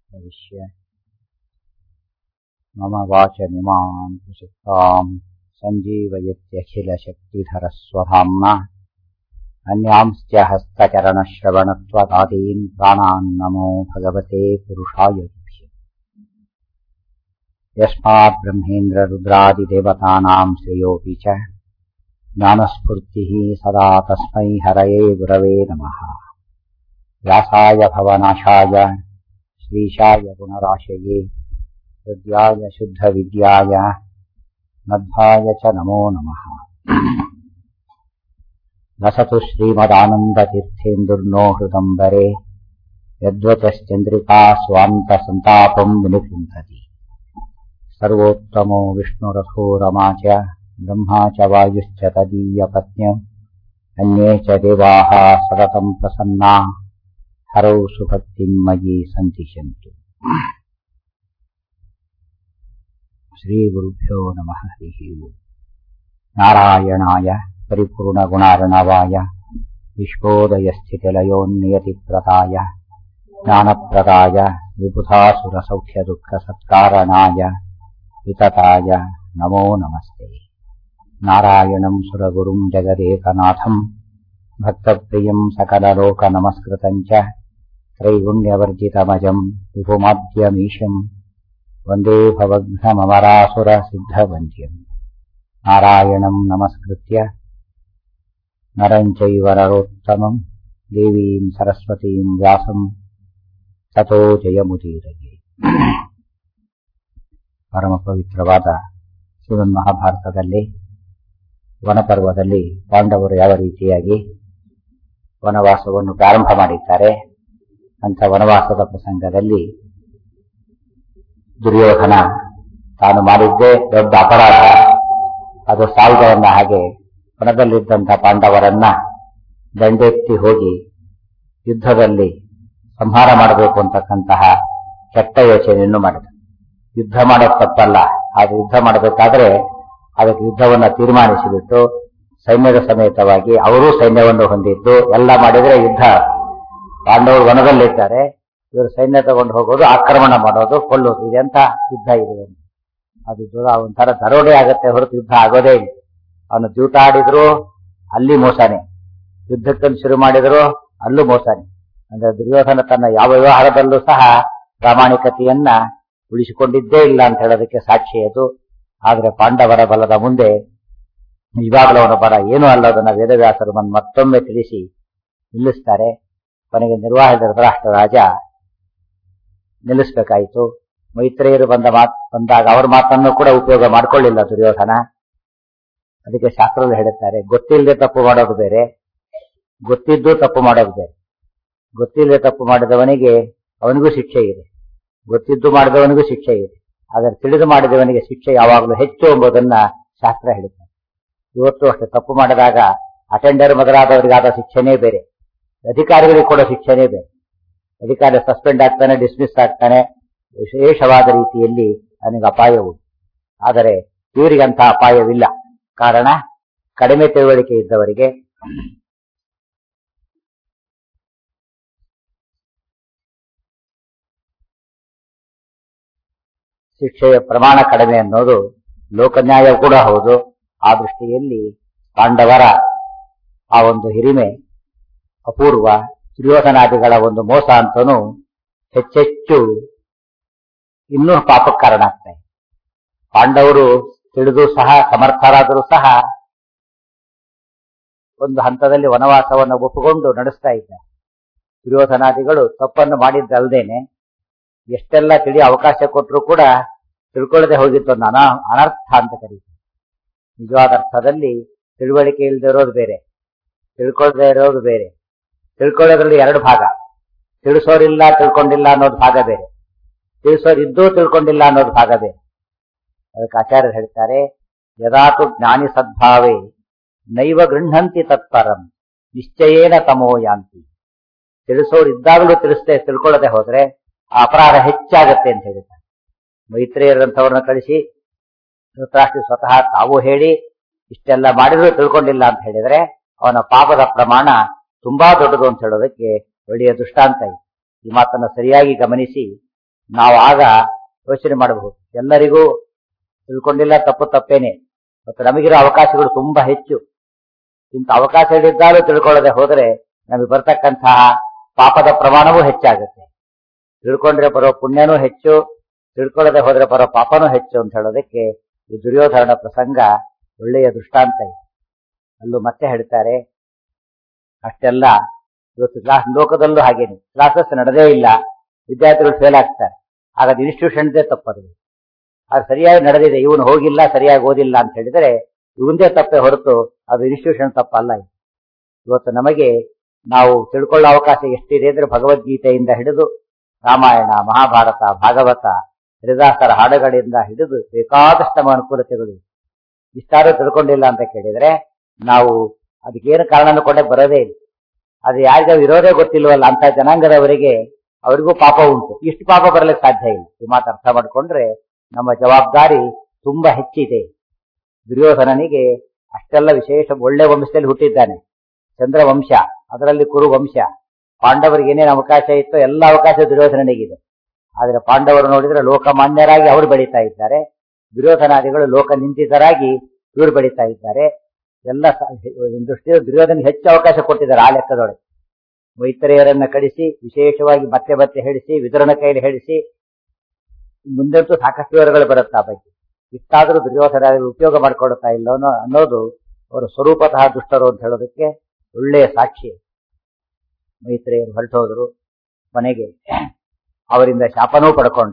प्रविश्य मम वाचमिमाम् प्रसक्ताम् सञ्जीवयत्यखिलशक्तिधरस्वधाम्ना अन्यांश्च हस्तचरणश्रवणत्वदादीन् प्राणान् नमो भगवते पुरुषाय तुभ्यम् यस्मात् ब्रह्मेन्द्ररुद्रादिदेवतानाम् श्रेयोऽपि च ज्ञानस्फूर्तिः सदा तस्मै हरये गुरवे नमः व्यासाय भवनाशाय श्रीशाय गुणराशये हृद्याय शुद्धविद्याय मध्वाय च नमो नमः लसतु श्रीमदानन्दतीर्थेन्दुर्नो हृदम्बरे यद्वचश्चन्द्रिका स्वान्तसन्तापम् विनिकृन्तति सर्वोत्तमो विष्णुरथो रमा च ब्रह्मा च वायुश्च तदीयपत्न्यम् अन्ये च देवाः सततम् प्रसन्ना हरौ सुभक्तिम् मयि सन्तिषन्तु श्रीगुरुभ्यो नमः हरिः ओम् नारायणाय परिपूर्णगुणार्णवाय विश्वोदयस्थितिलयोन्नियतिप्रदाय ज्ञानप्रदाय विबुधासुरसौख्यदुःखसत्कारणाय वितताय नमो नमस्ते नारायणम् सुरगुरुम् जगदेकनाथम् भक्तप्रियम् सकललोकनमस्कृतम् च त्रैगुण्यवर्जितमजम् विभुमाद्यमीशम् वन्दे भवघ्नममरासुरसिद्धवन्द्यम् नारायणम् नमस्कृत्य नरम् चैव नरोत्तमम् देवीम् सरस्वतीम् व्यासम् ततो ಜಯಮುದೀರಗೆ ಪರಮ ಪವಿತ್ರವಾದ ಶ್ರೀಮನ್ ಮಹಾಭಾರತದಲ್ಲಿ ವನಪರ್ವದಲ್ಲಿ ಪಾಂಡವರು ಯಾವ ರೀತಿಯಾಗಿ ವನವಾಸವನ್ನು ಪ್ರಾರಂಭ ಮಾಡಿದ್ದಾರೆ ಅಂತ ವನವಾಸದ ಪ್ರಸಂಗದಲ್ಲಿ ದುರ್ಯೋಧನ ತಾನು ಮಾಡಿದ್ದೇ ದೊಡ್ಡ ಅಪರಾಧ ಅದು ಸಾವುಗಳನ್ನ ಹಾಗೆ ವನದಲ್ಲಿದ್ದಂಥ ಪಾಂಡವರನ್ನ ದಂಡೆತ್ತಿ ಹೋಗಿ ಯುದ್ಧದಲ್ಲಿ ಸಂಹಾರ ಮಾಡಬೇಕು ಅಂತಕ್ಕಂತಹ ಕೆಟ್ಟ ಯೋಚನೆಯನ್ನು ಮಾಡಿದ ಯುದ್ಧ ಮಾಡೋದು ತಪ್ಪಲ್ಲ ಅದು ಯುದ್ಧ ಮಾಡಬೇಕಾದ್ರೆ ಅದಕ್ಕೆ ಯುದ್ಧವನ್ನ ತೀರ್ಮಾನಿಸಿಬಿಟ್ಟು ಸೈನ್ಯದ ಸಮೇತವಾಗಿ ಅವರೂ ಸೈನ್ಯವನ್ನು ಹೊಂದಿದ್ದು ಎಲ್ಲ ಮಾಡಿದ್ರೆ ಯುದ್ಧ ಪಾಂಡವರು ವನದಲ್ಲಿದ್ದಾರೆ ಇವರು ಸೈನ್ಯ ತಗೊಂಡು ಹೋಗೋದು ಆಕ್ರಮಣ ಮಾಡೋದು ಕೊಲ್ಲೋದು ಇದೆಂತ ಯುದ್ಧ ಇದೆ ಅದು ಒಂಥರ ದರೋಡೆ ಆಗತ್ತೆ ಹೊರತು ಯುದ್ಧ ಆಗೋದೇ ಇಲ್ಲ ಅವನು ಜೂಟಾಡಿದ್ರು ಅಲ್ಲಿ ಮೋಸನೆ ಯುದ್ಧಕ್ಕನ್ನು ಶುರು ಮಾಡಿದ್ರು ಅಲ್ಲೂ ಮೋಸನೆ ಅಂದ್ರೆ ದುರ್ಯೋಧನ ತನ್ನ ಯಾವ ವ್ಯವಹಾರದಲ್ಲೂ ಸಹ ಪ್ರಾಮಾಣಿಕತೆಯನ್ನ ಉಳಿಸಿಕೊಂಡಿದ್ದೇ ಇಲ್ಲ ಅಂತ ಹೇಳೋದಕ್ಕೆ ಸಾಕ್ಷಿ ಅದು ಆದ್ರೆ ಪಾಂಡವರ ಬಲದ ಮುಂದೆ ನಿಜವಾಗ್ಲೂ ಅವನ ಬಲ ಏನೂ ಅಲ್ಲದನ್ನ ವೇದವ್ಯಾಸರು ಮತ್ತೊಮ್ಮೆ ತಿಳಿಸಿ ನಿಲ್ಲಿಸ್ತಾರೆ ಕೊನೆಗೆ ನಿರ್ವಾಹಕ ಧೃತರಾಷ್ಟ್ರ ರಾಜ ನಿಲ್ಲಿಸ್ಬೇಕಾಯಿತು ಮೈತ್ರೇಯರು ಬಂದ ಮಾತ್ ಬಂದಾಗ ಅವ್ರ ಮಾತನ್ನು ಕೂಡ ಉಪಯೋಗ ಮಾಡ್ಕೊಳ್ಳಿಲ್ಲ ದುರ್ಯೋಧನ ಅದಕ್ಕೆ ಶಾಸ್ತ್ರದಲ್ಲಿ ಹೇಳುತ್ತಾರೆ ಗೊತ್ತಿಲ್ಲದೆ ತಪ್ಪು ಮಾಡೋದು ಬೇರೆ ಗೊತ್ತಿದ್ದು ತಪ್ಪು ಮಾಡೋದು ಬೇರೆ ಗೊತ್ತಿಲ್ಲದೆ ತಪ್ಪು ಮಾಡಿದವನಿಗೆ ಅವನಿಗೂ ಶಿಕ್ಷೆ ಇದೆ ಗೊತ್ತಿದ್ದು ಮಾಡಿದವನಿಗೂ ಶಿಕ್ಷೆ ಇದೆ ಆದರೆ ತಿಳಿದು ಮಾಡಿದವನಿಗೆ ಶಿಕ್ಷೆ ಯಾವಾಗಲೂ ಹೆಚ್ಚು ಎಂಬುದನ್ನ ಶಾಸ್ತ್ರ ಹೇಳುತ್ತೆ ಇವತ್ತು ಅಷ್ಟೇ ತಪ್ಪು ಮಾಡಿದಾಗ ಅಟೆಂಡರ್ ಮೊದಲಾದವರಿಗಾದ ಶಿಕ್ಷೆನೇ ಬೇರೆ ಅಧಿಕಾರಿಗಳಿಗೆ ಕೂಡ ಶಿಕ್ಷೆನೇ ಬೇರೆ ಅಧಿಕಾರಿ ಸಸ್ಪೆಂಡ್ ಆಗ್ತಾನೆ ಡಿಸ್ಮಿಸ್ ಆಗ್ತಾನೆ ವಿಶೇಷವಾದ ರೀತಿಯಲ್ಲಿ ಅವನಿಗೆ ಅಪಾಯವು ಆದರೆ ಇವರಿಗಂತಹ ಅಪಾಯವಿಲ್ಲ ಕಾರಣ ಕಡಿಮೆ ತಿಳುವಳಿಕೆ ಇದ್ದವರಿಗೆ ಶಿಕ್ಷೆಯ ಪ್ರಮಾಣ ಕಡಿಮೆ ಅನ್ನೋದು ಲೋಕನ್ಯಾಯ ಕೂಡ ಹೌದು ಆ ದೃಷ್ಟಿಯಲ್ಲಿ ಪಾಂಡವರ ಆ ಒಂದು ಹಿರಿಮೆ ಅಪೂರ್ವ ದುರ್ಯೋಧನಾದಿಗಳ ಒಂದು ಮೋಸ ಅಂತನೂ ಹೆಚ್ಚೆಚ್ಚು ಇನ್ನೂ ಪಾಪಕ್ಕೆ ಕಾರಣ ಆಗ್ತದೆ ಪಾಂಡವರು ತಿಳಿದು ಸಹ ಸಮರ್ಥರಾದರೂ ಸಹ ಒಂದು ಹಂತದಲ್ಲಿ ವನವಾಸವನ್ನು ಒಪ್ಪುಕೊಂಡು ನಡೆಸ್ತಾ ಇದ್ದಾರೆ ದುರ್ಯೋಧನಾದಿಗಳು ತಪ್ಪನ್ನು ಮಾಡಿದ್ದಲ್ದೇನೆ ಎಷ್ಟೆಲ್ಲ ತಿಳಿ ಅವಕಾಶ ಕೊಟ್ಟರು ಕೂಡ ತಿಳ್ಕೊಳ್ಳದೆ ಹೋಗಿತ್ತು ಅನ ಅನರ್ಥ ಅಂತ ಕರೀತಾರೆ ನಿಜವಾದ ಅರ್ಥದಲ್ಲಿ ತಿಳುವಳಿಕೆ ಇಲ್ಲದೆ ಇರೋದು ಬೇರೆ ತಿಳ್ಕೊಳ್ಳದೆ ಇರೋದು ಬೇರೆ ತಿಳ್ಕೊಳ್ಳೋದ್ರಲ್ಲಿ ಎರಡು ಭಾಗ ತಿಳಿಸೋರಿಲ್ಲ ತಿಳ್ಕೊಂಡಿಲ್ಲ ಅನ್ನೋದು ಭಾಗ ಬೇರೆ ತಿಳಿಸೋರಿದ್ದು ತಿಳ್ಕೊಂಡಿಲ್ಲ ಅನ್ನೋದು ಭಾಗ ಬೇರೆ ಅದಕ್ಕೆ ಆಚಾರ್ಯರು ಹೇಳ್ತಾರೆ ಯದಾತು ಜ್ಞಾನಿ ಸದ್ಭಾವೇ ನೈವ ಗೃಹಂತಿ ತತ್ಪರಂ ನಿಶ್ಚಯೇನ ತಮೋ ಯಾಂತಿ ತಿಳಿಸೋರು ಇದ್ದಾಗಲೂ ತಿಳಿಸದೆ ತಿಳ್ಕೊಳ್ಳದೆ ಹೋದ್ರೆ ಆ ಅಪರಾಧ ಹೆಚ್ಚಾಗತ್ತೆ ಅಂತ ಹೇಳ್ತಾರೆ ಮೈತ್ರಿಯರಂಥವ್ರನ್ನ ಕಳಿಸಿ ಧೃತರಾಷ್ಟ್ರ ಸ್ವತಃ ತಾವು ಹೇಳಿ ಇಷ್ಟೆಲ್ಲ ಮಾಡಿದ್ರು ತಿಳ್ಕೊಂಡಿಲ್ಲ ಅಂತ ಹೇಳಿದ್ರೆ ಅವನ ಪಾಪದ ಪ್ರಮಾಣ ತುಂಬಾ ದೊಡ್ಡದು ಅಂತ ಹೇಳೋದಕ್ಕೆ ಒಳ್ಳೆಯ ದೃಷ್ಟಾಂತ ಇದೆ ಈ ಮಾತನ್ನ ಸರಿಯಾಗಿ ಗಮನಿಸಿ ನಾವು ಆಗ ಯೋಚನೆ ಮಾಡಬಹುದು ಎಲ್ಲರಿಗೂ ತಿಳ್ಕೊಂಡಿಲ್ಲ ತಪ್ಪು ತಪ್ಪೇನೆ ಮತ್ತು ನಮಗಿರೋ ಅವಕಾಶಗಳು ತುಂಬಾ ಹೆಚ್ಚು ಇಂಥ ಅವಕಾಶಗಳಿದ್ದಾலும் ತಿಳ್ಕೊಳ್ಳದೆ ಹೋದರೆ ನಮಗೆ ಬರ್ತಕ್ಕಂತಹ ಪಾಪದ ಪ್ರಮಾಣವೂ ಹೆಚ್ಚಾಗುತ್ತೆ ತಿಳ್ಕೊಂಡ್ರೆ ಬರೋ ಪುಣ್ಯನೂ ಹೆಚ್ಚು ತಿಳ್ಕೊಳ್ಳದೆ ಹೋದ್ರೆ ಬರೋ ಪಾಪನೂ ಹೆಚ್ಚು ಅಂತ ಹೇಳೋದಕ್ಕೆ ಈ ದುರ್ಯೋಧನ ಪ್ರಸಂಗ ಒಳ್ಳೆಯ ದೃಷ್ಟಾಂತ ಇದೆ ಅಲ್ಲೂ ಮತ್ತೆ ಹೇಳ್ತಾರೆ ಅಷ್ಟೆಲ್ಲ ಇವತ್ತು ಕ್ಲಾಸ್ ಲೋಕದಲ್ಲೂ ಹಾಗೇನೆ ಕ್ಲಾಸಸ್ ನಡೆದೇ ಇಲ್ಲ ವಿದ್ಯಾರ್ಥಿಗಳು ಫೇಲ್ ಆಗ್ತಾರೆ ಆಗ ಅದು ಇನ್ಸ್ಟಿಟ್ಯೂಷನ್ದೇ ತಪ್ಪದು ಅದು ಸರಿಯಾಗಿ ನಡೆದಿದೆ ಇವನು ಹೋಗಿಲ್ಲ ಸರಿಯಾಗಿ ಓದಿಲ್ಲ ಅಂತ ಹೇಳಿದರೆ ಇವಂದೇ ತಪ್ಪೇ ಹೊರತು ಅದು ಇನ್ಸ್ಟಿಟ್ಯೂಷನ್ ತಪ್ಪಲ್ಲ ಇದು ಇವತ್ತು ನಮಗೆ ನಾವು ತಿಳ್ಕೊಳ್ಳೋ ಅವಕಾಶ ಎಷ್ಟಿದೆ ಅಂದ್ರೆ ಭಗವದ್ಗೀತೆಯಿಂದ ಹಿಡಿದು ರಾಮಾಯಣ ಮಹಾಭಾರತ ಭಾಗವತ ಹರಿದಾಸರ ಹಾಡುಗಳಿಂದ ಹಿಡಿದು ಬೇಕಾದಷ್ಟು ನಮ್ಮ ಅನುಕೂಲತೆಗಳು ಇವೆ. ಇಷ್ಟಾರು ತಿಳ್ಕೊಂಡಿಲ್ಲ ಅಂತ ಕೇಳಿದ್ರೆ ನಾವು ಅದಕ್ಕೇನು ಕಾರಣನೂ ಕೊಡಕ್ ಬರೋದೇ ಇಲ್ಲ ಅದು ಯಾರಿಗ ಇರೋದೇ ಗೊತ್ತಿಲ್ವಲ್ಲ ಅಂತ ಜನಾಂಗದವರಿಗೆ ಅವರಿಗೂ ಪಾಪ ಉಂಟು ಇಷ್ಟು ಪಾಪ ಬರಲಿಕ್ಕೆ ಸಾಧ್ಯ ಇಲ್ಲ ಈ ಮಾತು ಅರ್ಥ ಮಾಡ್ಕೊಂಡ್ರೆ ನಮ್ಮ ಜವಾಬ್ದಾರಿ ತುಂಬಾ ಹೆಚ್ಚಿದೆ ದುರ್ಯೋಧನನಿಗೆ ಅಷ್ಟೆಲ್ಲ ವಿಶೇಷ ಒಳ್ಳೆ ವಂಶದಲ್ಲಿ ಹುಟ್ಟಿದ್ದಾನೆ ಚಂದ್ರವಂಶ ಅದರಲ್ಲಿ ಕುರು ವಂಶ ಪಾಂಡವರಿಗೆ ಏನೇನು ಅವಕಾಶ ಇತ್ತೋ ಎಲ್ಲ ಅವಕಾಶ ದುರ್ಯೋಧನನಿಗಿದೆ ಆದ್ರೆ ಪಾಂಡವರು ನೋಡಿದ್ರೆ ಲೋಕಮಾನ್ಯರಾಗಿ ಅವರು ಬೆಳೀತಾ ಇದ್ದಾರೆ ದುರ್ಯೋಧನಾದಿಗಳು ಲೋಕ ನಿಂದಿತರಾಗಿ ಇವರು ಬೆಳೀತಾ ಇದ್ದಾರೆ ಎಲ್ಲ ಸ- ಒಂದು ದೃಷ್ಟಿಯಲ್ಲಿ ದುರ್ಯೋಧನಿಗೆ ಹೆಚ್ಚು ಅವಕಾಶ ಕೊಟ್ಟಿದ್ದಾರೆ ಆ ಲೆಕ್ಕದೊಳಗೆ ಮೈತ್ರೇಯರನ್ನ ಕಳಿಸಿ ವಿಶೇಷವಾಗಿ ಮತ್ತೆ ಮತ್ತೆ ಹೇಳಿಸಿ ವಿತರಣ ಕೈಲಿ ಹೇಳಿಸಿ ಮುಂದಂತೂ ಸಾಕಷ್ಟು ವಿವರಗಳು ಬರುತ್ತೆ ಆ ಬಗ್ಗೆ ಇಷ್ಟಾದರೂ ದುರ್ಯೋಧನ ಉಪಯೋಗ ಮಾಡ್ಕೊಳ್ತಾ ಇಲ್ಲ ಅನ್ನೋ ಅನ್ನೋದು ಅವರು ಸ್ವರೂಪತಃ ದುಷ್ಟರು ಅಂತ ಹೇಳೋದಕ್ಕೆ ಒಳ್ಳೆಯ ಸಾಕ್ಷಿ ಮೈತ್ರೇಯರು ಹೊರಟೋದ್ರು ಮನೆಗೆ ಅವರಿಂದ ಶಾಪನೂ ಪಡ್ಕೊಂಡ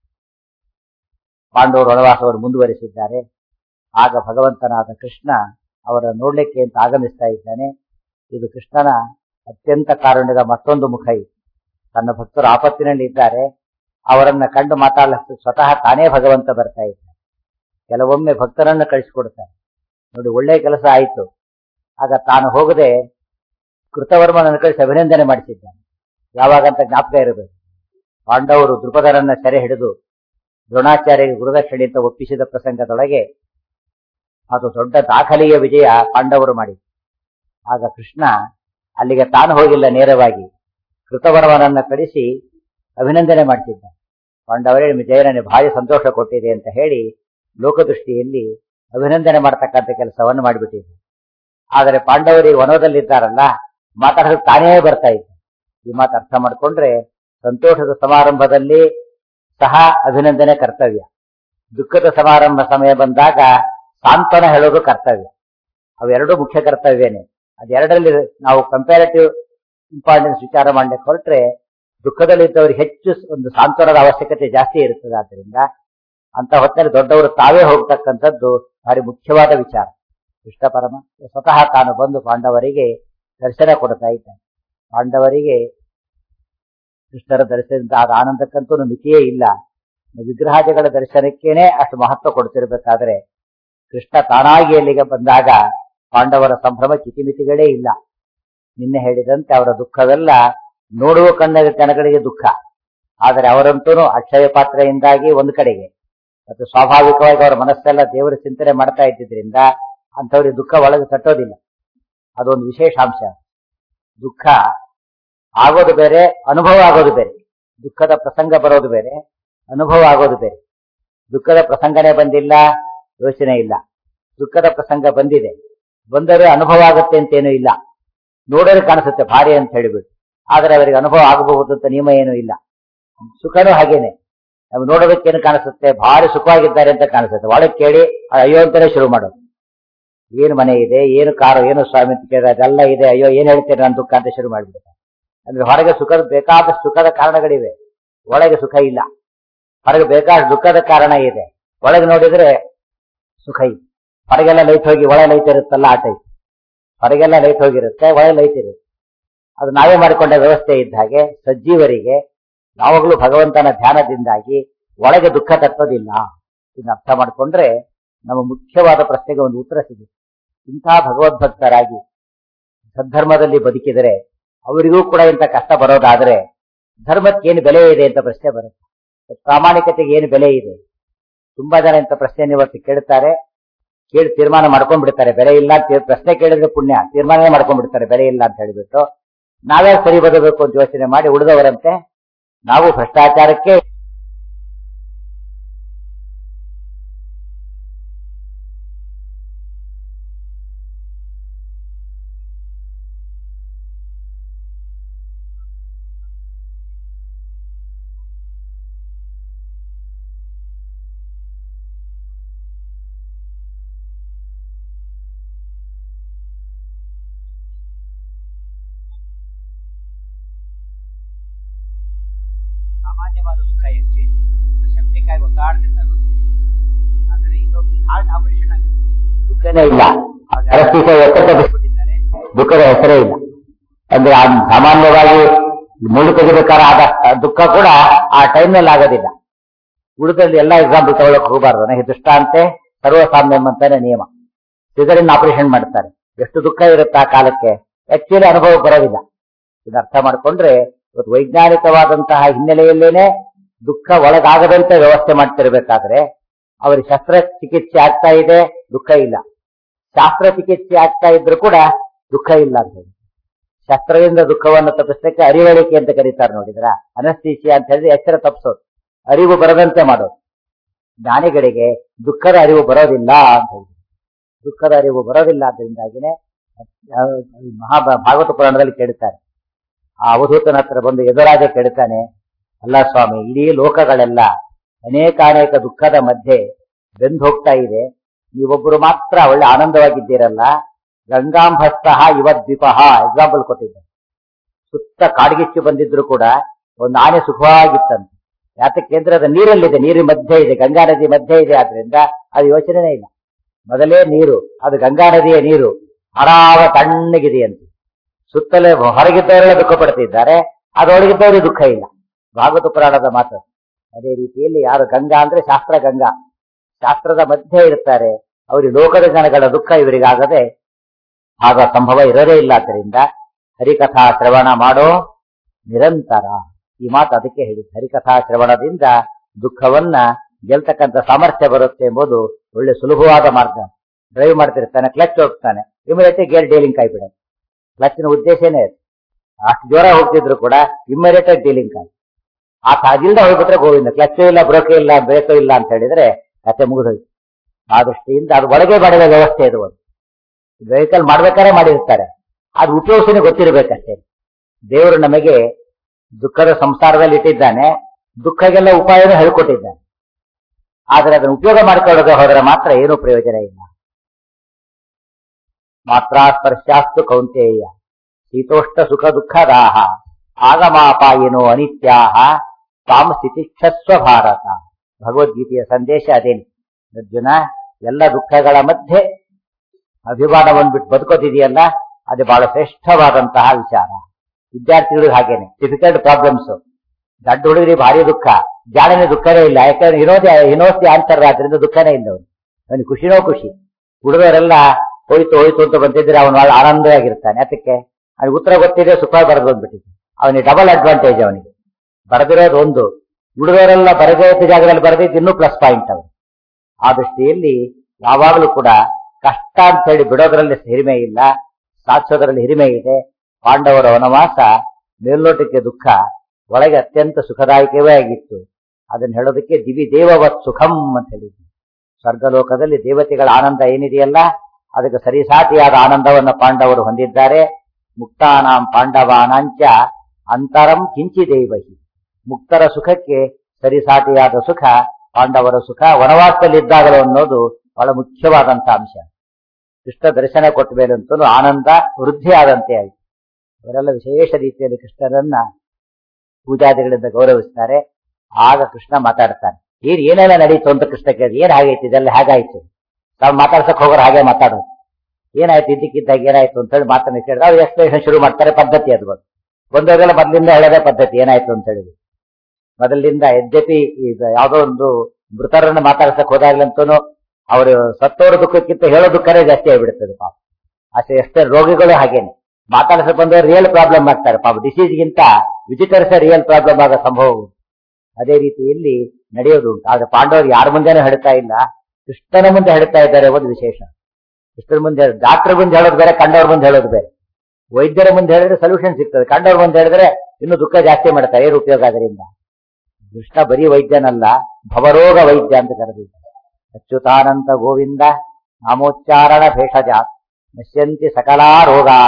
ಪಾಂಡವರು ವನವಾಸವನ್ನು ಮುಂದುವರಿಸಿದ್ದಾರೆ ಆಗ ಭಗವಂತನಾದ ಕೃಷ್ಣ ಅವರ ನೋಡ್ಲಿಕ್ಕೆ ಅಂತ ಆಗಮಿಸ್ತಾ ಇದ್ದಾನೆ ಇದು ಕೃಷ್ಣನ ಅತ್ಯಂತ ಕಾರುಣ್ಯದ ಮತ್ತೊಂದು ಮುಖ ಇದು ತನ್ನ ಭಕ್ತರು ಆಪತ್ತಿನಲ್ಲಿ ಇದ್ದಾರೆ ಅವರನ್ನ ಕಂಡು ಮಾತಾಡಲಿಕ್ಕೆ ಸ್ವತಃ ತಾನೇ ಭಗವಂತ ಬರ್ತಾ ಇದ್ದಾನೆ ಕೆಲವೊಮ್ಮೆ ಭಕ್ತರನ್ನ ಕಳಿಸಿಕೊಡ್ತಾರೆ ನೋಡಿ ಒಳ್ಳೆ ಕೆಲಸ ಆಯಿತು ಆಗ ತಾನು ಹೋಗದೆ ಕೃತವರ್ಮನನ್ನು ಕಳಿಸಿ ಅಭಿನಂದನೆ ಮಾಡಿಸಿದ್ದಾನೆ ಯಾವಾಗಂತ ಜ್ಞಾಪಕ ಇರಬೇಕು ಪಾಂಡವರು ದೃಪದರನ್ನ ಸೆರೆ ಹಿಡಿದು ದ್ರೋಣಾಚಾರ್ಯಗೆ ಗುರುದಕ್ಷಿಣೆ ಅಂತ ಒಪ್ಪಿಸಿದ ಪ್ರಸಂಗದೊಳಗೆ ಅದು ದೊಡ್ಡ ದಾಖಲೆಯ ವಿಜಯ ಪಾಂಡವರು ಮಾಡಿದ್ರು ಆಗ ಕೃಷ್ಣ ಅಲ್ಲಿಗೆ ತಾನು ಹೋಗಿಲ್ಲ ನೇರವಾಗಿ ಕೃತವರ್ಮನನ್ನ ಕಳಿಸಿ ಅಭಿನಂದನೆ ಮಾಡಿಸಿದ್ದ ಪಾಂಡವರೇ ನಿಮ್ಮ ಜಯ ನನಗೆ ಭಾರಿ ಸಂತೋಷ ಕೊಟ್ಟಿದೆ ಅಂತ ಹೇಳಿ ಲೋಕದೃಷ್ಟಿಯಲ್ಲಿ ಅಭಿನಂದನೆ ಮಾಡತಕ್ಕಂಥ ಕೆಲಸವನ್ನು ಮಾಡಿಬಿಟ್ಟಿದ್ದೆ ಆದರೆ ಪಾಂಡವರಿಗೆ ವನದಲ್ಲಿದ್ದಾರಲ್ಲ ಮಾತಾಡೋದು ತಾನೇ ಬರ್ತಾ ಇದ್ದ ಈ ಮಾತು ಅರ್ಥ ಮಾಡ್ಕೊಂಡ್ರೆ ಸಂತೋಷದ ಸಮಾರಂಭದಲ್ಲಿ ಸಹ ಅಭಿನಂದನೆ ಕರ್ತವ್ಯ ದುಃಖದ ಸಮಾರಂಭ ಸಮಯ ಬಂದಾಗ ಸಾಂತ್ವನ ಹೇಳೋದು ಕರ್ತವ್ಯ ಅವೆರಡೂ ಮುಖ್ಯ ಕರ್ತವ್ಯನೇ ಅದೆರಡರಲ್ಲಿ ನಾವು ಕಂಪ್ಯಾರಿಟಿವ್ ಇಂಪಾರ್ಟೆನ್ಸ್ ವಿಚಾರ ಮಾಡಲಿಕ್ಕೆ ಹೊರಟ್ರೆ ದುಃಖದಲ್ಲಿದ್ದವರಿಗೆ ಹೆಚ್ಚು ಒಂದು ಸಾಂತ್ವನದ ಅವಶ್ಯಕತೆ ಜಾಸ್ತಿ ಇರುತ್ತದೆ ಆದ್ದರಿಂದ ಅಂತ ಹೊತ್ತಲ್ಲಿ ದೊಡ್ಡವರು ತಾವೇ ಹೋಗ್ತಕ್ಕಂಥದ್ದು ಭಾರಿ ಮುಖ್ಯವಾದ ವಿಚಾರ ಕೃಷ್ಣ ಪರಮ ಸ್ವತಃ ತಾನು ಬಂದು ಪಾಂಡವರಿಗೆ ದರ್ಶನ ಕೊಡ್ತಾ ಇದ್ದಾನೆ ಪಾಂಡವರಿಗೆ ಕೃಷ್ಣರ ದರ್ಶನದಿಂದ ಆದ ಆನಂದಕ್ಕಂತೂ ಮಿತಿಯೇ ಇಲ್ಲ ವಿಗ್ರಹಾದಿಗಳ ದರ್ಶನಕ್ಕೇನೆ ಅಷ್ಟು ಮಹತ್ವ ಕೊಡ್ತಿರ್ಬೇಕಾದ್ರೆ ಕೃಷ್ಣ ತಾನಾಗಿ ಅಲ್ಲಿಗೆ ಬಂದಾಗ ಪಾಂಡವರ ಸಂಭ್ರಮ ಮಿತಿಗಳೇ ಇಲ್ಲ ನಿನ್ನೆ ಹೇಳಿದಂತೆ ಅವರ ದುಃಖವೆಲ್ಲ ನೋಡುವ ಕಣ್ಣ ಜನಗಳಿಗೆ ದುಃಖ ಆದರೆ ಅವರಂತೂ ಅಕ್ಷಯ ಪಾತ್ರೆಯಿಂದಾಗಿ ಒಂದು ಕಡೆಗೆ ಮತ್ತು ಸ್ವಾಭಾವಿಕವಾಗಿ ಅವರ ಮನಸ್ಸೆಲ್ಲ ದೇವರ ಚಿಂತನೆ ಮಾಡ್ತಾ ಇದ್ದಿದ್ರಿಂದ ಅಂಥವ್ರಿಗೆ ದುಃಖ ಒಳಗೆ ತಟ್ಟೋದಿಲ್ಲ ಅದೊಂದು ವಿಶೇಷ ಅಂಶ ದುಃಖ ಆಗೋದು ಬೇರೆ ಅನುಭವ ಆಗೋದು ಬೇರೆ ದುಃಖದ ಪ್ರಸಂಗ ಬರೋದು ಬೇರೆ ಅನುಭವ ಆಗೋದು ಬೇರೆ ದುಃಖದ ಪ್ರಸಂಗನೇ ಬಂದಿಲ್ಲ ಯೋಚನೆ ಇಲ್ಲ ದುಃಖದ ಪ್ರಸಂಗ ಬಂದಿದೆ ಬಂದರೆ ಅನುಭವ ಆಗುತ್ತೆ ಅಂತೇನೂ ಇಲ್ಲ ನೋಡೋರು ಕಾಣಿಸುತ್ತೆ ಭಾರಿ ಅಂತ ಹೇಳಿಬಿಟ್ಟು ಆದರೆ ಅವರಿಗೆ ಅನುಭವ ಆಗಬಹುದು ಅಂತ ನಿಯಮ ಏನೂ ಇಲ್ಲ ಸುಖನೂ ಹಾಗೇನೆ ನಾವು ನೋಡೋದಕ್ಕೇನು ಕಾಣಿಸುತ್ತೆ ಭಾರಿ ಸುಖವಾಗಿದ್ದಾರೆ ಅಂತ ಕಾಣಿಸುತ್ತೆ ಒಳಗೆ ಕೇಳಿ ಅಯ್ಯೋ ಅಂತಾನೆ ಶುರು ಮಾಡೋದು ಏನು ಮನೆ ಇದೆ ಏನು ಕಾರು ಏನು ಸ್ವಾಮಿ ಅಂತ ಕೇಳಿದ್ರೆ ಅದೆಲ್ಲ ಇದೆ ಅಯ್ಯೋ ಏನ್ ಹೇಳ್ತೇನೆ ನಾನು ದುಃಖ ಅಂತ ಶುರು ಮಾಡಿಬಿಡ್ತಾರೆ ಅಂದ್ರೆ ಹೊರಗೆ ಸುಖದ ಬೇಕಾದ ಸುಖದ ಕಾರಣಗಳಿವೆ ಒಳಗೆ ಸುಖ ಇಲ್ಲ ಹೊರಗೆ ಬೇಕಾದ ದುಃಖದ ಕಾರಣ ಇದೆ ಒಳಗೆ ನೋಡಿದ್ರೆ ಸುಖ ಇದೆ ಹೊರಗೆಲ್ಲ ಲೈಟ್ ಹೋಗಿ ಒಳಗೆ ಲೈಟ್ ಇರುತ್ತಲ್ಲ ಆ ಟೈಪ್ ಹೊರಗೆಲ್ಲ ಲೈಟ್ ಹೋಗಿರುತ್ತೆ ಒಳಗೆ ಲೈಟ್ ಇರುತ್ತೆ ಅದು ನಾವೇ ಮಾಡಿಕೊಂಡ ವ್ಯವಸ್ಥೆ ಇದ್ದ ಹಾಗೆ ಸಜ್ಜೀವರಿಗೆ ಯಾವಾಗಲೂ ಭಗವಂತನ ಧ್ಯಾನದಿಂದಾಗಿ ಒಳಗೆ ದುಃಖ ತಟ್ಟೋದಿಲ್ಲ ಇದನ್ನ ಅರ್ಥ ಮಾಡಿಕೊಂಡ್ರೆ ನಮ್ಮ ಮುಖ್ಯವಾದ ಪ್ರಶ್ನೆಗೆ ಒಂದು ಉತ್ತರ ಸಿಗುತ್ತೆ ಇಂತಹ ಭಗವದ್ಭಕ್ತರಾಗಿ ಸದ್ಧರ್ಮದಲ್ಲಿ ಬದುಕಿದರೆ ಅವರಿಗೂ ಕೂಡ ಇಂಥ ಕಷ್ಟ ಬರೋದಾದ್ರೆ ಧರ್ಮಕ್ಕೆ ಏನು ಬೆಲೆ ಇದೆ ಅಂತ ಪ್ರಶ್ನೆ ಬರುತ್ತೆ ಪ್ರಾಮಾಣಿಕತೆಗೆ ಏನು ಬೆಲೆ ಇದೆ ತುಂಬಾ ಜನ ಇಂಥ ಪ್ರಶ್ನೆಯನ್ನು ಇವತ್ತು ಕೇಳ್ತಾರೆ ಕೇಳಿ ತೀರ್ಮಾನ ಮಾಡ್ಕೊಂಡ್ಬಿಡ್ತಾರೆ ಬೆಲೆ ಇಲ್ಲ ಅಂತ ಪ್ರಶ್ನೆ ಕೇಳಿದ್ರೆ ಪುಣ್ಯ ತೀರ್ಮಾನ ಮಾಡ್ಕೊಂಡ್ಬಿಡ್ತಾರೆ ಬೆಲೆ ಇಲ್ಲ ಅಂತ ಹೇಳಿಬಿಟ್ಟು ನಾವೇ ಸರಿ ಬದಬೇಕು ಅಂತ ಯೋಚನೆ ಮಾಡಿ ಉಳಿದವರಂತೆ ನಾವು ಭ್ರಷ್ಟಾಚಾರಕ್ಕೆ ಸಾಮಾನ್ಯವಾದ ದುಃಖ ಹೆಚ್ಚು ಶಕ್ತಿಕಾಗಿ ಒದ್ದಾಡ್ತಿರ್ತಾರೆ ಆದರೆ ಇನ್ನೊಬ್ರು ಹಾರ್ಟ್ ಆಪರೇಷನ್ ಆಗಿದೆ ದುಃಖನೇ ಇಲ್ಲ ಪರಿಸ್ಥಿತಿ ಎತ್ತರ ಬಿಟ್ಟಿದ್ದಾರೆ ದುಃಖದ ಹೆಸರೇ ಇಲ್ಲ ಅಂದ್ರೆ ಆ ಸಾಮಾನ್ಯವಾಗಿ ಮುಳ್ಳು ತೆಗಿಬೇಕಾದ್ರೆ ಆದ ಆ ದುಃಖ ಕೂಡ ಆ ಟೈಮ್ನಲ್ಲಿ ಆಗೋದಿಲ್ಲ ಉಳಿದಲ್ಲಿ ಎಲ್ಲ ಎಕ್ಸಾಂಪಲ್ ತಗೊಳಕ್ ಹೋಗಬಾರ್ದು ನನಗೆ ದೃಷ್ಟಾಂತೆ ಸರ್ವಸಾಮ್ಯಂ ಅಂತಾನೆ ನಿಯಮ ಸಿದರಿನ ಆಪರೇಷನ್ ಮಾಡ್ತಾರೆ ಎಷ್ಟು ದುಃಖ ಇರುತ್ತೆ ಆ ಕಾಲಕ್ಕೆ ಆಕ್ಚುಲಿ ಅನುಭವ ಬರೋದಿಲ್ಲ ಇದು ಅರ್ಥ ಮಾಡ್ಕೊಂಡ್ರೆ ಇವತ್ತು ವೈಜ್ಞಾನಿಕವಾದಂತಹ ಹಿನ್ನೆಲೆಯಲ್ಲೇನೆ ದುಃಖ ಒಳಗಾಗದಂತೆ ವ್ಯವಸ್ಥೆ ಮಾಡ್ತಿರ್ಬೇಕಾದ್ರೆ ಅವರಿಗೆ ಶಸ್ತ್ರಚಿಕಿತ್ಸೆ ಆಗ್ತಾ ಇದೆ ದುಃಖ ಇಲ್ಲ ಶಾಸ್ತ್ರ ಚಿಕಿತ್ಸೆ ಆಗ್ತಾ ಇದ್ರು ಕೂಡ ದುಃಖ ಇಲ್ಲ ಅಂತ ಹೇಳಿ ಶಸ್ತ್ರದಿಂದ ದುಃಖವನ್ನು ತಪ್ಪಿಸಲಿಕ್ಕೆ ಅರಿವಳಿಕೆ ಅಂತ ಕರೀತಾರೆ ನೋಡಿದ್ರ ಅನಸ್ತೀಸಿಯಾ ಅಂತ ಹೇಳಿದ್ರೆ ಎಚ್ಚರ ತಪ್ಪಿಸೋದು ಅರಿವು ಬರದಂತೆ ಮಾಡೋದು ಜ್ಞಾನಿಗಳಿಗೆ ದುಃಖದ ಅರಿವು ಬರೋದಿಲ್ಲ ಅಂತ ಹೇಳಿ ದುಃಖದ ಅರಿವು ಬರೋದಿಲ್ಲ ಅದರಿಂದಾಗಿನೇ ಆ, ಮಹಾ ಭಾಗವತ ಪುರಾಣದಲ್ಲಿ ಕೇಳುತ್ತಾರೆ ಆ ಅವಧೂತನ ಹತ್ರ ಬಂದು ಎದುರಾಜ ಕೇಳುತ್ತಾನೆ ಅಲ್ಲ ಸ್ವಾಮಿ ಇಡೀ ಲೋಕಗಳೆಲ್ಲ ಅನೇಕಾನೇಕ ದುಃಖದ ಮಧ್ಯೆ ಬೆಂದು ಹೋಗ್ತಾ ಇದೆ ನೀವೊಬ್ಬರು ಮಾತ್ರ ಒಳ್ಳೆ ಆನಂದವಾಗಿದ್ದೀರಲ್ಲ ಗಂಗಾಂಭಸ್ತಃ ಇವದ್ವಿಪಃ ಎಕ್ಸಾಂಪಲ್ ಕೊಟ್ಟಿದ್ದೆ ಸುತ್ತ ಕಾಡ್ಗಿಚ್ಚು ಬಂದಿದ್ರು ಕೂಡ ಒಂದು ಆನೆ ಸುಖವಾಗಿತ್ತಂತೆ ಯಾತಕ್ಕೆ ಅಂದ್ರೆ ಅದು ನೀರಲ್ಲಿದೆ ನೀರಿನ ಮಧ್ಯೆ ಇದೆ ಗಂಗಾ ನದಿ ಮಧ್ಯೆ ಇದೆ ಆದ್ರಿಂದ ಅದು ಯೋಚನೆನೇ ಇಲ್ಲ ಮೊದಲೇ ನೀರು ಅದು ಗಂಗಾ ನದಿಯ ನೀರು ಹರಾವ ತಣ್ಣಗಿದೆಯಂತೆ ಸುತ್ತಲೇ ಹೊರಗಿದ್ದವರೆಲ್ಲ ದುಃಖ ಪಡ್ತಿದ್ದಾರೆ ಅದರೊಳಗಿದ್ದವರಿಗೆ ದುಃಖ ಇಲ್ಲ ಭಾಗವತ ಪುರಾಣದ ಮಾತು ಅದೇ ರೀತಿಯಲ್ಲಿ ಯಾರು ಗಂಗಾ ಅಂದ್ರೆ ಶಾಸ್ತ್ರ ಗಂಗಾ ಶಾಸ್ತ್ರದ ಮಧ್ಯೆ ಇರ್ತಾರೆ ಅವರಿಗೆ ಲೋಕದ ಜನಗಳ ದುಃಖ ಇವರಿಗಾಗದೆ ಆಗ ಸಂಭವ ಇರೋದೇ ಇಲ್ಲ ಆದ್ದರಿಂದ ಹರಿಕಥಾ ಶ್ರವಣ ಮಾಡೋ ನಿರಂತರ ಈ ಮಾತು ಅದಕ್ಕೆ ಹೇಳಿದ್ದು ಹರಿಕಥಾ ಶ್ರವಣದಿಂದ ದುಃಖವನ್ನ ಗೆಲ್ತಕ್ಕಂಥ ಸಾಮರ್ಥ್ಯ ಬರುತ್ತೆ ಎಂಬುದು ಒಳ್ಳೆ ಸುಲಭವಾದ ಮಾರ್ಗ ಡ್ರೈವ್ ಮಾಡ್ತಿರ್ತಾನೆ ಕ್ಲಚ್ ಹೋಗ್ತಾನೆ ಇಮಿಡಿಯೇಟ್ ಗೇರ್ ಡೀಲಿಂಗ್ ಕಾಯ್ಬಿಡ ಕ್ಲಚ್ನ ಉದ್ದೇಶನೇ ಅದು. ಅಷ್ಟು ಜೋರ ಹೋಗ್ತಿದ್ರು ಕೂಡ ಇಮಿಡಿಯೇಟ್ ಡೀಲಿಂಗ್ ಕಾಯ್ ಆತ ಅದಿಲ್ದ ಹೋಗ್ಬಿಟ್ರೆ ಗೋವಿಂದ ಕ್ಲಚ್ ಇಲ್ಲ ಬ್ರೇಕ್ ಇಲ್ಲ ಬ್ರೇಕ್ ಇಲ್ಲ ಅಂತ ಹೇಳಿದ್ರೆ ಕತೆ ಮುಗಿದೋಯ್ತು ಆ ದೃಷ್ಟಿಯಿಂದ ಅದು ಒಳಗೆ ಮಾಡಿದ ವ್ಯವಸ್ಥೆ ಇದು ಒಂದು ವೆಹಿಕಲ್ ಮಾಡ್ಬೇಕಾದ್ರೆ ಮಾಡಿರ್ತಾರೆ ಅದು ಉಪಯೋಗಿಸನೆ ಗೊತ್ತಿರಬೇಕಷ್ಟೇ ದೇವರು ನಮಗೆ ದುಃಖದ ಸಂಸಾರದಲ್ಲಿ ಇಟ್ಟಿದ್ದಾನೆ ದುಃಖಗೆಲ್ಲ ಉಪಾಯನೂ ಹೇಳ್ಕೊಟ್ಟಿದ್ದಾನೆ ಆದರೆ ಅದನ್ನು ಉಪಯೋಗ ಮಾಡಿಕೊಳ್ಳದೆ ಹೋದರೆ ಮಾತ್ರ ಏನೂ ಪ್ರಯೋಜನ ಇಲ್ಲ ಮಾತ್ರ ಸ್ಪರ್ಶಾಸ್ತು ಕೌಂತೇಯ ಶೀತೋಷ್ಟ ಸುಖ ದುಃಖದಾಹ ಆಗಮಾಪಾಯಿನೋ ಅನಿತ್ಯಾಹ ತಾಮ ಸ್ಥಿತಿಚ್ಛಸ್ವ ಭಾರತ ಭಗವದ್ಗೀತೆಯ ಸಂದೇಶ ಅದೇನು ಅರ್ಜುನ ಎಲ್ಲ ದುಃಖಗಳ ಮಧ್ಯೆ ಅಭಿಮಾನವನ್ನು ಬಿಟ್ಟು ಬದುಕೋತಿದೆಯಲ್ಲ ಅದು ಬಹಳ ಶ್ರೇಷ್ಠವಾದಂತಹ ವಿಚಾರ ವಿದ್ಯಾರ್ಥಿಗಳಿಗೆ ಹಾಗೇನೆ ಡಿಫಿಕಲ್ಟ್ ಪ್ರಾಬ್ಲಮ್ಸ್ ದೊಡ್ಡ ಹುಡುಗರಿಗೆ ಭಾರಿ ದುಃಖ ಜಾಡನೆ ದುಃಖನೇ ಇಲ್ಲ ಯಾಕಂದ್ರೆ ಇರೋದೇ ಇನೋಸ್ತಿ ಆನ್ಸರ್ ಆದ್ರಿಂದ ದುಃಖನೇ ಇಲ್ಲ ಅವನು ಅವನಿಗೆ ಖುಷಿನೋ ಖುಷಿ ಹುಡುಗರೆಲ್ಲ ಹೋಯ್ತು ಹೋಯ್ತು ಅಂತ ಬಂದಿದ್ರೆ ಅವನು ಭಾಳ ಆನಂದವಾಗಿರ್ತಾನೆ ಅದಕ್ಕೆ ಅವನಿಗೆ ಉತ್ತರ ಗೊತ್ತಿದೆ ಸುಖ ಬರೆದು ಬಂದ್ಬಿಟ್ಟಿದೆ ಅವನಿಗೆ ಡಬಲ್ ಅಡ್ವಾಂಟೇಜ್ ಅವನಿಗೆ ಬರೆದಿರೋದು ಒಂದು ಹುಡುಗರೆಲ್ಲ ಬರದೇ ಇದ್ದ ಜಾಗದಲ್ಲಿ ಬರೆದಿದ್ದು ಇನ್ನೂ ಪ್ಲಸ್ ಪಾಯಿಂಟ್ ಅವನು ಆ ದೃಷ್ಟಿಯಲ್ಲಿ ಯಾವಾಗಲೂ ಕೂಡ ಕಷ್ಟ ಅಂತ ಹೇಳಿ ಬಿಡೋದ್ರಲ್ಲಿ ಹಿರಿಮೆ ಇಲ್ಲ ಸಾಧಿಸೋದ್ರಲ್ಲಿ ಹಿರಿಮೆ ಇದೆ ಪಾಂಡವರ ವನವಾಸ ಮೇಲ್ನೋಟಕ್ಕೆ ದುಃಖ ಒಳಗೆ ಅತ್ಯಂತ ಸುಖದಾಯಕವೇ ಆಗಿತ್ತು ಅದನ್ನ ಹೇಳೋದಕ್ಕೆ ದಿವಿ ದೇವವತ್ ಸುಖಂ ಅಂತ ಹೇಳಿದ್ವಿ ಸ್ವರ್ಗಲೋಕದಲ್ಲಿ ದೇವತೆಗಳ ಆನಂದ ಏನಿದೆಯಲ್ಲ ಅದಕ್ಕೆ ಸರಿಸಾಟಿಯಾದ ಆನಂದವನ್ನು ಪಾಂಡವರು ಹೊಂದಿದ್ದಾರೆ ಮುಕ್ತಾನಾಂ ಪಾಂಡವಾನಾಂಚ ಅಂತರಂ ಕಿಂಚಿದೇವಹಿ ಮುಕ್ತರ ಸುಖಕ್ಕೆ ಸರಿಸಾಟಿಯಾದ ಸುಖ ಪಾಂಡವರ ಸುಖ ವನವಾಸದಲ್ಲಿದ್ದಾಗಲೂ ಅನ್ನೋದು ಬಹಳ ಮುಖ್ಯವಾದಂತಹ ಅಂಶ ಕೃಷ್ಣ ದರ್ಶನ ಕೊಟ್ಟ ಮೇಲಂತೂ ಆನಂದ ವೃದ್ಧಿ ಆದಂತೆ ಆಯಿತು ಅವರೆಲ್ಲ ವಿಶೇಷ ರೀತಿಯಲ್ಲಿ ಕೃಷ್ಣರನ್ನ ಪೂಜಾದಿಗಳಿಂದ ಗೌರವಿಸ್ತಾರೆ ಆಗ ಕೃಷ್ಣ ಮಾತಾಡ್ತಾನೆ ಏನ್ ಏನೆಲ್ಲ ನಡೀತು ಅಂತ ಕೃಷ್ಣ ಕೇಳಿ ಏನ್ ಹಾಗೈತಿ ಇದೆಲ್ಲ ಹೇಗಾಯ್ತು ನಾವು ಮಾತಾಡ್ಸಕ್ ಹೋಗೋರು ಹಾಗೆ ಮಾತಾಡೋದು ಏನಾಯ್ತು ಇದ್ದಕ್ಕಿದ್ದಾಗ ಏನಾಯ್ತು ಅಂತ ಹೇಳಿ ಮಾತನ್ನ ಕೇಳಿದ್ರೆ ಅವ್ರು ಎಕ್ಸ್ಪ್ಲೇಷನ್ ಶುರು ಮಾಡ್ತಾರೆ ಪದ್ಧತಿ ಅದು ಒಂದು. ಒಂದೊಂದೆಲ್ಲ ಮೊದಲಿಂದ ಹೇಳೋದೇ ಪದ್ಧತಿ ಏನಾಯ್ತು ಅಂತ ಹೇಳಿ ಮೊದಲಿಂದ ಯದ್ಯಪಿ ಈಗ ಯಾವುದೋ ಒಂದು ಮೃತರನ್ನು ಮಾತಾಡ್ಸಕ್ ಹೋದಾಗ್ಲಂತೂ ಅವರು ಸತ್ತೋರ ದುಃಖಕ್ಕಿಂತ ಹೇಳೋ ದುಃಖನೇ ಜಾಸ್ತಿ ಆಗಿಬಿಡುತ್ತದೆ ಪಾಪ ಅಷ್ಟೇ ಎಷ್ಟೇ ರೋಗಿಗಳು ಹಾಗೇನೆ ಮಾತಾಡ್ಸಕ್ ಬಂದವರು ರಿಯಲ್ ಪ್ರಾಬ್ಲಮ್ ಆಗ್ತಾರೆ ಪಾಪ ಡಿಸೀಸ್ಗಿಂತ ವಿಜಿಟರ್ಸ್ ರಿಯಲ್ ಪ್ರಾಬ್ಲಮ್ ಆಗೋ ಸಂಭವ ಉಂಟು ಅದೇ ರೀತಿಯಲ್ಲಿ ನಡೆಯೋದು ಉಂಟು ಆದ್ರೆ ಪಾಂಡವರು ಯಾರ ಮುಂದೆನೂ ಹೇಳ್ತಾ ಇಲ್ಲ ಕೃಷ್ಣನ ಮುಂದೆ ಹೇಳ್ತಾ ಇದ್ದಾರೆ ಒಂದು ವಿಶೇಷ ಕೃಷ್ಣನ ಮುಂದೆ ಡಾಕ್ಟರ್ ಮುಂದೆ ಹೇಳೋದು ಬೇರೆ ಕಂಡವ್ರ ಮುಂದೆ ಹೇಳೋದು ಬೇರೆ ವೈದ್ಯರ ಮುಂದೆ ಹೇಳಿದ್ರೆ ಸೊಲ್ಯೂಷನ್ ಸಿಗ್ತದೆ ಕಂಡವ್ರ ಮುಂದೆ ಹೇಳಿದ್ರೆ ಇನ್ನು ದುಃಖ ಜಾಸ್ತಿ ಮಾಡ್ತಾರೆ ಏನು ಉಪಯೋಗ ಅದರಿಂದ ಕೃಷ್ಣ ಬರೀ ವೈದ್ಯನಲ್ಲ ಭವರೋಗ ವೈದ್ಯ ಅಂತ ಕರೆದಿದ್ದಾರೆ ಅಚ್ಯುತಾನಂತ ಗೋವಿಂದ ನಾಮೋಚ್ಚಾರಣ ಭೇಷಜ ನಶ್ಯಂತಿ ಸಕಲಾ ರೋಗಾ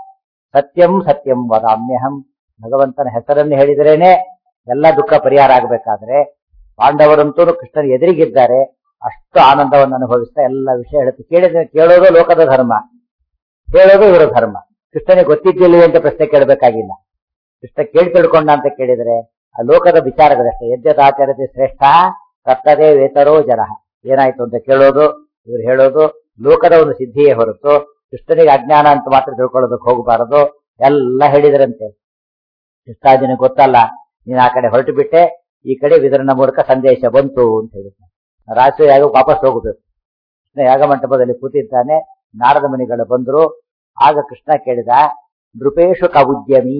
ಸತ್ಯಂ ಸತ್ಯಂ ವದಾಮ್ಯಹಂ ಭಗವಂತನ ಹೆಸರನ್ನು ಹೇಳಿದ್ರೇನೆ ಎಲ್ಲ ದುಃಖ ಪರಿಹಾರ ಆಗಬೇಕಾದ್ರೆ ಪಾಂಡವರಂತೂ ಕೃಷ್ಣನ ಎದುರಿಗಿದ್ದಾರೆ ಅಷ್ಟು ಆನಂದವನ್ನು ಅನುಭವಿಸ್ತಾ ಎಲ್ಲ ವಿಷಯ ಹೇಳುತ್ತೆ ಕೇಳಿದ್ರೆ ಕೇಳೋದು ಲೋಕದ ಧರ್ಮ ಹೇಳೋದು ಇವರ ಧರ್ಮ ಕೃಷ್ಣನಿಗೆ ಗೊತ್ತಿದ್ದಿಲ್ಲ ಅಂತ ಪ್ರಶ್ನೆ ಕೇಳಬೇಕಾಗಿಲ್ಲ ಕೃಷ್ಣ ಕೇಳಿ ತಿಳ್ಕೊಂಡ ಅಂತ ಕೇಳಿದ್ರೆ ಆ ಲೋಕದ ವಿಚಾರಗಳಷ್ಟೇ ಯಜ್ಞದಾಚರತೆ ಶ್ರೇಷ್ಠ ಕರ್ತದೇ ವೇತರೋ ಜನ ಏನಾಯ್ತು ಅಂತ ಕೇಳೋದು ಇವ್ರು ಹೇಳೋದು ಲೋಕದ ಒಂದು ಸಿದ್ಧಿಯೇ ಹೊರತು ಕೃಷ್ಣನಿಗೆ ಅಜ್ಞಾನ ಅಂತ ಮಾತ್ರ ತಿಳ್ಕೊಳ್ಳೋದಕ್ಕೆ ಹೋಗಬಾರದು ಎಲ್ಲ ಹೇಳಿದ್ರಂತೆ ಕೃಷ್ಣಾಜಿನ ಗೊತ್ತಲ್ಲ ನೀನ್ ಆ ಕಡೆ ಹೊರಟು ಬಿಟ್ಟೆ ಈ ಕಡೆ ವಿದರನ ಮೂಲಕ ಸಂದೇಶ ಬಂತು ಅಂತ ಹೇಳಿದ್ದ ರಾಜು ಯಾಗ ವಾಪಸ್ ಹೋಗಬೇಕು ಕೃಷ್ಣ ಯಾಗ ಮಂಟಪದಲ್ಲಿ ಕೂತಿದ್ದಾನೆ ನಾರದ ಮುನಿಗಳು ಬಂದ್ರು ಆಗ ಕೃಷ್ಣ ಕೇಳಿದ ನೃಪೇಶು ಕವುದ್ಯಮಿ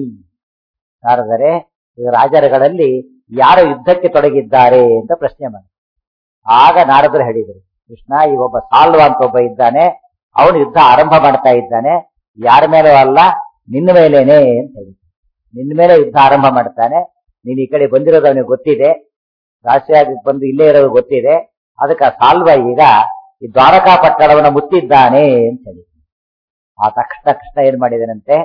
ನಾರದರೆ ಈಗ ರಾಜರುಗಳಲ್ಲಿ ಯಾರು ಯುದ್ಧಕ್ಕೆ ತೊಡಗಿದ್ದಾರೆ ಅಂತ ಪ್ರಶ್ನೆ ಮಾಡಿ ಆಗ ನಾರದರು ಹೇಳಿದರು ಕೃಷ್ಣ ಈಗ ಒಬ್ಬ ಸಾಲ್ವ ಅಂತ ಒಬ್ಬ ಇದ್ದಾನೆ ಅವನು ಯುದ್ಧ ಆರಂಭ ಮಾಡ್ತಾ ಇದ್ದಾನೆ ಯಾರ ಮೇಲೂ ಅಲ್ಲ ನಿನ್ನ ಮೇಲೇನೆ ಅಂತ ಹೇಳಿದ್ರು ನಿನ್ನ ಮೇಲೆ ಯುದ್ಧ ಆರಂಭ ಮಾಡ್ತಾನೆ ನೀನ್ ಈ ಕಡೆ ಬಂದಿರೋದು ಅವನಿಗೆ ಗೊತ್ತಿದೆ ರಾಶಿಯಾಗಿ ಬಂದು ಇಲ್ಲೇ ಇರೋದು ಗೊತ್ತಿದೆ ಅದಕ್ಕೆ ಆ ಸಾಲ್ವ ಈಗ ಈ ದ್ವಾರಕಾ ಪಟ್ಟಣವನ್ನು ಮುತ್ತಿದ್ದಾನೆ ಅಂತ ಹೇಳಿ ಆ ತಕ್ಷಣ ಕೃಷ್ಣ ಏನ್ ಮಾಡಿದನಂತೆ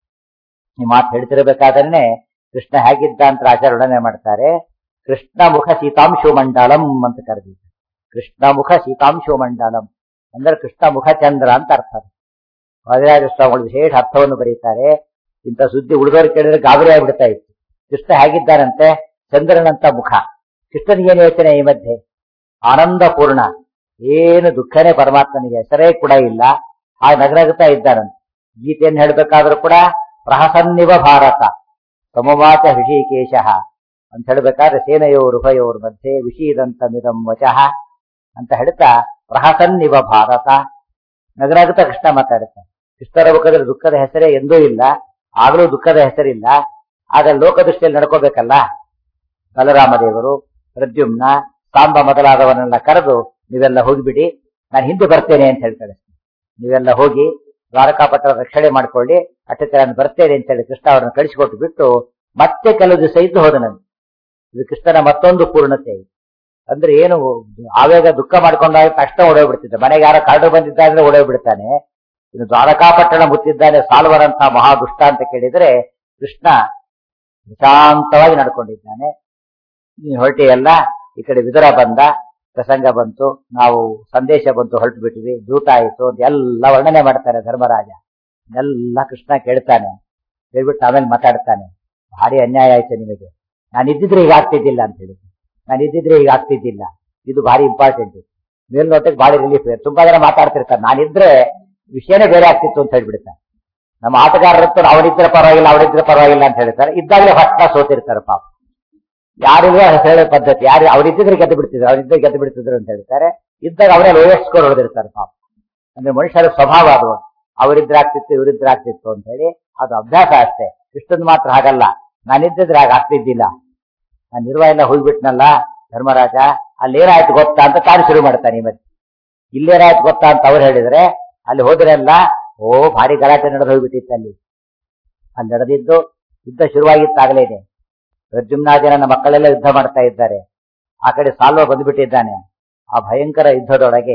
ಈ ಮಾತು ಹೇಳ್ತಿರ್ಬೇಕಾದ್ರೆ ಕೃಷ್ಣ ಹೇಗಿದ್ದ ಅಂತ ಆಚರಣೆ ಮಾಡ್ತಾರೆ ಕೃಷ್ಣ ಮುಖ ಸೀತಾಂಶು ಮಂಡಲಂ ಅಂತ ಕರೆದಿದ್ದ ಕೃಷ್ಣ ಮುಖ ಸೀತಾಂಶು ಮಂಡಲಂ ಅಂದ್ರೆ ಕೃಷ್ಣ ಮುಖ ಚಂದ್ರ ಅಂತ ಅರ್ಥ ವಾದಿರಾಜ ಸ್ವಾಮಿಗಳು ವಿಶೇಷ ಅರ್ಥವನ್ನು ಬರೀತಾರೆ ಇಂಥ ಸುದ್ದಿ ಉಳಿದವರು ಕೇಳಿದ್ರೆ ಗಾಬರಿ ಆಗ್ಬಿಡ್ತಾ ಇತ್ತು ಕೃಷ್ಣ ಹೇಗಿದ್ದಾರಂತೆ ಚಂದ್ರನಂತ ಮುಖ ಕೃಷ್ಣನಿಗೇನು ಯೋಚನೆ ಈ ಮಧ್ಯೆ ಆನಂದ ಪೂರ್ಣ ಏನು ದುಃಖನೇ ಪರಮಾತ್ಮನಿಗೆ ಹೆಸರೇ ಕೂಡ ಇಲ್ಲ ಆ ನಗನಗುತ್ತಾ ಇದ್ದಾನಂತೆ ಗೀತೆಯನ್ನು ಹೇಳ್ಬೇಕಾದ್ರೂ ಕೂಡ ಪ್ರಹಸನ್ನಿವ ಭಾರತ ಸಮವಾಚ ಹೃಷಿಕೇಶ ಅಂತ ಹೇಳ್ಬೇಕಾದ್ರೆ ಸೇನೆಯೋರ್ ಉಭಯೋರ್ ಮಧ್ಯೆ ವಿಷೀದಂತ ಮಿದಂ ವಚಃ ಅಂತ ಹೇಳ್ತಾ ಪ್ರಹಸನ್ನಿವ ಭಾರತ ನಗರಾಗುತ್ತಾ ಕೃಷ್ಣ ಮಾತಾಡುತ್ತೆ ಕೃಷ್ಣರ ಮುಖದಲ್ಲಿ ದುಃಖದ ಹೆಸರೇ ಎಂದೂ ಇಲ್ಲ ಆಗಲೂ ದುಃಖದ ಹೆಸರಿಲ್ಲ ಆಗ ಲೋಕದೃಷ್ಟಿಯಲ್ಲಿ ನಡ್ಕೋಬೇಕಲ್ಲ ಬಲರಾಮದೇವರು ಪ್ರದ್ಯುಮ್ನ ಸಾಂಬ ಮೊದಲಾದವನ್ನೆಲ್ಲ ಕರೆದು ನೀವೆಲ್ಲ ಹೋಗಿಬಿಡಿ ನಾನು ಹಿಂದೆ ಬರ್ತೇನೆ ಅಂತ ಹೇಳ್ತಾರೆ ನೀವೆಲ್ಲ ಹೋಗಿ ದ್ವಾರಕಾಪಟ್ಟಣ ರಕ್ಷಣೆ ಮಾಡ್ಕೊಳ್ಳಿ ಅಟ್ಟಕ್ಕೆ ನಾನು ಬರ್ತೇನೆ ಅಂತ ಹೇಳಿ ಕೃಷ್ಣ ಅವರನ್ನು ಕಳಿಸಿಕೊಟ್ಟು ಬಿಟ್ಟು ಮತ್ತೆ ಕೆಲವು ದಿವಸ ಇದ್ದು ಹೋದನಂತೆ ಇದು ಕೃಷ್ಣನ ಮತ್ತೊಂದು ಪೂರ್ಣತೆ ಅಂದ್ರೆ ಏನು ಆವೇಗ ದುಃಖ ಮಾಡ್ಕೊಂಡಾಗ ತಕ್ಷಣ ಓಡೋಗ್ಬಿಡ್ತಿದ್ದ ಮನೆಗೆ ಯಾರೋ ಕರಡು ಬಂದಿದ್ದ ಅಂದ್ರೆ ಓಡೋಗ್ಬಿಡ್ತಾನೆ ಇನ್ನು ದ್ವಾರಕಾಪಟ್ಟಣ ಮುತ್ತಿದ್ದಾನೆ ಸಾಲ್ವರಂತ ಮಹಾದುಷ್ಟ ಅಂತ ಕೇಳಿದ್ರೆ ಕೃಷ್ಣ ಶಾಂತವಾಗಿ ನಡ್ಕೊಂಡಿದ್ದಾನೆ ನೀನು ಹೊರಟಿಯಲ್ಲ ಈ ಕಡೆ ವಿದುರ ಬಂದ ಪ್ರಸಂಗ ಬಂತು ನಾವು ಸಂದೇಶ ಬಂತು ಹೊರಟು ಬಿಟ್ವಿ ದೂತ ಆಯಿತು ಅಂತ ಎಲ್ಲ ವರ್ಣನೆ ಮಾಡ್ತಾರೆ ಧರ್ಮರಾಜ ಎಲ್ಲ ಕೃಷ್ಣ ಕೇಳ್ತಾನೆ ಹೇಳ್ಬಿಟ್ಟು ಆಮೇಲೆ ಮಾತಾಡ್ತಾನೆ ಭಾರಿ ಅನ್ಯಾಯ ಆಯ್ತು ನಿಮಗೆ ನಾನು ಇದ್ದಿದ್ರೆ ಈಗ ಆಗ್ತಿದ್ದಿಲ್ಲ ಅಂತ ಹೇಳಿ ನಾನು ಇದ್ದಿದ್ರೆ ಈಗ ಆಗ್ತಿದ್ದಿಲ್ಲ ಇದು ಭಾರಿ ಇಂಪಾರ್ಟೆಂಟ್ ಮೇಲ್ನೋಟಕ್ಕೆ ಭಾರಿ ರಿಲೀಫ್ ತುಂಬಾ ಜನ ಮಾತಾಡ್ತಿರ್ತಾರೆ ನಾನಿದ್ರೆ ವಿಷಯನೇ ಬೇರೆ ಆಗ್ತಿತ್ತು ಅಂತ ಹೇಳ್ಬಿಡ್ತಾರೆ ನಮ್ಮ ಆಟಗಾರರತ್ತು ಅವರಿದ್ರೆ ಪರವಾಗಿಲ್ಲ ಅವರಿದ್ರೆ ಪರವಾಗಿಲ್ಲ ಅಂತ ಹೇಳ್ತಾರೆ ಇದ್ದಾಗಲೇ ಫಸ್ಟ್ ಸೋತಿರ್ತಾರೆ ಪಾಪ ಯಾರಿಗೂ ಹೇಳೋ ಪದ್ಧತಿ ಯಾರು ಅವರಿದ್ದಿದ್ರೆ ಗೆದ್ದು ಬಿಡ್ತಿದ್ರು ಅವರಿದ್ದರೆ ಗೆದ್ದು ಬಿಡ್ತಿದ್ರು ಅಂತ ಹೇಳ್ತಾರೆ ಇದ್ದಾಗ ಅವರೇ ಲೋಯೆಸ್ಟ್ ಸ್ಕೋರ್ ಹೊಡೆದಿರ್ತಾರೆ ಪಾಪ ಅಂದ್ರೆ ಮನುಷ್ಯರ ಸ್ವಭಾವ ಅದು ಅವರಿದ್ರೆ ಆಗ್ತಿತ್ತು ಇವರಿದ್ರೆ ಆಗ್ತಿತ್ತು ಅಂತ ಹೇಳಿ ಅದು ಅಭ್ಯಾಸ ಅಷ್ಟೇ ಇಷ್ಟೊಂದು ಮಾತ್ರ ಹಾಗಲ್ಲ ನಾನಿದ್ದಿದ್ರೆ ಹಾಗೆ ಆಗ್ತಿದ್ದಿಲ್ಲ ನಾನು ನಿರ್ವ ಎಲ್ಲ ಹೋಗ್ಬಿಟ್ನಲ್ಲ ಧರ್ಮರಾಜ ಅಲ್ಲೇನಾಯ್ತು ಗೊತ್ತಾ ಅಂತ ತಾನು ಶುರು ಮಾಡ್ತಾನೆ ಮತ್ತೆ ಇಲ್ಲೇನಾಯ್ತು ಗೊತ್ತಾ ಅಂತ ಅವ್ರು ಹೇಳಿದ್ರೆ ಅಲ್ಲಿ ಹೋದ್ರೆಲ್ಲ ಓ ಭಾರಿ ಗಲಾಟೆ ನಡೆದು ಹೋಗ್ಬಿಟ್ಟಿತ್ತು ಅಲ್ಲಿ ಅಲ್ಲಿ ನಡೆದಿದ್ದು ಯುದ್ಧ ಶುರುವಾಗಿತ್ತಾಗಲೇನೆ ಪ್ರದ್ಯುಮ್ನಾದಿ ನನ್ನ ಮಕ್ಕಳೆಲ್ಲ ಯುದ್ಧ ಮಾಡ್ತಾ ಇದ್ದಾರೆ ಆ ಕಡೆ ಸಾಲ್ವ ಬಂದ್ಬಿಟ್ಟಿದ್ದಾನೆ ಆ ಭಯಂಕರ ಯುದ್ಧದೊಳಗೆ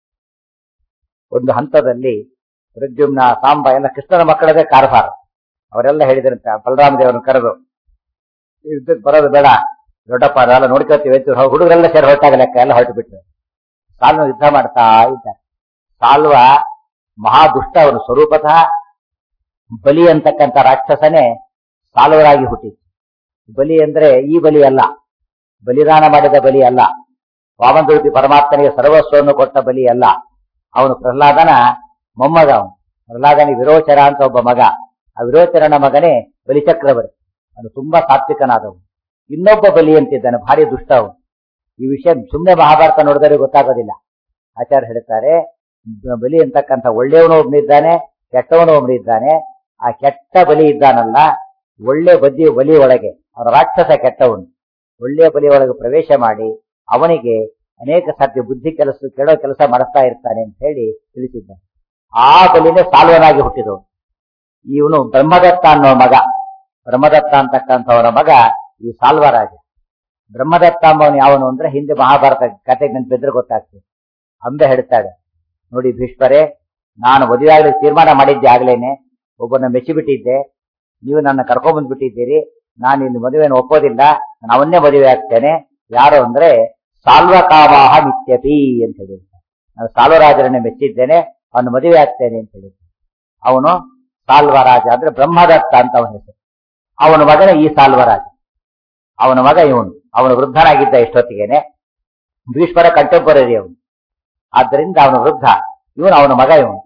ಒಂದು ಹಂತದಲ್ಲಿ ಪ್ರದ್ಯುಮ್ನ ಸಾಂಬ ಎಲ್ಲ ಕೃಷ್ಣನ ಮಕ್ಕಳದೇ ಕಾರ್ಭಾರ ಅವರೆಲ್ಲ ಹೇಳಿದ್ರಂತೆ ಬಲರಾಮ ದೇವರನ್ನು ಕರೆದು ಯುದ್ಧಕ್ಕೆ ಬರೋದು ಬೇಡ ದೊಡ್ಡಪ್ಪ ಅದೆಲ್ಲ ನೋಡ್ಕೊತೀವಿ ಅಂತ ಹುಡುಗರೆಲ್ಲ ಸೇರಿ ಹೊರಟಾಗ ಲೆಕ್ಕ ಎಲ್ಲ ಹೊರಟು ಬಿಟ್ರು ಸಾಲ್ವ ಯುದ್ಧ ಮಾಡ್ತಾ ಇದ್ದಾರೆ ಸಾಲ್ವ ಮಹಾದುಷ್ಟ ಅವನು ಸ್ವರೂಪತಃ ಬಲಿ ಅಂತಕ್ಕಂಥ ರಾಕ್ಷಸನೇ ಸಾಲ್ವರಾಗಿ ಹುಟ್ಟಿತು ಬಲಿ ಅಂದ್ರೆ ಈ ಬಲಿ ಅಲ್ಲ ಬಲಿದಾನ ಮಾಡಿದ ಬಲಿ ಅಲ್ಲ ವಾಮನರೂಪಿ ಪರಮಾತ್ಮನಿಗೆ ಸರ್ವಸ್ವವನ್ನು ಕೊಟ್ಟ ಬಲಿ ಅಲ್ಲ ಅವನು ಪ್ರಹ್ಲಾದನ ಮೊಮ್ಮಗ ಅವನು ಪ್ರಹ್ಲಾದನಿಗೆ ವಿರೋಚರ ಅಂತ ಒಬ್ಬ ಮಗ ಆ ವಿರೋಚರನ ಮಗನೇ ಬಲಿಚಕ್ರವರ್ತಿ ಅವನು ತುಂಬಾ ಸಾತ್ವಿಕನಾದವನು ಇನ್ನೊಬ್ಬ ಬಲಿ ಅಂತಿದ್ದಾನೆ ಭಾರಿ ದುಷ್ಟ ಅವನು ಈ ವಿಷಯ ಸುಮ್ಮನೆ ಮಹಾಭಾರತ ನೋಡಿದರೆ ಗೊತ್ತಾಗೋದಿಲ್ಲ ಆಚಾರ್ಯ ಹೇಳ್ತಾರೆ ಬಲಿ ಅಂತಕ್ಕಂಥ ಒಳ್ಳೆಯವನು ಒಬ್ಬನಿದ್ದಾನೆ ಕೆಟ್ಟವನು ಒಬ್ಬನಿದ್ದಾನೆ ಆ ಕೆಟ್ಟ ಬಲಿ ಇದ್ದಾನಲ್ಲ ಒಳ್ಳೆ ಬದಿ ಬಲಿ ಒಳಗೆ ಅವನ ರಾಕ್ಷಸ ಕೆಟ್ಟವನು ಒಳ್ಳೆಯ ಬಲಿ ಒಳಗೆ ಪ್ರವೇಶ ಮಾಡಿ ಅವನಿಗೆ ಅನೇಕ ಸಾಧ್ಯ ಬುದ್ಧಿ ಕೆಲಸ ಕೆಡೋ ಕೆಲಸ ಮಾಡಿಸ್ತಾ ಇರ್ತಾನೆ ಅಂತ ಹೇಳಿ ತಿಳಿಸಿದ್ದಾನೆ ಆ ಬಲಿನೇ ಸಾಲ್ವನಾಗಿ ಹುಟ್ಟಿದವನು ಇವನು ಬ್ರಹ್ಮದತ್ತ ಅನ್ನೋ ಮಗ ಬ್ರಹ್ಮದತ್ತ ಅಂತಕ್ಕಂಥವನ ಮಗ ಈ ಸಾಲ್ವರಾಜ ಬ್ರಹ್ಮದತ್ತ ಅಂಬವನು ಯಾವನು ಅಂದ್ರೆ ಹಿಂದೆ ಮಹಾಭಾರತ ಕತೆಗೆ ನೆನಪಿದ್ರೆ ಗೊತ್ತಾಗ್ತದೆ ಅಂಬೆ ಹೇಳ್ತಾಳೆ ನೋಡಿ ಭೀಷ್ಮರೇ ನಾನು ಮದುವೆಯಾಗಲಿ ತೀರ್ಮಾನ ಮಾಡಿದ್ದೆ ಆಗ್ಲೇನೆ ಒಬ್ಬನ ಮೆಚ್ಚಿಬಿಟ್ಟಿದ್ದೆ ನೀವು ನನ್ನ ಕರ್ಕೊಂಡ್ಬಂದ್ಬಿಟ್ಟಿದ್ದೀರಿ ನಾನು ಇಲ್ಲಿ ಮದುವೆಯನ್ನು ಒಪ್ಪೋದಿಲ್ಲ ನಾನು ಅವನ್ನೇ ಮದುವೆ ಆಗ್ತೇನೆ ಯಾರು ಅಂದ್ರೆ ಸಾಲ್ವಕಾಮಾಹ ಮಿತ್ಯಪಿ ಅಂತ ಹೇಳಿರ್ತಾನೆ ನಾನು ಸಾಲ್ವರಾಜರನ್ನೇ ಮೆಚ್ಚಿದ್ದೇನೆ ಅವನು ಮದುವೆ ಆಗ್ತೇನೆ ಅಂತ ಹೇಳಿರ್ತಾನೆ ಅವನು ಸಾಲ್ವರಾಜ ಅಂದ್ರೆ ಬ್ರಹ್ಮದತ್ತ ಅಂತ ಅವನ ಹೆಸರು ಅವನ ಮಗನೇ ಈ ಸಾಲ್ವರಾಜ ಅವನ ಮಗ ಇವನು ಅವನು ವೃದ್ಧನಾಗಿದ್ದ ಇಷ್ಟೊತ್ತಿಗೆನೆ ಭೀಷ್ಮರ ಕಂಟೆಂಪರರಿ ಅವನು ಆದ್ದರಿಂದ ಅವನು ವೃದ್ಧ ಇವನು ಅವನ ಮಗ ಇವನು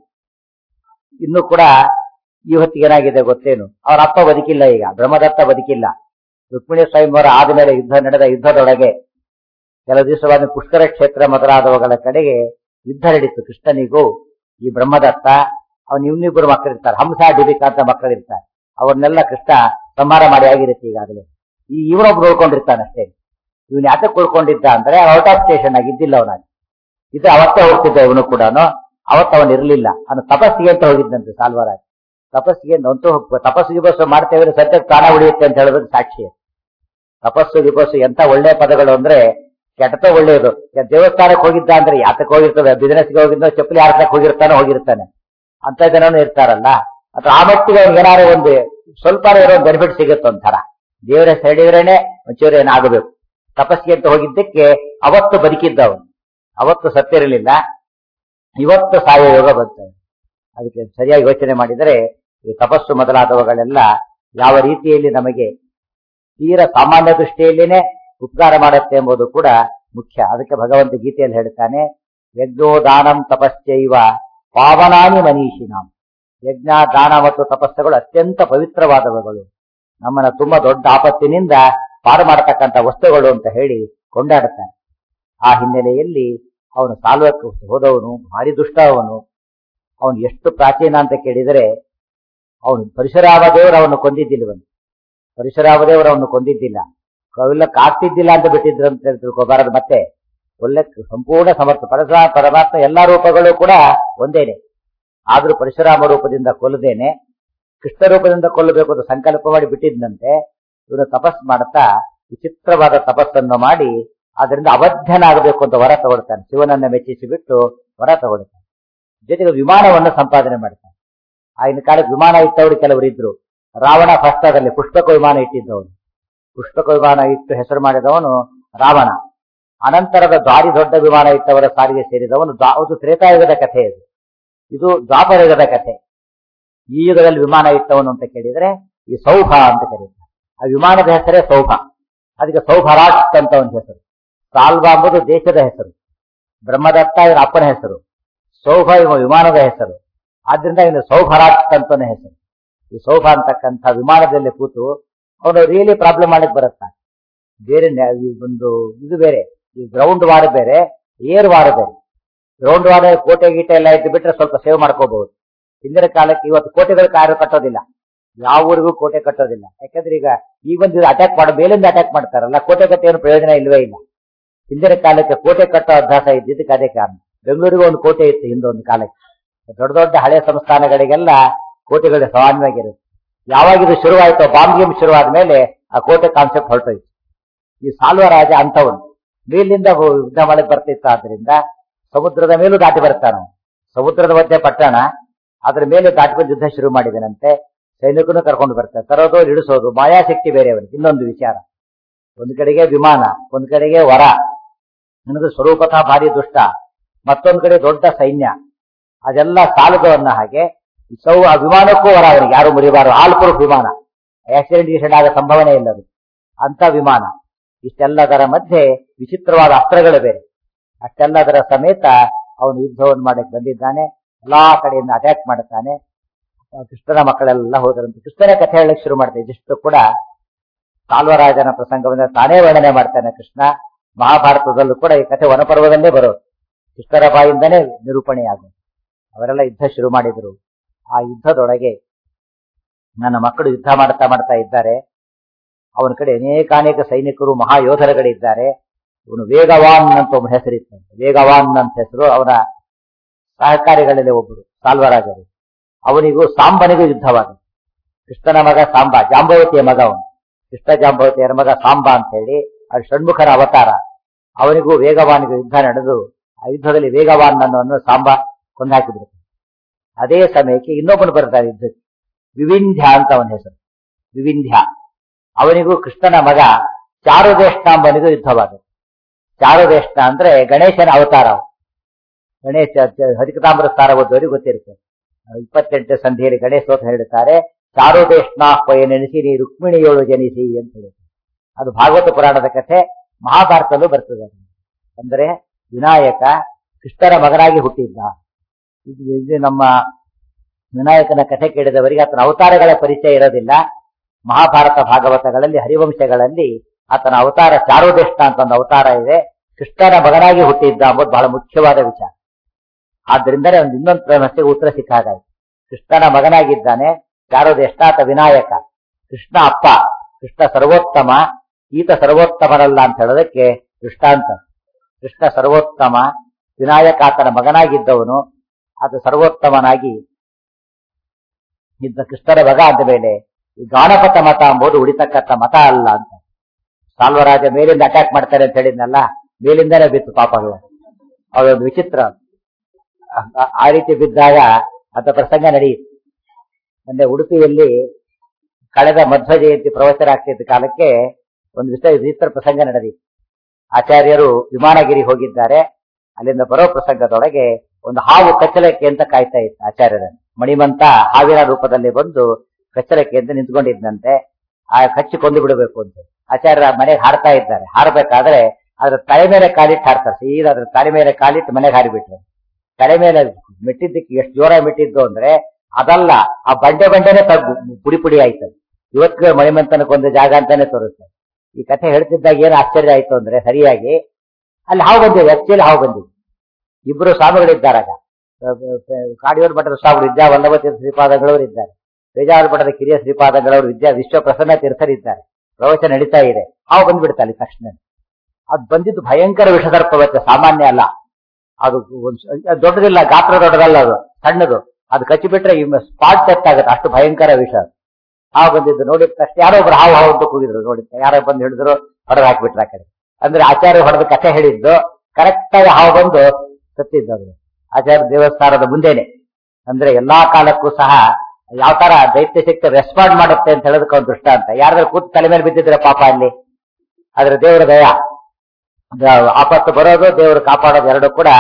ಇನ್ನು ಕೂಡ ಈ ಹೊತ್ತಿಗೆ ಏನಾಗಿದೆ ಗೊತ್ತೇನು ಅವರ ಅಪ್ಪ ಬದುಕಿಲ್ಲ ಈಗ ಬ್ರಹ್ಮದತ್ತ ಬದುಕಿಲ್ಲ ರುಕ್ಮಿಣಿ ಸ್ವಯಂವರ ಆದಮೇಲೆ ಯುದ್ಧ ನಡೆದ ಯುದ್ಧದೊಳಗೆ ಕೆಲವು ದಿವಸವಾದ ಪುಷ್ಕರ ಕ್ಷೇತ್ರ ಮೊದಲಾದವುಗಳ ಕಡೆಗೆ ಯುದ್ಧ ನಡೀತು ಕೃಷ್ಣನಿಗೂ ಈ ಬ್ರಹ್ಮದತ್ತ ಅವನು ಇವನಿಬ್ಬರು ಮಕ್ಕಳಿರ್ತಾರೆ ಹಂಸ ಡಿಬಿಕ ಅಂತ ಮಕ್ಕಳಿರ್ತಾರೆ ಅವ್ರನ್ನೆಲ್ಲ ಕೃಷ್ಣ ಸಂಹಾರ ಮಾಡಿ ಆಗಿರುತ್ತೆ ಈಗಾಗಲೇ ಈ ಇವನೊಬ್ರು ಉಳ್ಕೊಂಡಿರ್ತಾನೆ ಅಷ್ಟೇ ಇವನ್ ಯಾತಕ್ಕೆ ಉಳ್ಕೊಂಡಿದ್ದ ಅಂದ್ರೆ ಔಟ್ ಆಫ್ ಸ್ಟೇಷನ್ ಆಗಿದ್ದಿಲ್ಲ ಅವನಾಗಿ ಇದು ಅವತ್ತೇ ಹೋಗ್ತಿದ್ದ ಇವನು ಕೂಡ ಅವತ್ತು ಅವನು ಇರಲಿಲ್ಲ ಅವನು ತಪಸ್ಸಿಗೆ ಅಂತ ಹೋಗಿದ್ದಂತೆ ಸಾಲ್ವರಾಜ್ ತಪಸ್ಸಿಗೆ ಅಂತೂ ತಪಸ್ಸು ಗಿಪಸ್ಸು ಮಾಡ್ತೇವೆ ಸದ್ಯಕ್ಕೆ ಪ್ರಾಣ ಉಳಿಯುತ್ತೆ ಅಂತ ಹೇಳೋದಕ್ಕೆ ಸಾಕ್ಷಿ ತಪಸ್ಸು ಗಿಪಸ್ಸು ಎಂತ ಒಳ್ಳೆ ಪದಗಳು ಅಂದ್ರೆ ಕೆಟ್ಟತ ಒಳ್ಳೆಯದು ದೇವಸ್ಥಾನಕ್ಕೆ ಹೋಗಿದ್ದ ಅಂದ್ರೆ ಯಾತಕ್ಕೆ ಹೋಗಿರ್ತದೆ ಬಿಸಿನೆಸ್ಗೆ ಹೋಗಿದ್ದ ಚಪ್ಪಲಿ ಆರ್ಸಕ್ಕೆ ಹೋಗಿರ್ತಾನೆ ಹೋಗಿರ್ತಾನೆ ಅಂತ ಜನನು ಇರ್ತಾರಲ್ಲ ಅಥವಾ ಆ ಮಟ್ಟಿಗೆ ಅವ್ನಿಗೆ ಏನಾದ್ರು ಒಂದು ಸ್ವಲ್ಪ ಇರೋ ಬೆನಿಫಿಟ್ ಸಿಗುತ್ತೆ ಒಂಥರ ದೇವರ ಹೇಳಿದ್ರೇನೆ ಒಂಚೂರು ಏನಾಗಬೇಕು ತಪಸ್ಸಿಗೆ ಅಂತ ಹೋಗಿದ್ದಕ್ಕೆ ಅವತ್ತು ಬದುಕಿದ್ದ ಅವನು ಅವತ್ತು ಸತ್ತಿರಲಿಲ್ಲ ಇವತ್ತು ಸಾಯ ಯೋಗ ಬಂತು ಅದಕ್ಕೆ ಸರಿಯಾಗಿ ಯೋಚನೆ ಮಾಡಿದರೆ ಈ ತಪಸ್ಸು ಮೊದಲಾದವುಗಳೆಲ್ಲ ಯಾವ ರೀತಿಯಲ್ಲಿ ನಮಗೆ ತೀರ ಸಾಮಾನ್ಯ ದೃಷ್ಟಿಯಲ್ಲಿನೇ ಉಪಕಾರ ಮಾಡುತ್ತೆ ಎಂಬುದು ಕೂಡ ಮುಖ್ಯ ಅದಕ್ಕೆ ಭಗವಂತ ಗೀತೆಯಲ್ಲಿ ಹೇಳ್ತಾನೆ ಯಜ್ಞೋ ದಾನಂ ತಪಶ್ಚೈವ ಪಾವನಾನಿ ಮನೀಷಿನಾಂ ಯಜ್ಞ ದಾನ ಮತ್ತು ತಪಸ್ಸುಗಳು ಅತ್ಯಂತ ಪವಿತ್ರವಾದವುಗಳು ನಮ್ಮನ್ನ ತುಂಬಾ ದೊಡ್ಡ ಆಪತ್ತಿನಿಂದ ಪಾರು ಮಾಡತಕ್ಕಂಥ ವಸ್ತುಗಳು ಅಂತ ಹೇಳಿ ಕೊಂಡಾಡುತ್ತಾನೆ ಆ ಹಿನ್ನೆಲೆಯಲ್ಲಿ ಅವನು ಸಾಲ್ವಕ್ಕೆ ಹೋದವನು ಭಾರಿ ದುಷ್ಟ ಅವನು ಅವನು ಎಷ್ಟು ಪ್ರಾಚೀನ ಅಂತ ಕೇಳಿದರೆ ಅವನು ಪರಶುರಾಮ ದೇವರು ಅವನು ಕೊಂದಿದ್ದಿಲ್ಲವನು ಪರಶುರಾಮ ದೇವರು ಅವನು ಕೊಂದಿದ್ದಿಲ್ಲ ಅವೆಲ್ಲ ಕಾಡ್ತಿದ್ದಿಲ್ಲ ಅಂತ ಬಿಟ್ಟಿದ್ರು ಅಂತ ತಿಳ್ಕೊಬಾರದು ಮತ್ತೆ ಒಳ್ಳೆ ಸಂಪೂರ್ಣ ಸಮರ್ಥ ಪರಶುರಾಮ ಪರಮಾತ್ಮ ಎಲ್ಲಾ ರೂಪಗಳು ಕೂಡ ಒಂದೇನೆ ಆದ್ರೂ ಪರಶುರಾಮ ರೂಪದಿಂದ ಕೊಲ್ಲದೇನೆ ಕೃಷ್ಣ ರೂಪದಿಂದ ಕೊಲ್ಲಬೇಕು ಅಂತ ಸಂಕಲ್ಪ ಮಾಡಿ ಬಿಟ್ಟಿದ್ದಂತೆ ಇವನು ತಪಸ್ ಮಾಡುತ್ತಾ ವಿಚಿತ್ರವಾದ ತಪಸ್ಸನ್ನು ಮಾಡಿ ಅದರಿಂದ ಅವಧ್ಯನಾಗಬೇಕು ಅಂತ ವರ ತಗೊಳ್ತಾನೆ ಶಿವನನ್ನ ಮೆಚ್ಚಿಸಿ ಬಿಟ್ಟು ವರ ತಗೊಳ್ತಾನೆ ಜೊತೆಗೆ ವಿಮಾನವನ್ನು ಸಂಪಾದನೆ ಮಾಡ್ತಾನೆ ಆಗಿನ ಕಾಲಕ್ಕೆ ವಿಮಾನ ಇಟ್ಟವರು ಕೆಲವರು ಇದ್ರು ರಾವಣ ಫಸ್ಟದಲ್ಲಿ ಪುಷ್ಪಕ ವಿಮಾನ ಇಟ್ಟಿದ್ದವನು ಪುಷ್ಪಕ ವಿಮಾನ ಇಟ್ಟು ಹೆಸರು ಮಾಡಿದವನು ರಾವಣ ಅನಂತರದ ದಾರಿ ದೊಡ್ಡ ವಿಮಾನ ಇಟ್ಟವರ ಸಾರಿಗೆ ಸೇರಿದವನು ಅದು ತ್ರೇತಾಯುಗದ ಕಥೆ ಇದು ಇದು ದ್ವಾಪರಯುಗದ ಕಥೆ ಈ ಯುಗದಲ್ಲಿ ವಿಮಾನ ಇಟ್ಟವನು ಅಂತ ಕೇಳಿದ್ರೆ ಈ ಸೌಭ ಅಂತ ಕರೀತಾರೆ ಆ ವಿಮಾನದ ಹೆಸರೇ ಸೌಭ ಅದಕ್ಕೆ ಸೌಭರಾಟ್ ಅಂತ ಒಂದು ಹೆಸರು ಸಾಲ್ವ ಎಂಬುದು ದೇಶದ ಹೆಸರು ಬ್ರಹ್ಮದತ್ತ ಇವನ ಅಪ್ಪನ ಹೆಸರು ಸೌಭ ಇವ ವಿಮಾನದ ಹೆಸರು ಆದ್ರಿಂದ ಇವನು ಸೌಭರಾಟ್ ಅಂತನೇ ಹೆಸರು ಈ ಸೌಭ ಅಂತಕ್ಕಂಥ ವಿಮಾನದಲ್ಲಿ ಕೂತು ಅವನು ರಿಯಲಿ ಪ್ರಾಬ್ಲಮ್ ಮಾಡಕ್ ಬರುತ್ತಾನೆ ಬೇರೆ ಒಂದು ಇದು ಬೇರೆ ಈ ಗ್ರೌಂಡ್ ವಾರ ಬೇರೆ ಏರ್ ವಾರ ಬೇರೆ ಗ್ರೌಂಡ್ ವಾರ ಕೋಟೆ ಗೀಟೆ ಎಲ್ಲ ಇದ್ದು ಬಿಟ್ರೆ ಸ್ವಲ್ಪ ಸೇವ್ ಮಾಡ್ಕೋಬಹುದು ಹಿಂದಿನ ಕಾಲಕ್ಕೆ ಇವತ್ತು ಕೋಟೆಗಳು ಕಾರ್ಯ ಕಟ್ಟೋದಿಲ್ಲ ಯಾವ ಊರಿಗೂ ಕೋಟೆ ಕಟ್ಟೋದಿಲ್ಲ ಯಾಕಂದ್ರೆ ಈಗ ಈಗ ಒಂದು ಅಟ್ಯಾಕ್ ಮಾಡೋ ಮೇಲಿಂದ ಅಟ್ಯಾಕ್ ಮಾಡ್ತಾರಲ್ಲ ಕೋಟೆ ಕಟ್ಟೆ ಏನು ಪ್ರಯೋಜನ ಇಲ್ವೇ ಇಲ್ಲ ಹಿಂದಿನ ಕಾಲಕ್ಕೆ ಕೋಟೆ ಕಟ್ಟೋ ಅಭ್ಯಾಸ ಇದ್ದಿದ್ದಕ್ಕೆ ಅದೇ ಕಾರಣ ಬೆಂಗಳೂರಿಗೆ ಒಂದು ಕೋಟೆ ಇತ್ತು ಹಿಂದೊಂದು ಕಾಲಕ್ಕೆ ದೊಡ್ಡ ದೊಡ್ಡ ಹಳೆ ಸಂಸ್ಥಾನಗಳಿಗೆಲ್ಲ ಕೋಟೆಗಳು ಸಾಮಾನ್ಯವಾಗಿರುತ್ತೆ ಯಾವಾಗ ಇದು ಶುರುವಾಯಿತು ಬಾಂಬ್ ಗೇಮ್ ಶುರುವಾದ ಮೇಲೆ ಆ ಕೋಟೆ ಕಾನ್ಸೆಪ್ಟ್ ಹೊರಟೋಯ್ತು ಈ ಸಾಲ್ವ ರಾಜ ಅಂತವನು ಮೇಲಿಂದ ಯುದ್ಧ ಮಾಡಕ್ ಬರ್ತಿತ್ತು ಆದ್ರಿಂದ ಸಮುದ್ರದ ಮೇಲೂ ದಾಟಿ ಬರ್ತಾನ ಸಮುದ್ರದ ಮಧ್ಯೆ ಪಟ್ಟಣ ಅದ್ರ ಮೇಲೆ ದಾಟಿ ಬಂದು ಯುದ್ಧ ಶುರು ಮಾಡಿದನಂತೆ ಸೈನಿಕನು ಕರ್ಕೊಂಡು ಬರ್ತಾರೆ ತರೋದು ಇಳಿಸೋದು ಮಾಯಾಶಕ್ತಿ ಬೇರೆ ಅವನಿಗೆ ಇನ್ನೊಂದು ವಿಚಾರ ಒಂದ್ ಕಡೆಗೆ ವಿಮಾನ ಒಂದ್ ಕಡೆಗೆ ವರ ನನಗೆ ಸ್ವರೂಪತಃ ಭಾರಿ ದುಷ್ಟ ಮತ್ತೊಂದ್ ಕಡೆ ದೊಡ್ಡ ಸೈನ್ಯ ಅದೆಲ್ಲ ಸಾಲದವನ್ನ ಹಾಗೆ ಸೌ ಆ ವಿಮಾನಕ್ಕೂ ವರ ಅವನಿಗೆ ಯಾರು ಮುರಿಬಾರು ಆಲ್ ಪ್ರೂಫ್ ವಿಮಾನ ಆಕ್ಸಿಡೆಂಟ್ ಗಿಸಿಡೆಂಟ್ ಆಗೋ ಸಂಭವನೆ ಇಲ್ಲ ಅದು ಅಂತ ವಿಮಾನ ಇಷ್ಟೆಲ್ಲದರ ಮಧ್ಯೆ ವಿಚಿತ್ರವಾದ ಅಸ್ತ್ರಗಳು ಬೇರೆ ಅಷ್ಟೆಲ್ಲದರ ಸಮೇತ ಅವನು ಯುದ್ಧವನ್ನು ಮಾಡಕ್ಕೆ ಬಂದಿದ್ದಾನೆ ಎಲ್ಲಾ ಕಡೆಯಿಂದ ಅಟ್ಯಾಕ್ ಮಾಡುತ್ತಾನೆ ಕೃಷ್ಣನ ಮಕ್ಕಳೆಲ್ಲ ಹೋದರಂತೆ ಕೃಷ್ಣನ ಕಥೆ ಹೇಳಕ್ ಶುರು ಮಾಡ್ತಾರೆ ಇದಿಷ್ಟು ಕೂಡ ಸಾಲ್ವರಾಜನ ಪ್ರಸಂಗವನ್ನ ತಾನೇ ವರ್ಣನೆ ಮಾಡ್ತಾನೆ ಕೃಷ್ಣ ಮಹಾಭಾರತದಲ್ಲೂ ಕೂಡ ಈ ಕಥೆ ವನಪರ್ವದಲ್ಲೇ ಬರೋದು ಕೃಷ್ಣರ ಬಾಯಿಂದನೇ ನಿರೂಪಣೆಯಾಗುವುದು ಅವರೆಲ್ಲ ಯುದ್ಧ ಶುರು ಮಾಡಿದ್ರು ಆ ಯುದ್ಧದೊಳಗೆ ನನ್ನ ಮಕ್ಕಳು ಯುದ್ಧ ಮಾಡ್ತಾ ಮಾಡ್ತಾ ಇದ್ದಾರೆ ಅವನ ಕಡೆ ಅನೇಕಾನೇಕ ಸೈನಿಕರು ಮಹಾಯೋಧರುಗಳಿದ್ದಾರೆ ಇವನು ವೇಗವಾನ್ ಅಂತ ಒಬ್ಬ ಹೆಸರಿತ್ತು ವೇಗವಾನ್ ಅಂತ ಹೆಸರು ಅವನ ಸಹಕಾರಿಗಳಲ್ಲಿ ಒಬ್ಬರು ಸಾಲ್ವರಾಜರು ಅವನಿಗೂ ಸಾಂಬನಿಗೂ ಯುದ್ಧವಾದ ಕೃಷ್ಣನ ಮಗ ಸಾಂಬ ಜಾಂಬವತಿಯ ಮಗ ಅವನು ಕೃಷ್ಣ ಜಾಂಬವತಿಯರ ಮಗ ಸಾಂಬ ಅಂತ ಹೇಳಿ ಅದು ಷಣ್ಮುಖರ ಅವತಾರ ಅವನಿಗೂ ವೇಗವಾನಿಗೂ ಯುದ್ಧ ನಡೆದು ಆ ಯುದ್ಧದಲ್ಲಿ ವೇಗವಾನ್ ಅನ್ನೋನು ಸಾಂಬ ಕೊಂದಾಕಿಬಿಡ್ತಾನೆ ಅದೇ ಸಮಯಕ್ಕೆ ಇನ್ನೊಬ್ಬನು ಬರ್ತಾನೆ ಯುದ್ಧಕ್ಕೆ ವಿವಿಂಧ್ಯ ಅಂತ ಅವನ ಹೆಸರು ವಿವಿಂಧ್ಯ ಅವನಿಗೂ ಕೃಷ್ಣನ ಮಗ ಚಾರುದೇಷ್ಟಾಂಬನಿಗೂ ಯುದ್ಧವಾದ ಚಾರುದೇಷ್ಟ ಅಂದ್ರೆ ಗಣೇಶನ ಅವತಾರ ಅವ ಗಣೇಶ ಹರಿಕತಾಂಬರ ಸ್ಥಾನ ಓದೋರಿಗೆ ಗೊತ್ತಿರುತ್ತೆ ಇಪ್ಪತ್ತೆಂಟು ಸಂಧಿಯಲ್ಲಿ ಗಣೇಶೋತ್ ಹೇಳುತ್ತಾರೆ ಚಾರುದೇಷ್ಣಾಹ್ವಯ ನೆನೆಸಿ ನೀ ರುಕ್ಮಿಣಿಯೋಳು ಜನಿಸಿ ಅಂತ ಹೇಳಿ ಅದು ಭಾಗವತ ಪುರಾಣದ ಕಥೆ ಮಹಾಭಾರತದಲ್ಲೂ ಬರ್ತದೆ ಅದು. ಅಂದ್ರೆ ವಿನಾಯಕ ಕೃಷ್ಣರ ಮಗನಾಗಿ ಹುಟ್ಟಿದ್ದ ಇದು ಇದು ನಮ್ಮ ವಿನಾಯಕನ ಕಥೆ ಕೇಳಿದವರಿಗೆ ಆತನ ಅವತಾರಗಳ ಪರಿಚಯ ಇರೋದಿಲ್ಲ ಮಹಾಭಾರತ ಭಾಗವತಗಳಲ್ಲಿ ಹರಿವಂಶಗಳಲ್ಲಿ ಆತನ ಅವತಾರ ಚಾರುದೇಷ್ಟ ಅಂತ ಒಂದು ಅವತಾರ ಇದೆ ಕೃಷ್ಣನ ಮಗನಾಗಿ ಹುಟ್ಟಿದ್ದ ಎಂಬುದು ಬಹಳ ಮುಖ್ಯವಾದ ವಿಚಾರ ಆದ್ರಿಂದಲೇ ಒಂದು ಇನ್ನೊಂದು ಪ್ರಶ್ನೆಗೆ ಉತ್ತರ ಸಿಕ್ಕಾಗಾಯ್ತು ಕೃಷ್ಣನ ಮಗನಾಗಿದ್ದಾನೆ ಚಾರುದೇಷ್ಟ ಆತ ವಿನಾಯಕ ಕೃಷ್ಣ ಅಪ್ಪ ಕೃಷ್ಣ ಸರ್ವೋತ್ತಮ ಈತ ಸರ್ವೋತ್ತಮನಲ್ಲ ಅಂತ ಹೇಳೋದಕ್ಕೆ ದೃಷ್ಟಾಂತ ಕೃಷ್ಣ ಸರ್ವೋತ್ತಮ ವಿನಾಯಕ ಆತನ ಮಗನಾಗಿದ್ದವನು ಆತ ಸರ್ವೋತ್ತಮನಾಗಿ ಇದ್ದ ಕೃಷ್ಣರ ಮಗ ಆದ ಮೇಲೆ ಈ ಗಾಣಪತ ಮತ ಎಂಬುದು ಉಳಿತಕ್ಕಂಥ ಮತ ಅಲ್ಲ ಅಂತ ಸಾಲ್ವರಾಜ ಮೇಲಿಂದ ಅಟ್ಯಾಕ್ ಮಾಡ್ತಾರೆ ಅಂತ ಹೇಳಿದ್ನಲ್ಲ ಮೇಲಿಂದನೇ ಬಿತ್ತು ಪಾಪಗಳು ಅವರೊಂದು ವಿಚಿತ್ರ ಆ- ಆ ರೀತಿ ಬಿದ್ದಾಗ ಅಂತ ಪ್ರಸಂಗ ನಡೆಯಿತು ಅಂದ್ರೆ ಉಡುಪಿಯಲ್ಲಿ ಕಳೆದ ಮಧ್ವ ಜಯಂತಿ ಪ್ರವಚನ ಆಗ್ತಿದ್ದ ಕಾಲಕ್ಕೆ ಒಂದು ವಿಷಯ ವಿಚಿತ್ರ ಪ್ರಸಂಗ ನಡೆದಿತ್ತು ಆಚಾರ್ಯರು ವಿಮಾನಗಿರಿ ಹೋಗಿದ್ದಾರೆ ಅಲ್ಲಿಂದ ಬರೋ ಪ್ರಸಂಗದೊಳಗೆ ಒಂದು ಹಾವು ಕಚ್ಚಲಕ್ಕೆ ಅಂತ ಕಾಯ್ತಾ ಇತ್ತು ಆಚಾರ್ಯರನ್ನು ಮಣಿಮಂತ ಹಾವಿನ ರೂಪದಲ್ಲಿ ಬಂದು ಕಚ್ಚಲಕ್ಕೆ ಅಂತ ನಿಂತ್ಕೊಂಡಿದ್ದಂತೆ ಆ ಕಚ್ಚಿ ಕೊಂದು ಬಿಡಬೇಕು ಅಂತ ಆಚಾರ್ಯರ ಮನೆಗೆ ಹಾರ್ತಾ ಇದ್ದಾರೆ ಹಾರಬೇಕಾದ್ರೆ ಅದ್ರ ತಲೆ ಮೇಲೆ ಕಾಲಿಟ್ಟು ಹಾರ್ತಾರೆ ಸೀದಾ ಅದ್ರ ತಲೆ ಮೇಲೆ ಕಾಲಿಟ್ಟು ಮನೆಗೆ ಹಾರಿಬಿಟ್ರು ತಲೆ ಮೇಲೆ ಮೆಟ್ಟಿದ್ದಕ್ಕೆ ಎಷ್ಟು ಜೋರ ಮೆಟ್ಟಿದ್ದು ಅಂದ್ರೆ ಅದಲ್ಲ ಆ ಬಂಡೆ ಬಂಡೆನೆ ತಗ್ಗು ಪುಡಿ ಪುಡಿ ಆಯ್ತದೆ ಇವತ್ತಿಗೆ ಮಣಿಮಂತನಕ್ಕೆ ಒಂದು ಜಾಗ ಅಂತಾನೆ ತೋರುತ್ತೆ ಈ ಕಥೆ ಹೇಳ್ತಿದ್ದಾಗ ಏನು ಆಶ್ಚರ್ಯ ಆಯ್ತು ಅಂದ್ರೆ ಸರಿಯಾಗಿ ಅಲ್ಲಿ ಹಾವು ಬಂದಿದೆ ಆಕ್ಚುಲಿ ಹಾವು ಬಂದಿದೆ ಇಬ್ರು ಸ್ವಾಮಿಗಳಿದ್ದಾರಾಗ ಕಾಡಿಯೂರು ಮಠದ ಸ್ವಾಮಿಗಳು ವಿದ್ಯಾ ವಲ್ಲಭ ತೀರ್ಥ ಶ್ರೀಪಾದಗಳವರು ಇದ್ದಾರೆ ಬೇಜಾವರ ಮಠದ ಕಿರಿಯ ಶ್ರೀಪಾದಗಳವರು ವಿದ್ಯಾ ವಿಶ್ವ ಪ್ರಸನ್ನ ತೀರ್ಥರಿದ್ದಾರೆ ಪ್ರವಚನ ನಡೀತಾ ಇದೆ ಹಾವು ಬಂದ್ಬಿಡ್ತಾ ಅಲ್ಲಿ ತಕ್ಷಣ ಅದು ಬಂದಿದ್ದು ಭಯಂಕರ ವಿಷಸರ್ಪವತ್ತೆ ಸಾಮಾನ್ಯ ಅಲ್ಲ ಅದು ಒಂದ್ ಸ- ಅದು ದೊಡ್ಡದಿಲ್ಲ ಗಾತ್ರ ದೊಡ್ಡದಲ್ಲ ಅದು ಸಣ್ಣದು ಅದು ಕಚ್ಚಿಬಿಟ್ರೆ ಸ್ಪಾಟ್ ಡೆತ್ ಆಗುತ್ತೆ ಅಷ್ಟು ಭಯಂಕರ ವಿಷ ಅದು. ಹಾವು ಬಂದಿದ್ದು ನೋಡಿದ ತಕ್ಷಣ ಯಾರೋ ಒಬ್ರು ಹಾವು ಹಾವು ಅಂತ ಕೂಗಿದ್ರು ನೋಡಿ ಯಾರೋ ಬಂದು ಹಿಡಿದ್ರು ಹೊಡೆದು ಹಾಕ್ಬಿಟ್ರು ಆ ಕಡೆ ಅಂದ್ರೆ ಆಚಾರ್ಯ ಹೊಡೆದ ಕಥೆ ಹೇಳಿದ್ದು ಕರೆಕ್ಟ್ ಆಗಿ ಹಾವು ಬಂದು ಸತ್ತಿದ್ದು ಅದು ಆಚಾರ್ಯ ದೇವಸ್ಥಾನದ ಮುಂದೆನೆ ಅಂದ್ರೆ ಎಲ್ಲಾ ಕಾಲಕ್ಕೂ ಸಹ ಯಾವ ತರ ದೈತ್ಯ ಶಕ್ತಿ ರೆಸ್ಪಾಂಡ್ ಮಾಡುತ್ತೆ ಅಂತ ಹೇಳೋದಕ್ಕೆ ಒಂದು ದೃಷ್ಟ ಅಂತ ಯಾರಾದ್ರೂ ಕೂತು ತಲೆ ಮೇಲೆ ಬಿದ್ದಿದ್ರೆ ಪಾಪ ಅಲ್ಲಿ ಆದ್ರೆ ದೇವರ ದಯ ದ- ಆಪತ್ತು ಬರೋದು ದೇವರು ಕಾಪಾಡೋದು ಎರಡು ಕೂಡ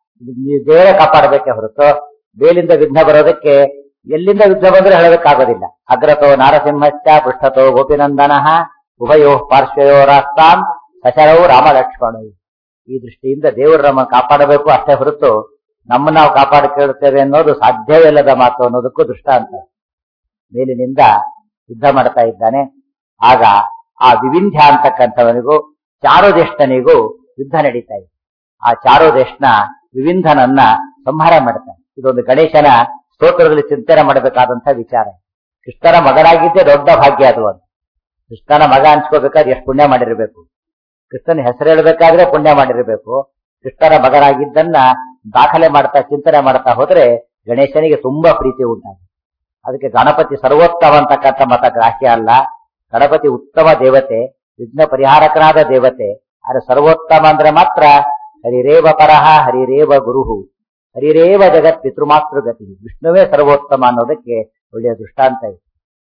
ಈ ದೇವರೇ ಕಾಪಾಡಬೇಕೆ ಹೊರತು ಬೇಲಿಂದ ವಿಘ್ನ ಬರೋದಕ್ಕೆ ಎಲ್ಲಿಂದ ವಿಘ್ನ ಬಂದ್ರೆ ಹೇಳೋದಕ್ಕಾಗೋದಿಲ್ಲ ಅಗ್ರತೋ ನಾರಸಿಂಹಶ್ಚ ಪೃಷ್ಠತೋ ಗೋಪಿನಂದನ ಉಭಯೋ ಪಾರ್ಶ್ವಯೋರಾಸ್ತಾಂ ಸಶರವು ರಾಮಲಕ್ಷ್ಮಣವು ಈ ದೃಷ್ಟಿಯಿಂದ ದೇವರು ನಮ್ಮನ್ನು ಕಾಪಾಡಬೇಕು ಅಷ್ಟೇ ಹೊರತು ನಮ್ಮನ್ನ ನಾವು ಕಾಪಾಡಿಕೊಳ್ಳುತ್ತೇವೆ ಅನ್ನೋದು ಸಾಧ್ಯವಿಲ್ಲದ ಮಾತು ಅನ್ನೋದಕ್ಕೂ ದೃಷ್ಟಾಂತ ಮೇಲಿನಿಂದ ಯುದ್ಧ ಮಾಡ್ತಾ ಇದ್ದಾನೆ ಆಗ ಆ ವಿವಿಂಧ್ಯ ಅಂತಕ್ಕಂಥವನಿಗೂ ಚಾರುದೇಷ್ಟನಿಗೂ ಯುದ್ಧ ನಡೀತಾ ಇದೆ ಆ ಚಾರುದೇಶನ ವಿವಿಂಧನನ್ನ ಸಂಹಾರ ಮಾಡ್ತಾನೆ ಇದೊಂದು ಗಣೇಶನ ಸ್ತೋತ್ರದಲ್ಲಿ ಚಿಂತನೆ ಮಾಡಬೇಕಾದಂತ ವಿಚಾರ ಕೃಷ್ಣನ ಮಗನಾಗಿದ್ದೇ ದೊಡ್ಡ ಭಾಗ್ಯ ಅದು ಒಂದು ಕೃಷ್ಣನ ಮಗ ಅನ್ಸ್ಕೋಬೇಕಾದ್ರೆ ಎಷ್ಟು ಪುಣ್ಯ ಮಾಡಿರ್ಬೇಕು ಕೃಷ್ಣನ ಹೆಸರು ಹೇಳ್ಬೇಕಾದ್ರೆ ಪುಣ್ಯ ಮಾಡಿರ್ಬೇಕು ಕೃಷ್ಣನ ಮಗನಾಗಿದ್ದನ್ನ ದಾಖಲೆ ಮಾಡ್ತಾ ಚಿಂತನೆ ಮಾಡ್ತಾ ಹೋದ್ರೆ ಗಣೇಶನಿಗೆ ತುಂಬಾ ಪ್ರೀತಿ ಉಂಟಾಗುತ್ತೆ ಅದಕ್ಕೆ ಗಣಪತಿ ಸರ್ವೋತ್ತಮ ಅಂತಕ್ಕಂಥ ಮತ ಗ್ರಾಹ್ಯ ಅಲ್ಲ ಗಣಪತಿ ಉತ್ತಮ ದೇವತೆ ವಿಘ್ನ ಪರಿಹಾರಕನಾದ ದೇವತೆ ಆದ್ರೆ ಸರ್ವೋತ್ತಮ ಅಂದ್ರೆ ಮಾತ್ರ ಹರಿರೇವ ಪರಹ ಹರಿರೇವ ಗುರುಹು ಹರಿರೇವ ಜಗತ್ ಪಿತೃಮಾತೃಗತಿ ವಿಷ್ಣುವೇ ಸರ್ವೋತ್ತಮ ಅನ್ನೋದಕ್ಕೆ ಒಳ್ಳೆಯ ದೃಷ್ಟಾಂತ ಇದೆ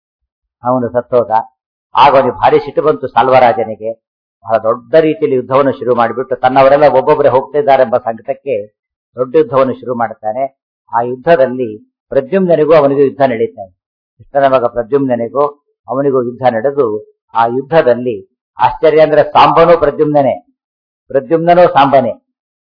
ಅವನು ಸತ್ತೋದ ಆಗ ಅವನಿಗೆ ಭಾರಿ ಸಿಟ್ಟು ಬಂತು ಸಾಲ್ವರಾಜನಿಗೆ ಬಹಳ ದೊಡ್ಡ ರೀತಿಯಲ್ಲಿ ಯುದ್ಧವನ್ನು ಶುರು ಮಾಡಿಬಿಟ್ಟು ತನ್ನವರೆಲ್ಲ ಒಬ್ಬೊಬ್ಬರೇ ಹೋಗ್ತಿದ್ದಾರೆ ಎಂಬ ಸಂಕಟಕ್ಕೆ ದೊಡ್ಡ ಯುದ್ಧವನ್ನು ಶುರು ಮಾಡ್ತಾನೆ ಆ ಯುದ್ಧದಲ್ಲಿ ಪ್ರದ್ಯುಮ್ನನಿಗೂ ಅವನಿಗೂ ಯುದ್ಧ ನಡೀತಾನೆ ಕೃಷ್ಣನ ಮಗ ಪ್ರದ್ಯುಮ್ನನಿಗೂ ಅವನಿಗೂ ಯುದ್ಧ ನಡೆದು ಆ ಯುದ್ಧದಲ್ಲಿ ಆಶ್ಚರ್ಯ ಅಂದ್ರೆ ಸಾಂಬನು ಪ್ರದ್ಯುಮ್ನನೇ ಪ್ರದ್ಯುಮ್ನನೂ ಸಾಂಬನೇ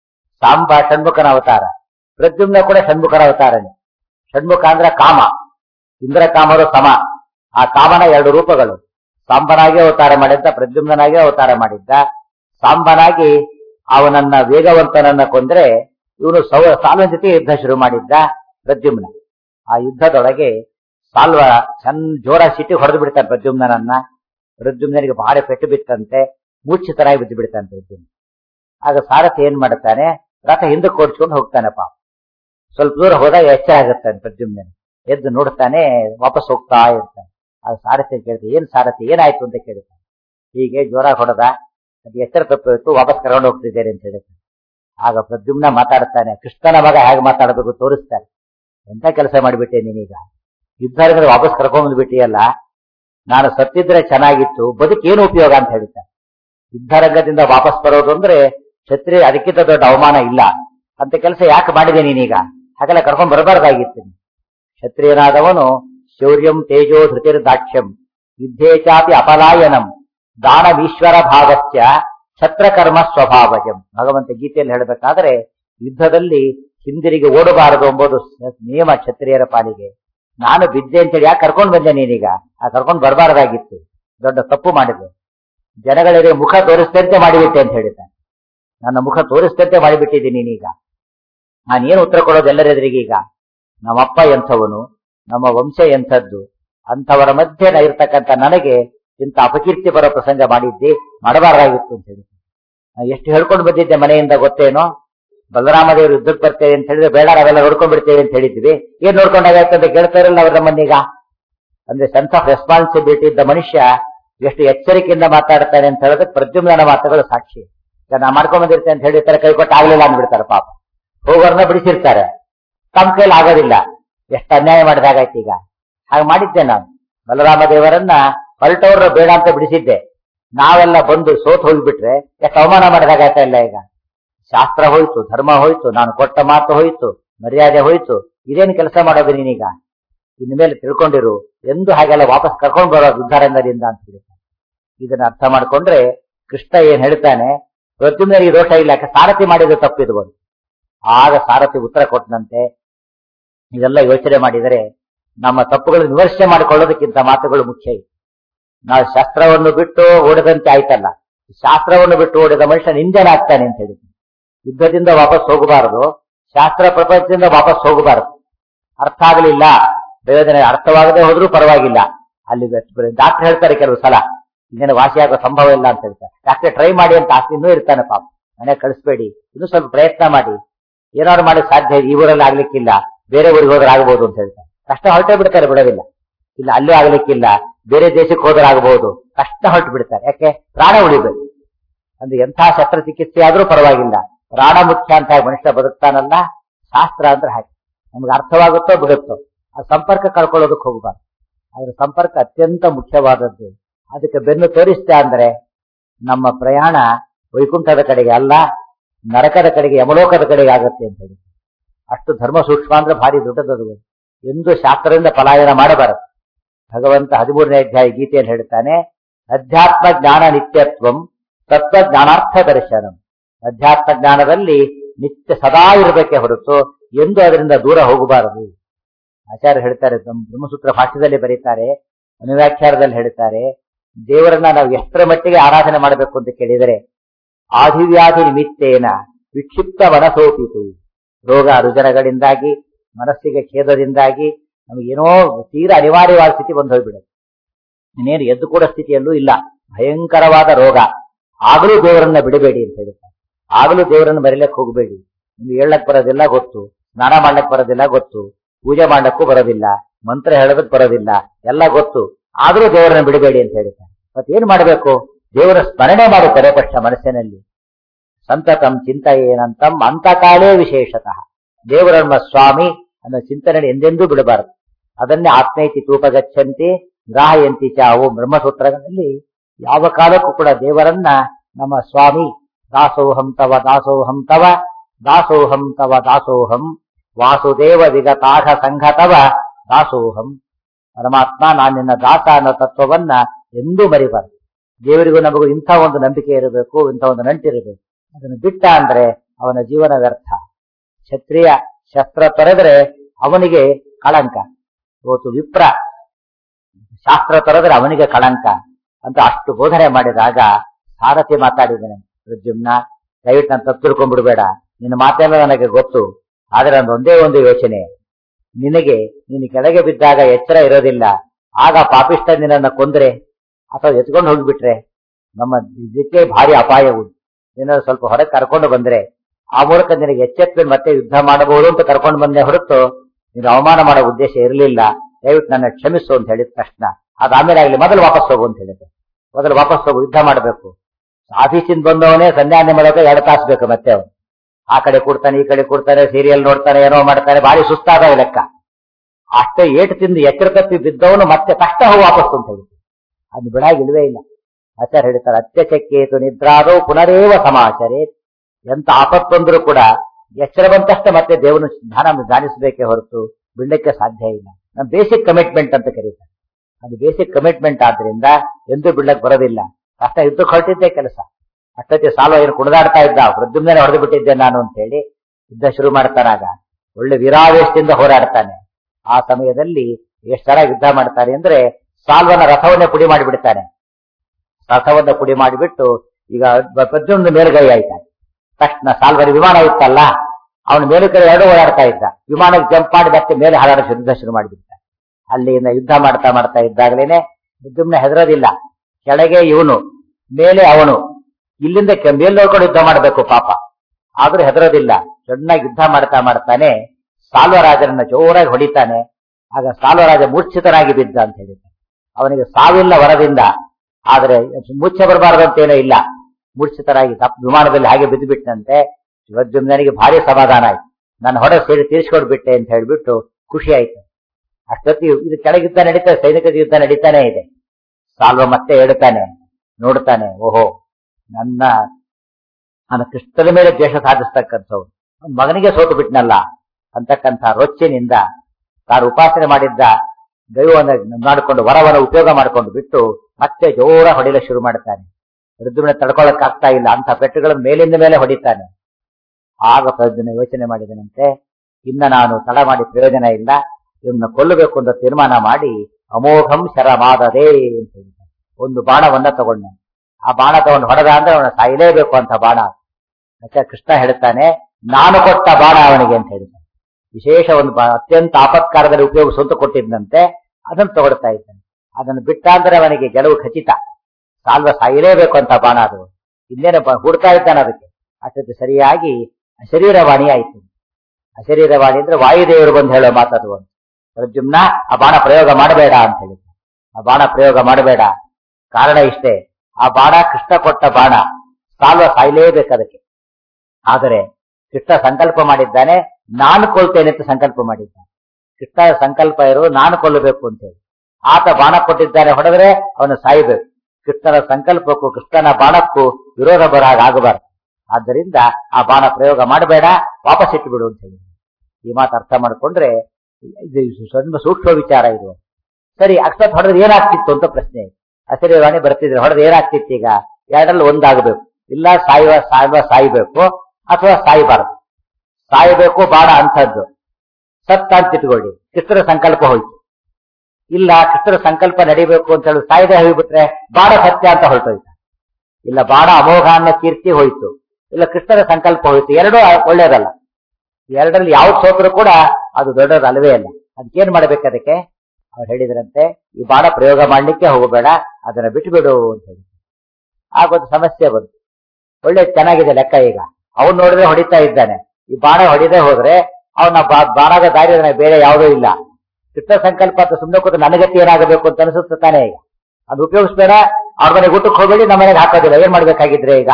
ಸಾಂಬ ಷಣ್ಮುಖನ ಅವತಾರ ಪ್ರದ್ಯುಮ್ನ ಕೂಡ ಷಣ್ಮುಖನ ಅವತಾರನೇ ಷಣ್ಮುಖ ಅಂದ್ರೆ ಕಾಮ ಇಂದ್ರ ಕಾಮರು ಸಮ ಆ ಕಾಮನ ಎರಡು ರೂಪಗಳು ಸಾಂಬನಾಗಿ ಅವತಾರ ಮಾಡಿದ್ದ ಪ್ರದ್ಯುಮ್ನಾಗಿ ಅವತಾರ ಮಾಡಿದ್ದ ಸಾಂಬನಾಗಿ ಅವನನ್ನ ವೇಗವಂತನನ್ನ ಕೊಂದ್ರೆ ಇವನು ಸೌ ಸಾಲ್ವನ ಜೊತೆ ಯುದ್ಧ ಶುರು ಮಾಡಿದ್ದ ಪ್ರದ್ಯುಮ್ನ ಆ ಯುದ್ಧದೊಳಗೆ ಸಾಲ್ವ ಚಂದ ಜೋರ ಸಿಟಿ ಹೊಡೆದು ಬಿಡ್ತಾನೆ ಪ್ರದ್ಯುಮ್ನನ್ನ ಪ್ರದ್ಯುಮ್ನನಿಗೆ ಭಾರಿ ಪೆಟ್ಟು ಬಿತ್ತಂತೆ ಮೂರ್ಛಿತನಾಗಿ ಬಿದ್ದು ಬಿಡ್ತಾನೆ ಪ್ರದ್ಯುಮ್ನ ಆಗ ಸಾರಥಿ ಏನ್ ಮಾಡ್ತಾನೆ ರಥ ಹಿಂದಕ್ಕೆ ಓಡಿಸ್ಕೊಂಡು ಹೋಗ್ತಾನಪ್ಪ ಸ್ವಲ್ಪ ದೂರ ಹೋದಾಗ ಎಚ್ಚರ ಆಗುತ್ತಾನೆ ಪ್ರದ್ಯುಮ್ನನಿಗೆ ಎದ್ದು ನೋಡ್ತಾನೆ ವಾಪಸ್ ಹೋಗ್ತಾ ಇರ್ತಾನೆ ಆಗ ಸಾರಥಿ ಕೇಳ್ತಾನೆ ಏನ್ ಸಾರಥಿ ಏನಾಯ್ತು ಅಂತ ಕೇಳ್ತಾನೆ ಹೀಗೆ ಜೋರ ಹೊಡೆದ ಅದು ಎಚ್ಚರ ತಪ್ಪಿತ್ತು ವಾಪಸ್ ಕರ್ಕೊಂಡು ಹೋಗ್ತಿದ್ದೇನೆ ಅಂತ ಹೇಳ್ತಾನೆ ಆಗ ಪ್ರದ್ಯುಮ್ನ ಮಾತಾಡ್ತಾನೆ ಕೃಷ್ಣನ ಮಗ ಹೇಗೆ ಮಾತಾಡಬೇಕು ತೋರಿಸ್ತಾನೆ ಎಂತ ಕೆಲಸ ಮಾಡಿಬಿಟ್ಟೆ ನೀನೀಗ ಯುದ್ಧ ಅಂದ್ರೆ ವಾಪಸ್ ಕರ್ಕೊಂಡ್ ಬಂದ್ಬಿಟ್ಟಿಯಲ್ಲ ನಾನು ಸತ್ತಿದ್ರೆ ಚೆನ್ನಾಗಿತ್ತು ಬದುಕೇನು ಉಪಯೋಗ ಅಂತ ಹೇಳ್ತಾನೆ ಯುದ್ಧರಂಗದಿಂದ ವಾಪಸ್ ಬರೋದು ಅಂದ್ರೆ ಕ್ಷತ್ರಿಯ ಅದಕ್ಕಿಂತ ದೊಡ್ಡ ಅವಮಾನ ಇಲ್ಲ ಅಂತ ಕೆಲಸ ಯಾಕೆ ಮಾಡಿದೆ ನೀನೀಗ ಹಾಗೆಲ್ಲ ಕರ್ಕೊಂಡ್ ಬರಬಾರ್ದಾಗಿತ್ತು ನೀನು. ಕ್ಷತ್ರಿಯನಾದವನು ಶೌರ್ಯಂ ತೇಜೋ ಧೃತಿರ್ ದಾಕ್ಷ್ಯಂ ಯುದ್ಧೇ ಚಾಪಿ ಅಪಲಾಯನಂ ದಾನವೀಶ್ವರ ಭಾವಸ್ಯ ಛತ್ರಕರ್ಮ ಸ್ವಭಾವಜಂ ಭಗವಂತ ಗೀತೆಯಲ್ಲಿ ಹೇಳಬೇಕಾದ್ರೆ ಯುದ್ಧದಲ್ಲಿ ಹಿಂದಿರುಗಿ ಓಡಬಾರದು ಎಂಬುದು ಸ- ನಿಯಮ ಕ್ಷತ್ರಿಯರ ಪಾಲಿಗೆ ನಾನು ಬಿದ್ದೆ ಅಂತೇಳಿ ಯಾಕೆ ಕರ್ಕೊಂಡು ಬಂದೆ ನೀನೀಗ ಆ ಕರ್ಕೊಂಡು ಬರಬಾರದಾಗಿತ್ತು ದೊಡ್ಡ ತಪ್ಪು ಮಾಡಿದೆ ಜನಗಳಿಗೆ ಮುಖ ತೋರಿಸ್ತಂತೆ ಮಾಡಿಬಿಟ್ಟೆ ಅಂತ ಹೇಳಿದ್ದಾನೆ ನನ್ನ ಮುಖ ತೋರಿಸ್ತಂತೆ ಮಾಡಿಬಿಟ್ಟಿದ್ದೀನಿ ನೀನೀಗ ನಾನೇನು ಉತ್ತರ ಕೊಡೋದು ಎಲ್ಲರೆದುರಿಗೆ ಈಗ ನಮ್ಮಪ್ಪ ಎಂಥವನು ನಮ್ಮ ವಂಶ ಎಂಥದ್ದು ಅಂಥವರ ಮಧ್ಯೆ ನ- ಇರ್ತಕ್ಕಂಥ ನನಗೆ ಇಂಥ ಅಪಕೀರ್ತಿ ಬರೋ ಪ್ರಸಂಗ ಮಾಡಿದ್ದೆ ಮಾಡಬಾರ್ದಾಗಿತ್ತು ಅಂತ ಹೇಳಿ ನಾ ಎಷ್ಟು ಹೇಳ್ಕೊಂಡು ಬಂದಿದ್ದೆ ಮನೆಯಿಂದ ಗೊತ್ತೇನೋ ಬಲರಾಮದೇವರು ಯುದ್ಧಕ್ಕೆ ಬರ್ತೇವೆ ಅಂತ ಹೇಳಿದ್ರೆ ಬೇಡ ನಾವೆಲ್ಲ ನೋಡ್ಕೊಂಡ್ ಬಿಡ್ತೇವೆ ಅಂತ ಹೇಳಿದ್ವಿ ಏನ್ ನೋಡ್ಕೊಂಡಾಗತ್ತೆ ಅಂತ ಕೇಳ್ತಾ ಇರಲ್ಲ ಅವ್ರ ನಮ್ಮನ್ನೀಗ ಅಂದ್ರೆ ಸೆನ್ಸ್ ಆಫ್ ರೆಸ್ಪಾನ್ಸಿಬಿಲಿಟಿ ಇದ್ದ ಮನುಷ್ಯ ಎಷ್ಟು ಎಚ್ಚರಿಕೆಯಿಂದ ಮಾತಾಡ್ತಾನೆ ಅಂತ ಹೇಳಿದ್ರೆ ಪ್ರದ್ಯುಮ್ನ ಮಾತುಗಳು ಸಾಕ್ಷಿ ಈಗ ನಾ ಮಾಡ್ಕೊಂಡ್ ಬಂದಿರ್ತೇನೆ ಅಂತ ಹೇಳಿರ್ತಾರೆ ಕೈ ಕೊಟ್ಟು ಆಗ್ಲಿಲ್ಲ ಅಂದ್ಬಿಡ್ತಾರೆ ಪಾಪ ಹೋಗೋರ್ನ ಬಿಡಿಸಿರ್ತಾರೆ ತಮ್ಮ ಕೈಲಿ ಆಗೋದಿಲ್ಲ ಎಷ್ಟು ಅನ್ಯಾಯ ಮಾಡಿದಾಗಾಯ್ತು ಈಗ ಹಾಗೆ ಮಾಡಿದ್ದೆ ನಾನು ಬಲರಾಮ ದೇವರನ್ನ ಹೊರಟವ್ರ ಬೇಡ ಅಂತ ಬಿಡಿಸಿದ್ದೆ ನಾವೆಲ್ಲ ಬಂದು ಸೋತ್ ಹೋಗ್ಬಿಟ್ರೆ ಎಷ್ಟು ಅವಮಾನ ಮಾಡಿದಾಗಾಯ್ತಾ ಇಲ್ಲ ಈಗ ಶಾಸ್ತ್ರ ಹೋಯ್ತು ಧರ್ಮ ಹೋಯ್ತು ನಾನು ಕೊಟ್ಟ ಮಾತು ಹೋಯ್ತು ಮರ್ಯಾದೆ ಹೋಯ್ತು ಇದೇನು ಕೆಲಸ ಮಾಡೋದು ನೀನೀಗ ಇನ್ನು ಮೇಲೆ ತಿಳ್ಕೊಂಡಿರು ಎಂದು ಹಾಗೆಲ್ಲ ವಾಪಸ್ ಕರ್ಕೊಂಡು ಬರೋದು ಉದ್ಧಾರಂಗದಿಂದ ಅಂತ ಹೇಳ್ತಾನೆ ಇದನ್ನ ಅರ್ಥ ಮಾಡ್ಕೊಂಡ್ರೆ ಕೃಷ್ಣ ಏನ್ ಹೇಳ್ತಾನೆ ಪ್ರತಿಯೊಂದರಿಗೆ ದೋಷ ಇಲ್ಲ ಯಾಕೆ ಸಾರಥಿ ಮಾಡಿದ ತಪ್ಪಿದ್ಬೋದು ಆಗ ಸಾರಥಿ ಉತ್ತರ ಕೊಟ್ಟನಂತೆ ಇದೆಲ್ಲ ಯೋಚನೆ ಮಾಡಿದರೆ ನಮ್ಮ ತಪ್ಪುಗಳನ್ನು ವಿಮರ್ಶೆ ಮಾಡಿಕೊಳ್ಳೋದಕ್ಕಿಂತ ಮಾತುಗಳು ಮುಖ್ಯ ಇದೆ. ನಾವು ಶಾಸ್ತ್ರವನ್ನು ಬಿಟ್ಟು ಓಡದಂತೆ ಆಯ್ತಲ್ಲ ಶಾಸ್ತ್ರವನ್ನು ಬಿಟ್ಟು ಓಡಿದ ಮನುಷ್ಯ ನಿಂದನಾಗ್ತಾನೆ ಅಂತ ಹೇಳಿದ್ರು ಯುದ್ಧದಿಂದ ವಾಪಸ್ ಹೋಗಬಾರದು ಶಾಸ್ತ್ರ ಪ್ರಪಂಚದಿಂದ ವಾಪಸ್ ಹೋಗಬಾರದು ಅರ್ಥ ಆಗಲಿಲ್ಲ ಪ್ರಯೋಜನ ಅರ್ಥವಾಗದೆ ಹೋದ್ರೂ ಪರವಾಗಿಲ್ಲ ಅಲ್ಲಿ ಡಾಕ್ಟರ್ ಹೇಳ್ತಾರೆ ಕೆಲವು ಸಲ ಇನ್ನೇನು ವಾಸಿಯಾಗೋ ಸಂಭವ ಇಲ್ಲ ಅಂತ ಹೇಳ್ತಾರೆ ಡಾಕ್ಟರ್ ಟ್ರೈ ಮಾಡಿ ಅಂತ ಆಸ್ತಿ ಇನ್ನೂ ಇರ್ತಾನೆ ಪಾಪ ಮನೆ ಕಳಿಸ್ಬೇಡಿ ಇನ್ನೂ ಸ್ವಲ್ಪ ಪ್ರಯತ್ನ ಮಾಡಿ ಏನಾದ್ರು ಮಾಡಿ ಸಾಧ್ಯ ಈ ಊರಲ್ಲಿ ಆಗ್ಲಿಕ್ಕಿಲ್ಲ ಬೇರೆ ಊರಿಗೆ ಹೋದ್ರೆ ಆಗ್ಬೋದು ಅಂತ ಹೇಳ್ತಾರೆ ಕಷ್ಟ ಹೊರಟೇ ಬಿಡ್ತಾರೆ ಬಿಡೋದಿಲ್ಲ ಇಲ್ಲ ಅಲ್ಲೂ ಆಗ್ಲಿಕ್ಕಿಲ್ಲ ಬೇರೆ ದೇಶಕ್ಕೆ ಹೋದ್ರೆ ಆಗಬಹುದು ಕಷ್ಟ ಹೊರಟು ಬಿಡ್ತಾರೆ ಯಾಕೆ ಪ್ರಾಣ ಉಳಿಬೇಕು ಅಂದ್ರೆ ಎಂಥ ಶಸ್ತ್ರಚಿಕಿತ್ಸೆ ಆದ್ರೂ ಪರವಾಗಿಲ್ಲ ಪ್ರಾಣ ಮುಖ್ಯ ಅಂತ ಹೇಳಿ ಮನುಷ್ಯ ಬದುಕ್ತಾನಲ್ಲ ಶಾಸ್ತ್ರ ಅಂದ್ರೆ ಹಾಗೆ ನಮ್ಗೆ ಅರ್ಥವಾಗುತ್ತೋ ಬಿಡುತ್ತೋ ಆ ಸಂಪರ್ಕ ಕಳ್ಕೊಳ್ಳೋದಕ್ಕೆ ಹೋಗಬಾರ್ದು ಅದ್ರ ಸಂಪರ್ಕ ಅತ್ಯಂತ ಮುಖ್ಯವಾದದ್ದು ಅದಕ್ಕೆ ಬೆನ್ನು ತೋರಿಸ್ತಾ ಅಂದ್ರೆ ನಮ್ಮ ಪ್ರಯಾಣ ವೈಕುಂಠದ ಕಡೆಗೆ ಅಲ್ಲ ನರಕದ ಕಡೆಗೆ ಯಮಲೋಕದ ಕಡೆಗೆ ಆಗತ್ತೆ ಅಂತ ಹೇಳಿ ಅಷ್ಟು ಧರ್ಮ ಸೂಕ್ಷ್ಮ ಅಂದ್ರೆ ಭಾರಿ ದೊಡ್ಡದದು ಎಂದು ಶಾಸ್ತ್ರದಿಂದ ಪಲಾಯನ ಮಾಡಬಾರದು ಭಗವಂತ ಹದಿಮೂರನೇ ಅಧ್ಯಾಯ ಗೀತೆಯಲ್ಲಿ ಹೇಳ್ತಾನೆ ಅಧ್ಯಾತ್ಮ ಜ್ಞಾನ ನಿತ್ಯತ್ವಂ ತತ್ವ ಜ್ಞಾನಾರ್ಥ ದರ್ಶನಂ ಅಧ್ಯಾತ್ಮ ಜ್ಞಾನದಲ್ಲಿ ನಿತ್ಯ ಸದಾ ಇರಬೇಕೆ ಹೊರತು ಎಂದು ಅದರಿಂದ ದೂರ ಹೋಗಬಾರದು ಆಚಾರ್ಯ ಹೇಳ್ತಾರೆ ತಮ್ಮ ಬ್ರಹ್ಮಸೂತ್ರ ಭಾಷ್ಯದಲ್ಲಿ ಬರೀತಾರೆ ಅನುವ್ಯಾಖ್ಯಾನದಲ್ಲಿ ಹೇಳ್ತಾರೆ ದೇವರನ್ನ ನಾವು ಎಷ್ಟರ ಮಟ್ಟಿಗೆ ಆರಾಧನೆ ಮಾಡಬೇಕು ಅಂತ ಕೇಳಿದರೆ ಆದಿವ್ಯಾಧಿ ನಿಮಿತ್ತೇನ ವಿಕ್ಷಿಪ್ತ ಮನಸೋಪಿತು ರೋಗ ರುಜನಗಳಿಂದಾಗಿ ಮನಸ್ಸಿಗೆ ಖೇದದಿಂದಾಗಿ ನಮಗೇನೋ ತೀರಾ ಅನಿವಾರ್ಯವಾದ ಸ್ಥಿತಿ ಬಂದು ಹೋಗ್ಬಿಡುತ್ತೆ ಇನ್ನೇನು ಎದ್ದು ಕೂಡ ಸ್ಥಿತಿಯಲ್ಲೂ ಇಲ್ಲ ಭಯಂಕರವಾದ ರೋಗ ಆಗಲೂ ದೇವರನ್ನ ಬಿಡಬೇಡಿ ಅಂತ ಹೇಳ್ತಾರೆ ಆಗಲೂ ದೇವರನ್ನ ಬರೀಲಕ್ಕೆ ಹೋಗಬೇಡಿ ನಿಮ್ಗೆ ಹೇಳಕ್ ಬರೋದಿಲ್ಲ ಗೊತ್ತು ಸ್ನಾನ ಮಾಡ್ಲಕ್ ಬರೋದಿಲ್ಲ ಗೊತ್ತು ಪೂಜೆ ಮಾಡ್ಲಕ್ಕೂ ಬರೋದಿಲ್ಲ ಮಂತ್ರ ಹೇಳೋದಕ್ ಬರೋದಿಲ್ಲ ಎಲ್ಲ ಗೊತ್ತು ಆದ್ರೂ ದೇವರನ್ನ ಬಿಡಬೇಡಿ ಅಂತ ಹೇಳ್ತಾರೆ ಮತ್ತೆ ಏನ್ ಮಾಡಬೇಕು ದೇವರ ಸ್ಮರಣೆ ಮಾಡುತ್ತಾರೆ ಪಕ್ಷ ಮನಸ್ಸಿನಲ್ಲಿ ಸಂತತಂ ಚಿಂತೆಯೇನಂತಂ ಅಂತಕಾಲೇ ವಿಶೇಷತಃ ದೇವರಮ್ಮ ಸ್ವಾಮಿ ಅನ್ನೋ ಚಿಂತನೆ ಎಂದೆಂದೂ ಬಿಡಬಾರದು ಅದನ್ನೇ ಆತ್ಮೈತಿ ತೂಪಗಚ್ಚಂತಿ ಗ್ರಾಹಯಂತಿ ಚ ಅವು ಬ್ರಹ್ಮಸೂತ್ರಗಳಲ್ಲಿ ಯಾವ ಕಾಲಕ್ಕೂ ಕೂಡ ದೇವರನ್ನ ನಮ್ಮ ಸ್ವಾಮಿ ದಾಸೋಹಂ ತವ ದಾಸೋಹಂ ತವ ದಾಸೋಹಂ ತವ ದಾಸೋಹಂ ವಾಸುದೇವ ವಿಗತಾಢ ಸಂಘತವ ದಾಸೋಹಂ ಪರಮಾತ್ಮ ನಾನು ನಿನ್ನ ದಾಸ ಅನ್ನೋ ತತ್ವವನ್ನ ಎಂದೂ ಮರಿಬಾರದು ದೇವರಿಗೂ ನಮಗೂ ಇಂಥ ಒಂದು ನಂಬಿಕೆ ಇರಬೇಕು ಇಂಥ ಒಂದು ನಂಟಿರಬೇಕು ಅದನ್ನು ಬಿಟ್ಟ ಅಂದ್ರೆ ಅವನ ಜೀವನ ವ್ಯರ್ಥ ಕ್ಷತ್ರಿಯ ಶಸ್ತ್ರ ತೊರೆದರೆ ಅವನಿಗೆ ಕಳಂಕ ಇವತ್ತು ವಿಪ್ರ ಶಾಸ್ತ್ರ ತೊರೆದರೆ ಅವನಿಗೆ ಕಳಂಕ ಅಂತ ಅಷ್ಟು ಬೋಧನೆ ಮಾಡಿದಾಗ ಸಾರಥಿ ಮಾತಾಡಿದ್ದಾನೆ ಪ್ರದ್ಯುಮ್ನ ದಯವಿಟ್ಟು ನಾನು ತಪ್ಪು ತಿಳ್ಕೊಂಡ್ಬಿಡ್ಬೇಡ ನಿನ್ನ ಮಾತೆಲ್ಲ ನನಗೆ ಗೊತ್ತು ಆದ್ರೆ ನಂದು ಒಂದೇ ಒಂದು ಯೋಚನೆ ನಿನಗೆ ನೀನು ಕೆಳಗೆ ಬಿದ್ದಾಗ ಎಚ್ಚರ ಇರೋದಿಲ್ಲ ಆಗ ಪಾಪಿಷ್ಟ ನಿನ್ನನ್ನ ಕೊಂದ್ರೆ ಅಥವಾ ಎತ್ಕೊಂಡು ಹೋಗ್ಬಿಟ್ರೆ ನಮ್ಮ ಇದಕ್ಕೆ ಭಾರಿ ಅಪಾಯ ಉಂಟು ನಿನ್ನ ಸ್ವಲ್ಪ ಹೊರಗೆ ಕರ್ಕೊಂಡು ಬಂದ್ರೆ ಆ ಮೂಲಕ ನಿನಗೆ ಎಚ್ಚೆತ್ಕೊಂಡು ಮತ್ತೆ ಯುದ್ಧ ಮಾಡಬಹುದು ಅಂತ ಕರ್ಕೊಂಡು ಬಂದೆ ಹೊರತು ನೀನು ಅವಮಾನ ಮಾಡೋ ಉದ್ದೇಶ ಇರಲಿಲ್ಲ ದಯವಿಟ್ಟು ನನ್ನ ಕ್ಷಮಿಸು ಅಂತ ಹೇಳಿದ ತಕ್ಷಣ ಅದು ಆಮೇಲೆ ಆಗಲಿ ಮೊದಲು ವಾಪಸ್ ಹೋಗು ಅಂತ ಹೇಳಿದೆ ಮೊದಲು ವಾಪಸ್ ಹೋಗು ಯುದ್ಧ ಮಾಡಬೇಕು ಆಫೀಸಿಂದ ಬಂದವನೇ ಸಂಧ್ಯಾನೆ ಮಾಡೋಕೆ ಎರಡು ತಾಸು ಬೇಕು ಮತ್ತೆ ಅವನು ಆ ಕಡೆ ಕೊಡ್ತಾನೆ ಈ ಕಡೆ ಕೊಡ್ತಾನೆ ಸೀರಿಯಲ್ ನೋಡ್ತಾನೆ ಏನೋ ಮಾಡ್ತಾನೆ ಭಾರಿ ಸುಸ್ತಾದ ಲೆಕ್ಕ ಅಷ್ಟೇ ಏಟು ತಿಂದು ಎಚ್ಚರ ತಪ್ಪಿ ಬಿದ್ದವನು ಮತ್ತೆ ಕಷ್ಟ ಹೋಗಿ ವಾಪಸ್ ಅಂತ ಹೇಳಿ ಅದು ಬಿಡಾಗಿಲ್ವೇ ಇಲ್ಲ ಆಚಾರ್ಯ ಹೇಳ್ತಾರೆ ಅತ್ಯಚಕ್ಕೇತು ನಿದ್ರಾದೋ ಪುನರೇವ ಸಮಾಚಾರೇ ಎಂತ ಆಪತ್ತು ಬಂದರೂ ಕೂಡ ಎಚ್ಚರ ಬಂತಷ್ಟೇ ಮತ್ತೆ ದೇವನು ಧ್ಯಾನ ಧ್ಯಾನಿಸಬೇಕೇ ಹೊರತು ಬಿಡಲಿಕ್ಕೆ ಸಾಧ್ಯ ಇಲ್ಲ ನಮ್ಮ ಬೇಸಿಕ್ ಕಮಿಟ್ಮೆಂಟ್ ಅಂತ ಕರೀತಾರೆ ಅದು ಬೇಸಿಕ್ ಕಮಿಟ್ಮೆಂಟ್ ಆದ್ರಿಂದ ಎಂದೂ ಬಿಡ್ಲಕ್ ಬರೋದಿಲ್ಲ ಅಷ್ಟ ಯುದ್ಧಕ್ಕೆ ಹೊರಟಿದ್ದೇ ಕೆಲಸ ಅಷ್ಟೊತ್ತಿ ಸಾಲ ಏನು ಕುಣಿದಾಡ್ತಾ ಇದ್ದ ವೃದ್ಧಮ್ನೇ ಹೊಡೆದು ಬಿಟ್ಟಿದ್ದೆ ನಾನು ಅಂತ ಹೇಳಿ ಯುದ್ಧ ಶುರು ಮಾಡ್ತಾನಾಗ ಒಳ್ಳೆ ವಿರಾವೇಶದಿಂದ ಹೋರಾಡ್ತಾನೆ ಆ ಸಮಯದಲ್ಲಿ ಎಷ್ಟು ಚೆನ್ನಾಗಿ ಯುದ್ಧ ಮಾಡ್ತಾನೆ ಅಂದ್ರೆ ಸಾಲ್ವನ ರಥವನ್ನೇ ಪುಡಿ ಮಾಡಿಬಿಡ್ತಾನೆ ರಥವನ್ನ ಪುಡಿ ಮಾಡಿಬಿಟ್ಟು ಈಗ ಪ್ರತಿಯೊಂದು ಮೇಲುಗೈ ಆಯ್ತಾನೆ ತಕ್ಷಣ ಸಾಲ್ವನ ವಿಮಾನ ಇತ್ತಲ್ಲ ಅವನ ಮೇಲುಗೈ ಎರಡು ಓಡಾಡ್ತಾ ಇದ್ದ ವಿಮಾನಕ್ಕೆ ಜಂಪ್ ಮಾಡಿ ಮತ್ತೆ ಮೇಲೆ ಹಾರಾಡ ಯುದ್ಧ ಶುರು ಮಾಡಿಬಿಡ್ತಾನೆ ಅಲ್ಲಿಂದ ಯುದ್ಧ ಮಾಡ್ತಾ ಮಾಡ್ತಾ ಇದ್ದಾಗಲೇನೆ ಯುದ್ಧಮ್ನ ಹೆದರೋದಿಲ್ಲ ಕೆಳಗೆ ಇವನು ಮೇಲೆ ಅವನು ಇಲ್ಲಿಂದ ಕೆ- ಮೇಲ್ ನೋಡ್ಕೊಂಡು ಯುದ್ಧ ಮಾಡಬೇಕು ಪಾಪ ಆದ್ರೂ ಹೆದರೋದಿಲ್ಲ ಚೆನ್ನಾಗಿ ಯುದ್ಧ ಮಾಡ್ತಾ ಮಾಡ್ತಾನೆ ಸಾಲ್ವರಾಜನನ್ನ ಜೋರಾಗಿ ಹೊಡಿತಾನೆ ಆಗ ಸಾಲ್ವರಾಜ ಮೂರ್ಛಿತನಾಗಿ ಬಿದ್ದ ಅಂತ ಹೇಳಿದ್ದಾನೆ ಅವನಿಗೆ ಸಾವಿಲ್ಲ ವರದಿಂದ ಆದರೆ ಮುಚ್ಚೆ ಬರಬಾರದಂತೇನೋ ಇಲ್ಲ ಮೂರ್ಛಿತರಾಗಿ ತಪ್ಪು ವಿಮಾನದಲ್ಲಿ ಹಾಗೆ ಬಿದ್ದು ಬಿಟ್ಟಂತೆ ಶಿವಜುಮ್ನನಿಗೆ ಭಾರಿ ಸಮಾಧಾನ ಆಯ್ತು ನನ್ನ ಹೊಡೆ ಸೇರಿ ತೀರಿಸ್ಕೊಡ್ಬಿಟ್ಟೆ ಅಂತ ಹೇಳ್ಬಿಟ್ಟು ಖುಷಿ ಆಯ್ತು ಅಷ್ಟೊತ್ತಿ ಇದು ಕೆಳಗೆ ಯುದ್ಧ ನಡೀತಾ ಸೈನಿಕ ಯುದ್ಧ ನಡೀತಾನೆ ಇದೆ ಸಾಲ್ವ ಮತ್ತೆ ಹೇಳ್ತಾನೆ ನೋಡ್ತಾನೆ ಓಹೋ ನನ್ನ ನನ್ನ ಕೃಷ್ಣನ ಮೇಲೆ ದ್ವೇಷ ಸಾಧಿಸ್ತಕ್ಕಂಥವ್ರು ಅವ್ನ್ ಮಗನಿಗೆ ಸೋತು ಬಿಟ್ನಲ್ಲ ಅಂತಕ್ಕಂಥ ರೊಚ್ಚಿನಿಂದ ತಾನು ಉಪಾಸನೆ ಮಾಡಿದ್ದ ದೈವವನ್ನು ಮಾಡಿಕೊಂಡು ವರವನ್ನ ಉಪಯೋಗ ಮಾಡಿಕೊಂಡು ಬಿಟ್ಟು ಮತ್ತೆ ಜೋರ ಹೊಡಿಲಿಕ್ಕೆ ಶುರು ಮಾಡ್ತಾನೆ ರುದ್ರನ ತಡ್ಕೊಳಕ್ ಆಗ್ತಾ ಇಲ್ಲ ಅಂತ ಪೆಟ್ಟುಗಳನ್ನು ಮೇಲಿಂದ ಮೇಲೆ ಹೊಡಿತಾನೆ ಆಗ ಪ್ರಯೋಜನ ಯೋಚನೆ ಮಾಡಿದನಂತೆ ಇನ್ನ ನಾನು ತಡ ಮಾಡಿ ಪ್ರಯೋಜನ ಇಲ್ಲ ಇವನ್ನ ಕೊಲ್ಲಬೇಕು ಅಂತ ತೀರ್ಮಾನ ಮಾಡಿ ಅಮೋಘಂ ಶರಮಾದದೇ ಅಂತ ಹೇಳಿದ್ದಾನೆ ಒಂದು ಬಾಣವನ್ನ ತಗೊಂಡ ಆ ಬಾಣ ತಗೊಂಡು ಹೊಡೆದ ಅಂದ್ರೆ ಅವನ ಸಾಯಲೇಬೇಕು ಅಂತ ಬಾಣ ಮತ್ತೆ ಕೃಷ್ಣ ಹೇಳ್ತಾನೆ ನಾನು ಕೊಟ್ಟ ಬಾಣ ಅವನಿಗೆ ಅಂತ ಹೇಳಿದ್ದಾನೆ ವಿಶೇಷ ಒಂದು ಬಾ- ಅತ್ಯಂತ ಆಪತ್ಕಾರದಲ್ಲಿ ಉಪಯೋಗಿಸುವಂತ ಕೊಟ್ಟಿದ್ದಂತೆ ಅದನ್ನು ತಗೊಳ್ತಾ ಇದ್ದಾನೆ ಅದನ್ನು ಬಿಟ್ಟ ಅಂದ್ರೆ ಅವನಿಗೆ ಗೆಲುವು ಖಚಿತ ಸಾಲ್ವ ಸಾಯಲೇಬೇಕು ಅಂತ ಬಾಣ ಅದು ಇನ್ನೇನು ಬ- ಹುಡ್ತಾ ಇದ್ದಾನೆ ಅದಕ್ಕೆ ಅಷ್ಟೊತ್ತು ಸರಿಯಾಗಿ ಅಶರೀರವಾಣಿ ಆಯ್ತು ಅಶರೀರವಾಣಿ ಅಂದ್ರೆ ವಾಯುದೇವರು ಬಂದು ಹೇಳೋ ಮಾತದು ಅಂತ ಪ್ರದ್ಯುಮ್ನ ಆ ಬಾಣ ಪ್ರಯೋಗ ಮಾಡಬೇಡ ಅಂತ ಹೇಳಿದ್ರು ಆ ಬಾಣ ಪ್ರಯೋಗ ಮಾಡಬೇಡ ಕಾರಣ ಇಷ್ಟೇ ಆ ಬಾಣ ಕೃಷ್ಣ ಕೊಟ್ಟ ಬಾಣ ಸಾಲ್ವ ಸಾಯಲೇಬೇಕು ಅದಕ್ಕೆ ಆದರೆ ಕೃಷ್ಣ ಸಂಕಲ್ಪ ಮಾಡಿದ್ದಾನೆ ನಾನು ಕೊಲ್ತೇನೆ ಅಂತ ಸಂಕಲ್ಪ ಮಾಡಿದ್ದಾನೆ ಕೃಷ್ಣ ಸಂಕಲ್ಪ ಇರೋ ನಾನು ಕೊಲ್ಲಬೇಕು ಅಂತ ಹೇಳಿ ಆತ ಬಾಣ ಕೊಟ್ಟಿದ್ದಾನೆ ಹೊಡೆದ್ರೆ ಅವನು ಸಾಯಬೇಕು ಕೃಷ್ಣನ ಸಂಕಲ್ಪಕ್ಕೂ ಕೃಷ್ಣನ ಬಾಣಕ್ಕೂ ವಿರೋಧ ಬರಾಗ ಆಗಬಾರದು ಆದ್ದರಿಂದ ಆ ಬಾಣ ಪ್ರಯೋಗ ಮಾಡಬೇಡ ವಾಪಸ್ ಇಟ್ಟು ಬಿಡು ಅಂತ ಹೇಳಿ ಈ ಮಾತು ಅರ್ಥ ಮಾಡ್ಕೊಂಡ್ರೆ ಇದು ಸ್ವಲ್ಪ ಸೂಕ್ಷ್ಮ ವಿಚಾರ ಇದು ಸರಿ ಅಕ್ಷತ್ ಹೊಡೆದ್ರೆ ಏನಾಗ್ತಿತ್ತು ಅಂತ ಪ್ರಶ್ನೆ ಹಸಿರಿವಾಣಿ ಬರ್ತಿದ್ರೆ ಹೊಡೆದ್ರೆ ಏನಾಗ್ತಿತ್ತು ಈಗ ಎರಡರಲ್ಲಿ ಒಂದಾಗಬೇಕು ಇಲ್ಲ ಸಾಯುವ ಸಾಯುವ ಸಾಯ್ಬೇಕು ಅಥವಾ ಸಾಯಬಾರದು ಸಾಯಬೇಕು ಬಾಣ ಅಂಥದ್ದು ಸತ್ತ ಅಂತ ಇಟ್ಕೊಳ್ಳಿ ಕೃಷ್ಣರ ಸಂಕಲ್ಪ ಹೋಯ್ತು ಇಲ್ಲ ಕೃಷ್ಣರ ಸಂಕಲ್ಪ ನಡಿಬೇಕು ಅಂತ ಹೇಳಿ ಸಾಯದೆ ಹೋಗ್ಬಿಟ್ರೆ ಬಾಣ ಸತ್ಯ ಅಂತ ಹೊರಟೋಯ್ತು ಇಲ್ಲ ಬಾಣ ಅಮೋಘ ಅನ್ನೋ ಕೀರ್ತಿ ಹೋಯ್ತು ಇಲ್ಲ ಕೃಷ್ಣರ ಸಂಕಲ್ಪ ಹೋಯ್ತು ಎರಡೂ ಒಳ್ಳೇದಲ್ಲ ಎರಡರಲ್ಲಿ ಯಾವ್ದು ಸೋತರು ಕೂಡ ಅದು ದೊಡ್ಡದು ಅಲ್ವೇ ಅಲ್ಲ ಅದಕ್ಕೇನ್ ಮಾಡ್ಬೇಕು ಅದಕ್ಕೆ ಅವ್ರು ಹೇಳಿದ್ರಂತೆ ಈ ಬಾಣ ಪ್ರಯೋಗ ಮಾಡ್ಲಿಕ್ಕೆ ಹೋಗಬೇಡ ಅದನ್ನ ಬಿಟ್ಟುಬಿಡು ಅಂತ ಹೇಳಿ ಆಗೊಂದು ಸಮಸ್ಯೆ ಬಂತು ಒಳ್ಳೆ ಚೆನ್ನಾಗಿದೆ ಲೆಕ್ಕ ಈಗ ಅವನು ನೋಡಿದ್ರೆ ಹೊಡಿತಾ ಇದ್ದಾನೆ ಈ ಬಾಣ ಹೊಡಿದೇ ಹೋದ್ರೆ ಅವನ ಬಾಣದ ದಾರಿ ನನಗೆ ಬೇರೆ ಯಾವುದೂ ಇಲ್ಲ ಕೃಷ್ಣ ಸಂಕಲ್ಪ ಅಂತ ಸುಮ್ಮನೆ ಕೂತು ನನಗತಿ ಏನಾಗಬೇಕು ಅಂತ ಅನಿಸುತ್ತೆ ತಾನೇ ಈಗ ಅದು ಉಪಯೋಗಿಸ್ಬೇಡ ಅವ್ರ ಮನೆಗೆ ಊಟಕ್ಕೆ ಹೋಗಬೇಡಿ ನಮ್ಮ ಮನೆಗೆ ಹಾಕೋದಿಲ್ಲ ಏನ್ ಮಾಡ್ಬೇಕಾಗಿದ್ರೆ ಈಗ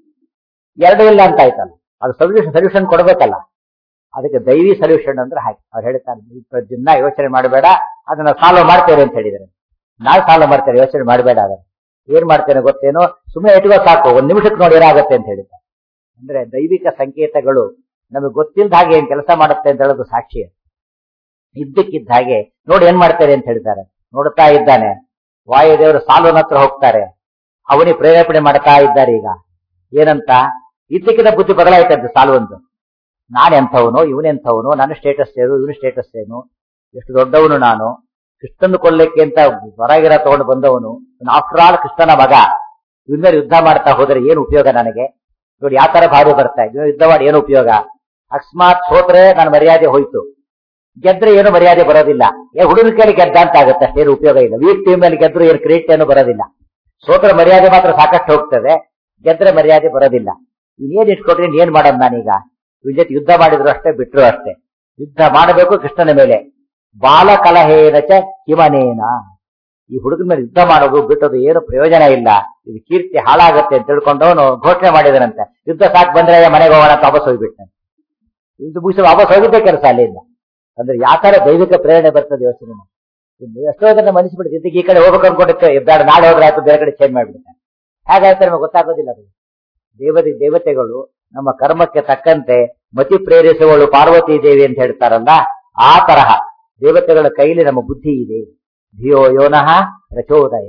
ಎರಡು ಇಲ್ಲ ಅಂತ ಆಯ್ತಲ್ಲ ಅದು ಸೊಲ್ಯೂಷನ್ ಸೊಲ್ಯೂಷನ್ ಕೊಡ್ಬೇಕಲ್ಲ ಅದಕ್ಕೆ ದೈವಿ ಸೊಲ್ಯೂಷನ್ ಅಂದ್ರೆ ಹಾಗೆ ಅವ್ರು ಹೇಳ್ತಾರೆ ಈ ದಿನ ಯೋಚನೆ ಮಾಡಬೇಡ ಅದನ್ನ ಸಾಲ್ವ್ ಮಾಡ್ತೇವೆ ಅಂತ ಹೇಳಿದ್ದಾರೆ ನಾಳೆ ಸಾಲ್ವ್ ಮಾಡ್ತೇವೆ ಯೋಚನೆ ಮಾಡಬೇಡ ಅದನ್ನ ಏನ್ ಮಾಡ್ತೇನೆ ಗೊತ್ತೇನೋ ಸುಮ್ಮನೆ ಇಟ್ಕೋ ಸಾಕು ಒಂದ್ ನಿಮಿಷಕ್ಕೆ ನೋಡಿ ಏನಾಗುತ್ತೆ ಅಂತ ಹೇಳಿದ್ದಾರೆ ಅಂದ್ರೆ ದೈವಿಕ ಸಂಕೇತಗಳು ನಮಗೆ ಗೊತ್ತಿಲ್ಲದ ಹಾಗೆ ಏನ್ ಕೆಲಸ ಮಾಡುತ್ತೆ ಅಂತ ಹೇಳೋದು ಸಾಕ್ಷಿ ಇದ್ದಕ್ಕಿದ್ದ ಹಾಗೆ ನೋಡಿ ಏನ್ ಮಾಡ್ತಾರೆ ಅಂತ ಹೇಳ್ತಾರೆ ನೋಡ್ತಾ ಇದ್ದಾನೆ ವಾಯುದೇವರು ಸಾಲುನ ಹತ್ರ ಹೋಗ್ತಾರೆ ಅವನಿಗೆ ಪ್ರೇರೇಪಣೆ ಮಾಡ್ತಾ ಇದ್ದಾರೆ ಈಗ ಏನಂತ ಇದ್ದಕ್ಕಿದ್ದ ಬುದ್ಧಿ ಬದಲಾಯ್ತಂತೆ ಸಾಲುವಂದು ನಾನೆಂಥವನು ಇವನೆಂಥವನು ನನ್ನ ಸ್ಟೇಟಸ್ ಏನು ಇವನ ಸ್ಟೇಟಸ್ ಏನು ಎಷ್ಟು ದೊಡ್ಡವನು ನಾನು ಕೃಷ್ಣನ್ ಕೊಲ್ಲಕ್ಕೆ ಅಂತ ಹೊರಗಿರ ತಗೊಂಡು ಬಂದವನು ಆಫ್ಟರ್ ಆಲ್ ಕೃಷ್ಣನ ಮಗ ಇವನ ಮೇಲೆ ಯುದ್ಧ ಮಾಡ್ತಾ ಹೋದ್ರೆ ಏನು ಉಪಯೋಗ ನನಗೆ ನೋಡಿ ಯಾವ ತರ ಭಾರಿ ಬರ್ತಾ ಇದ್ವಿ ಯುದ್ಧ ಮಾಡಿ ಏನು ಉಪಯೋಗ ಅಕಸ್ಮಾತ್ ಸೋತ್ರೆ ನನ್ನ ಮರ್ಯಾದೆ ಹೋಯ್ತು ಗೆದ್ರೆ ಏನು ಮರ್ಯಾದೆ ಬರೋದಿಲ್ಲ ಏ ಹುಡುಗನ ಕೈಲಿ ಗೆದ್ದ ಅಂತ ಆಗುತ್ತೆ ಅಷ್ಟೇನು ಉಪಯೋಗ ಇಲ್ಲ ವೀಕ್ ಟೀಮ್ ಮೇಲೆ ಗೆದ್ರು ಏನು ಕ್ರೆಡಿಟ್ ಏನು ಬರೋದಿಲ್ಲ ಸೋತ್ರ ಮರ್ಯಾದೆ ಮಾತ್ರ ಸಾಕಷ್ಟು ಹೋಗ್ತದೆ ಗೆದ್ರೆ ಮರ್ಯಾದೆ ಬರೋದಿಲ್ಲ ಏನ್ ಇಟ್ಕೊಟ್ರೆ ಏನ್ ಮಾಡೋದು ನಾನೀಗ ಇವ್ನ ಜೊತೆ ಯುದ್ಧ ಮಾಡಿದ್ರು ಅಷ್ಟೇ ಬಿಟ್ರು ಅಷ್ಟೇ ಯುದ್ಧ ಮಾಡಬೇಕು ಕೃಷ್ಣನ ಮೇಲೆ ಬಾಲಕಲಹೇನ ಚ ಹಿಮನೇನ ಈ ಹುಡುಗನ ಮೇಲೆ ಯುದ್ಧ ಮಾಡೋದು ಬಿಟ್ಟೋದು ಏನು ಪ್ರಯೋಜನ ಇಲ್ಲ ಇದು ಕೀರ್ತಿ ಹಾಳಾಗತ್ತೆ ಅಂತ ತಿಳ್ಕೊಂಡವನು ಘೋಷಣೆ ಮಾಡಿದನಂತೆ ಯುದ್ಧ ಸಾಕ್ ಬಂದ್ರೆ ಮನೆಗೆ ಹೋಗೋಣ ಅಂತ ವಾಪಸ್ ಹೋಗ್ಬಿಟ್ಟೆ ಯುದ್ಧ ಮುಗಿಸಿ ವಾಪಸ್ ಹೋಗಿದ್ದೆ ಕೆಲಸ ಅಲ್ಲಿಂದ ಅಂದ್ರೆ ಯಾವ ತರ ದೈವಿಕ ಪ್ರೇರಣೆ ಬರ್ತದೆ ಯೋಚನೆ ಮಾಡಿ. ಇನ್ನು ಎಷ್ಟೋ ಜನ ಮನಸ್ಬಿಡುತ್ತೆ ಇದಕ್ಕೆ ಈ ಕಡೆ ಹೋಗ್ಬೇಕು ಅನ್ಕೊಂಡಿತ್ತು ಬೇಡ ನಾಳೆ ಹೋದ್ರೆ ಆಯ್ತು ಬೇರೆ ಕಡೆ ಚೇಂಜ್ ಮಾಡ್ಬಿಡ್ತಾರೆ ಹಾಗಾಯ್ತು ನಮಗೆ ಗೊತ್ತಾಗೋದಿಲ್ಲ ಅದು ದೇವತೆ ದೇವತೆಗಳು ನಮ್ಮ ಕರ್ಮಕ್ಕೆ ತಕ್ಕಂತೆ ಮತಿ ಪ್ರೇರಿಸುವಳು ಪಾರ್ವತಿ ದೇವಿ ಅಂತ ಹೇಳ್ತಾರಲ್ಲ ಆ ತರಹ ದೇವತೆಗಳ ಕೈಲಿ ನಮ್ಮ ಬುದ್ಧಿ ಇದೆ ಧಿಯೋ ಯೋನಃ ಪ್ರಚೋದಯ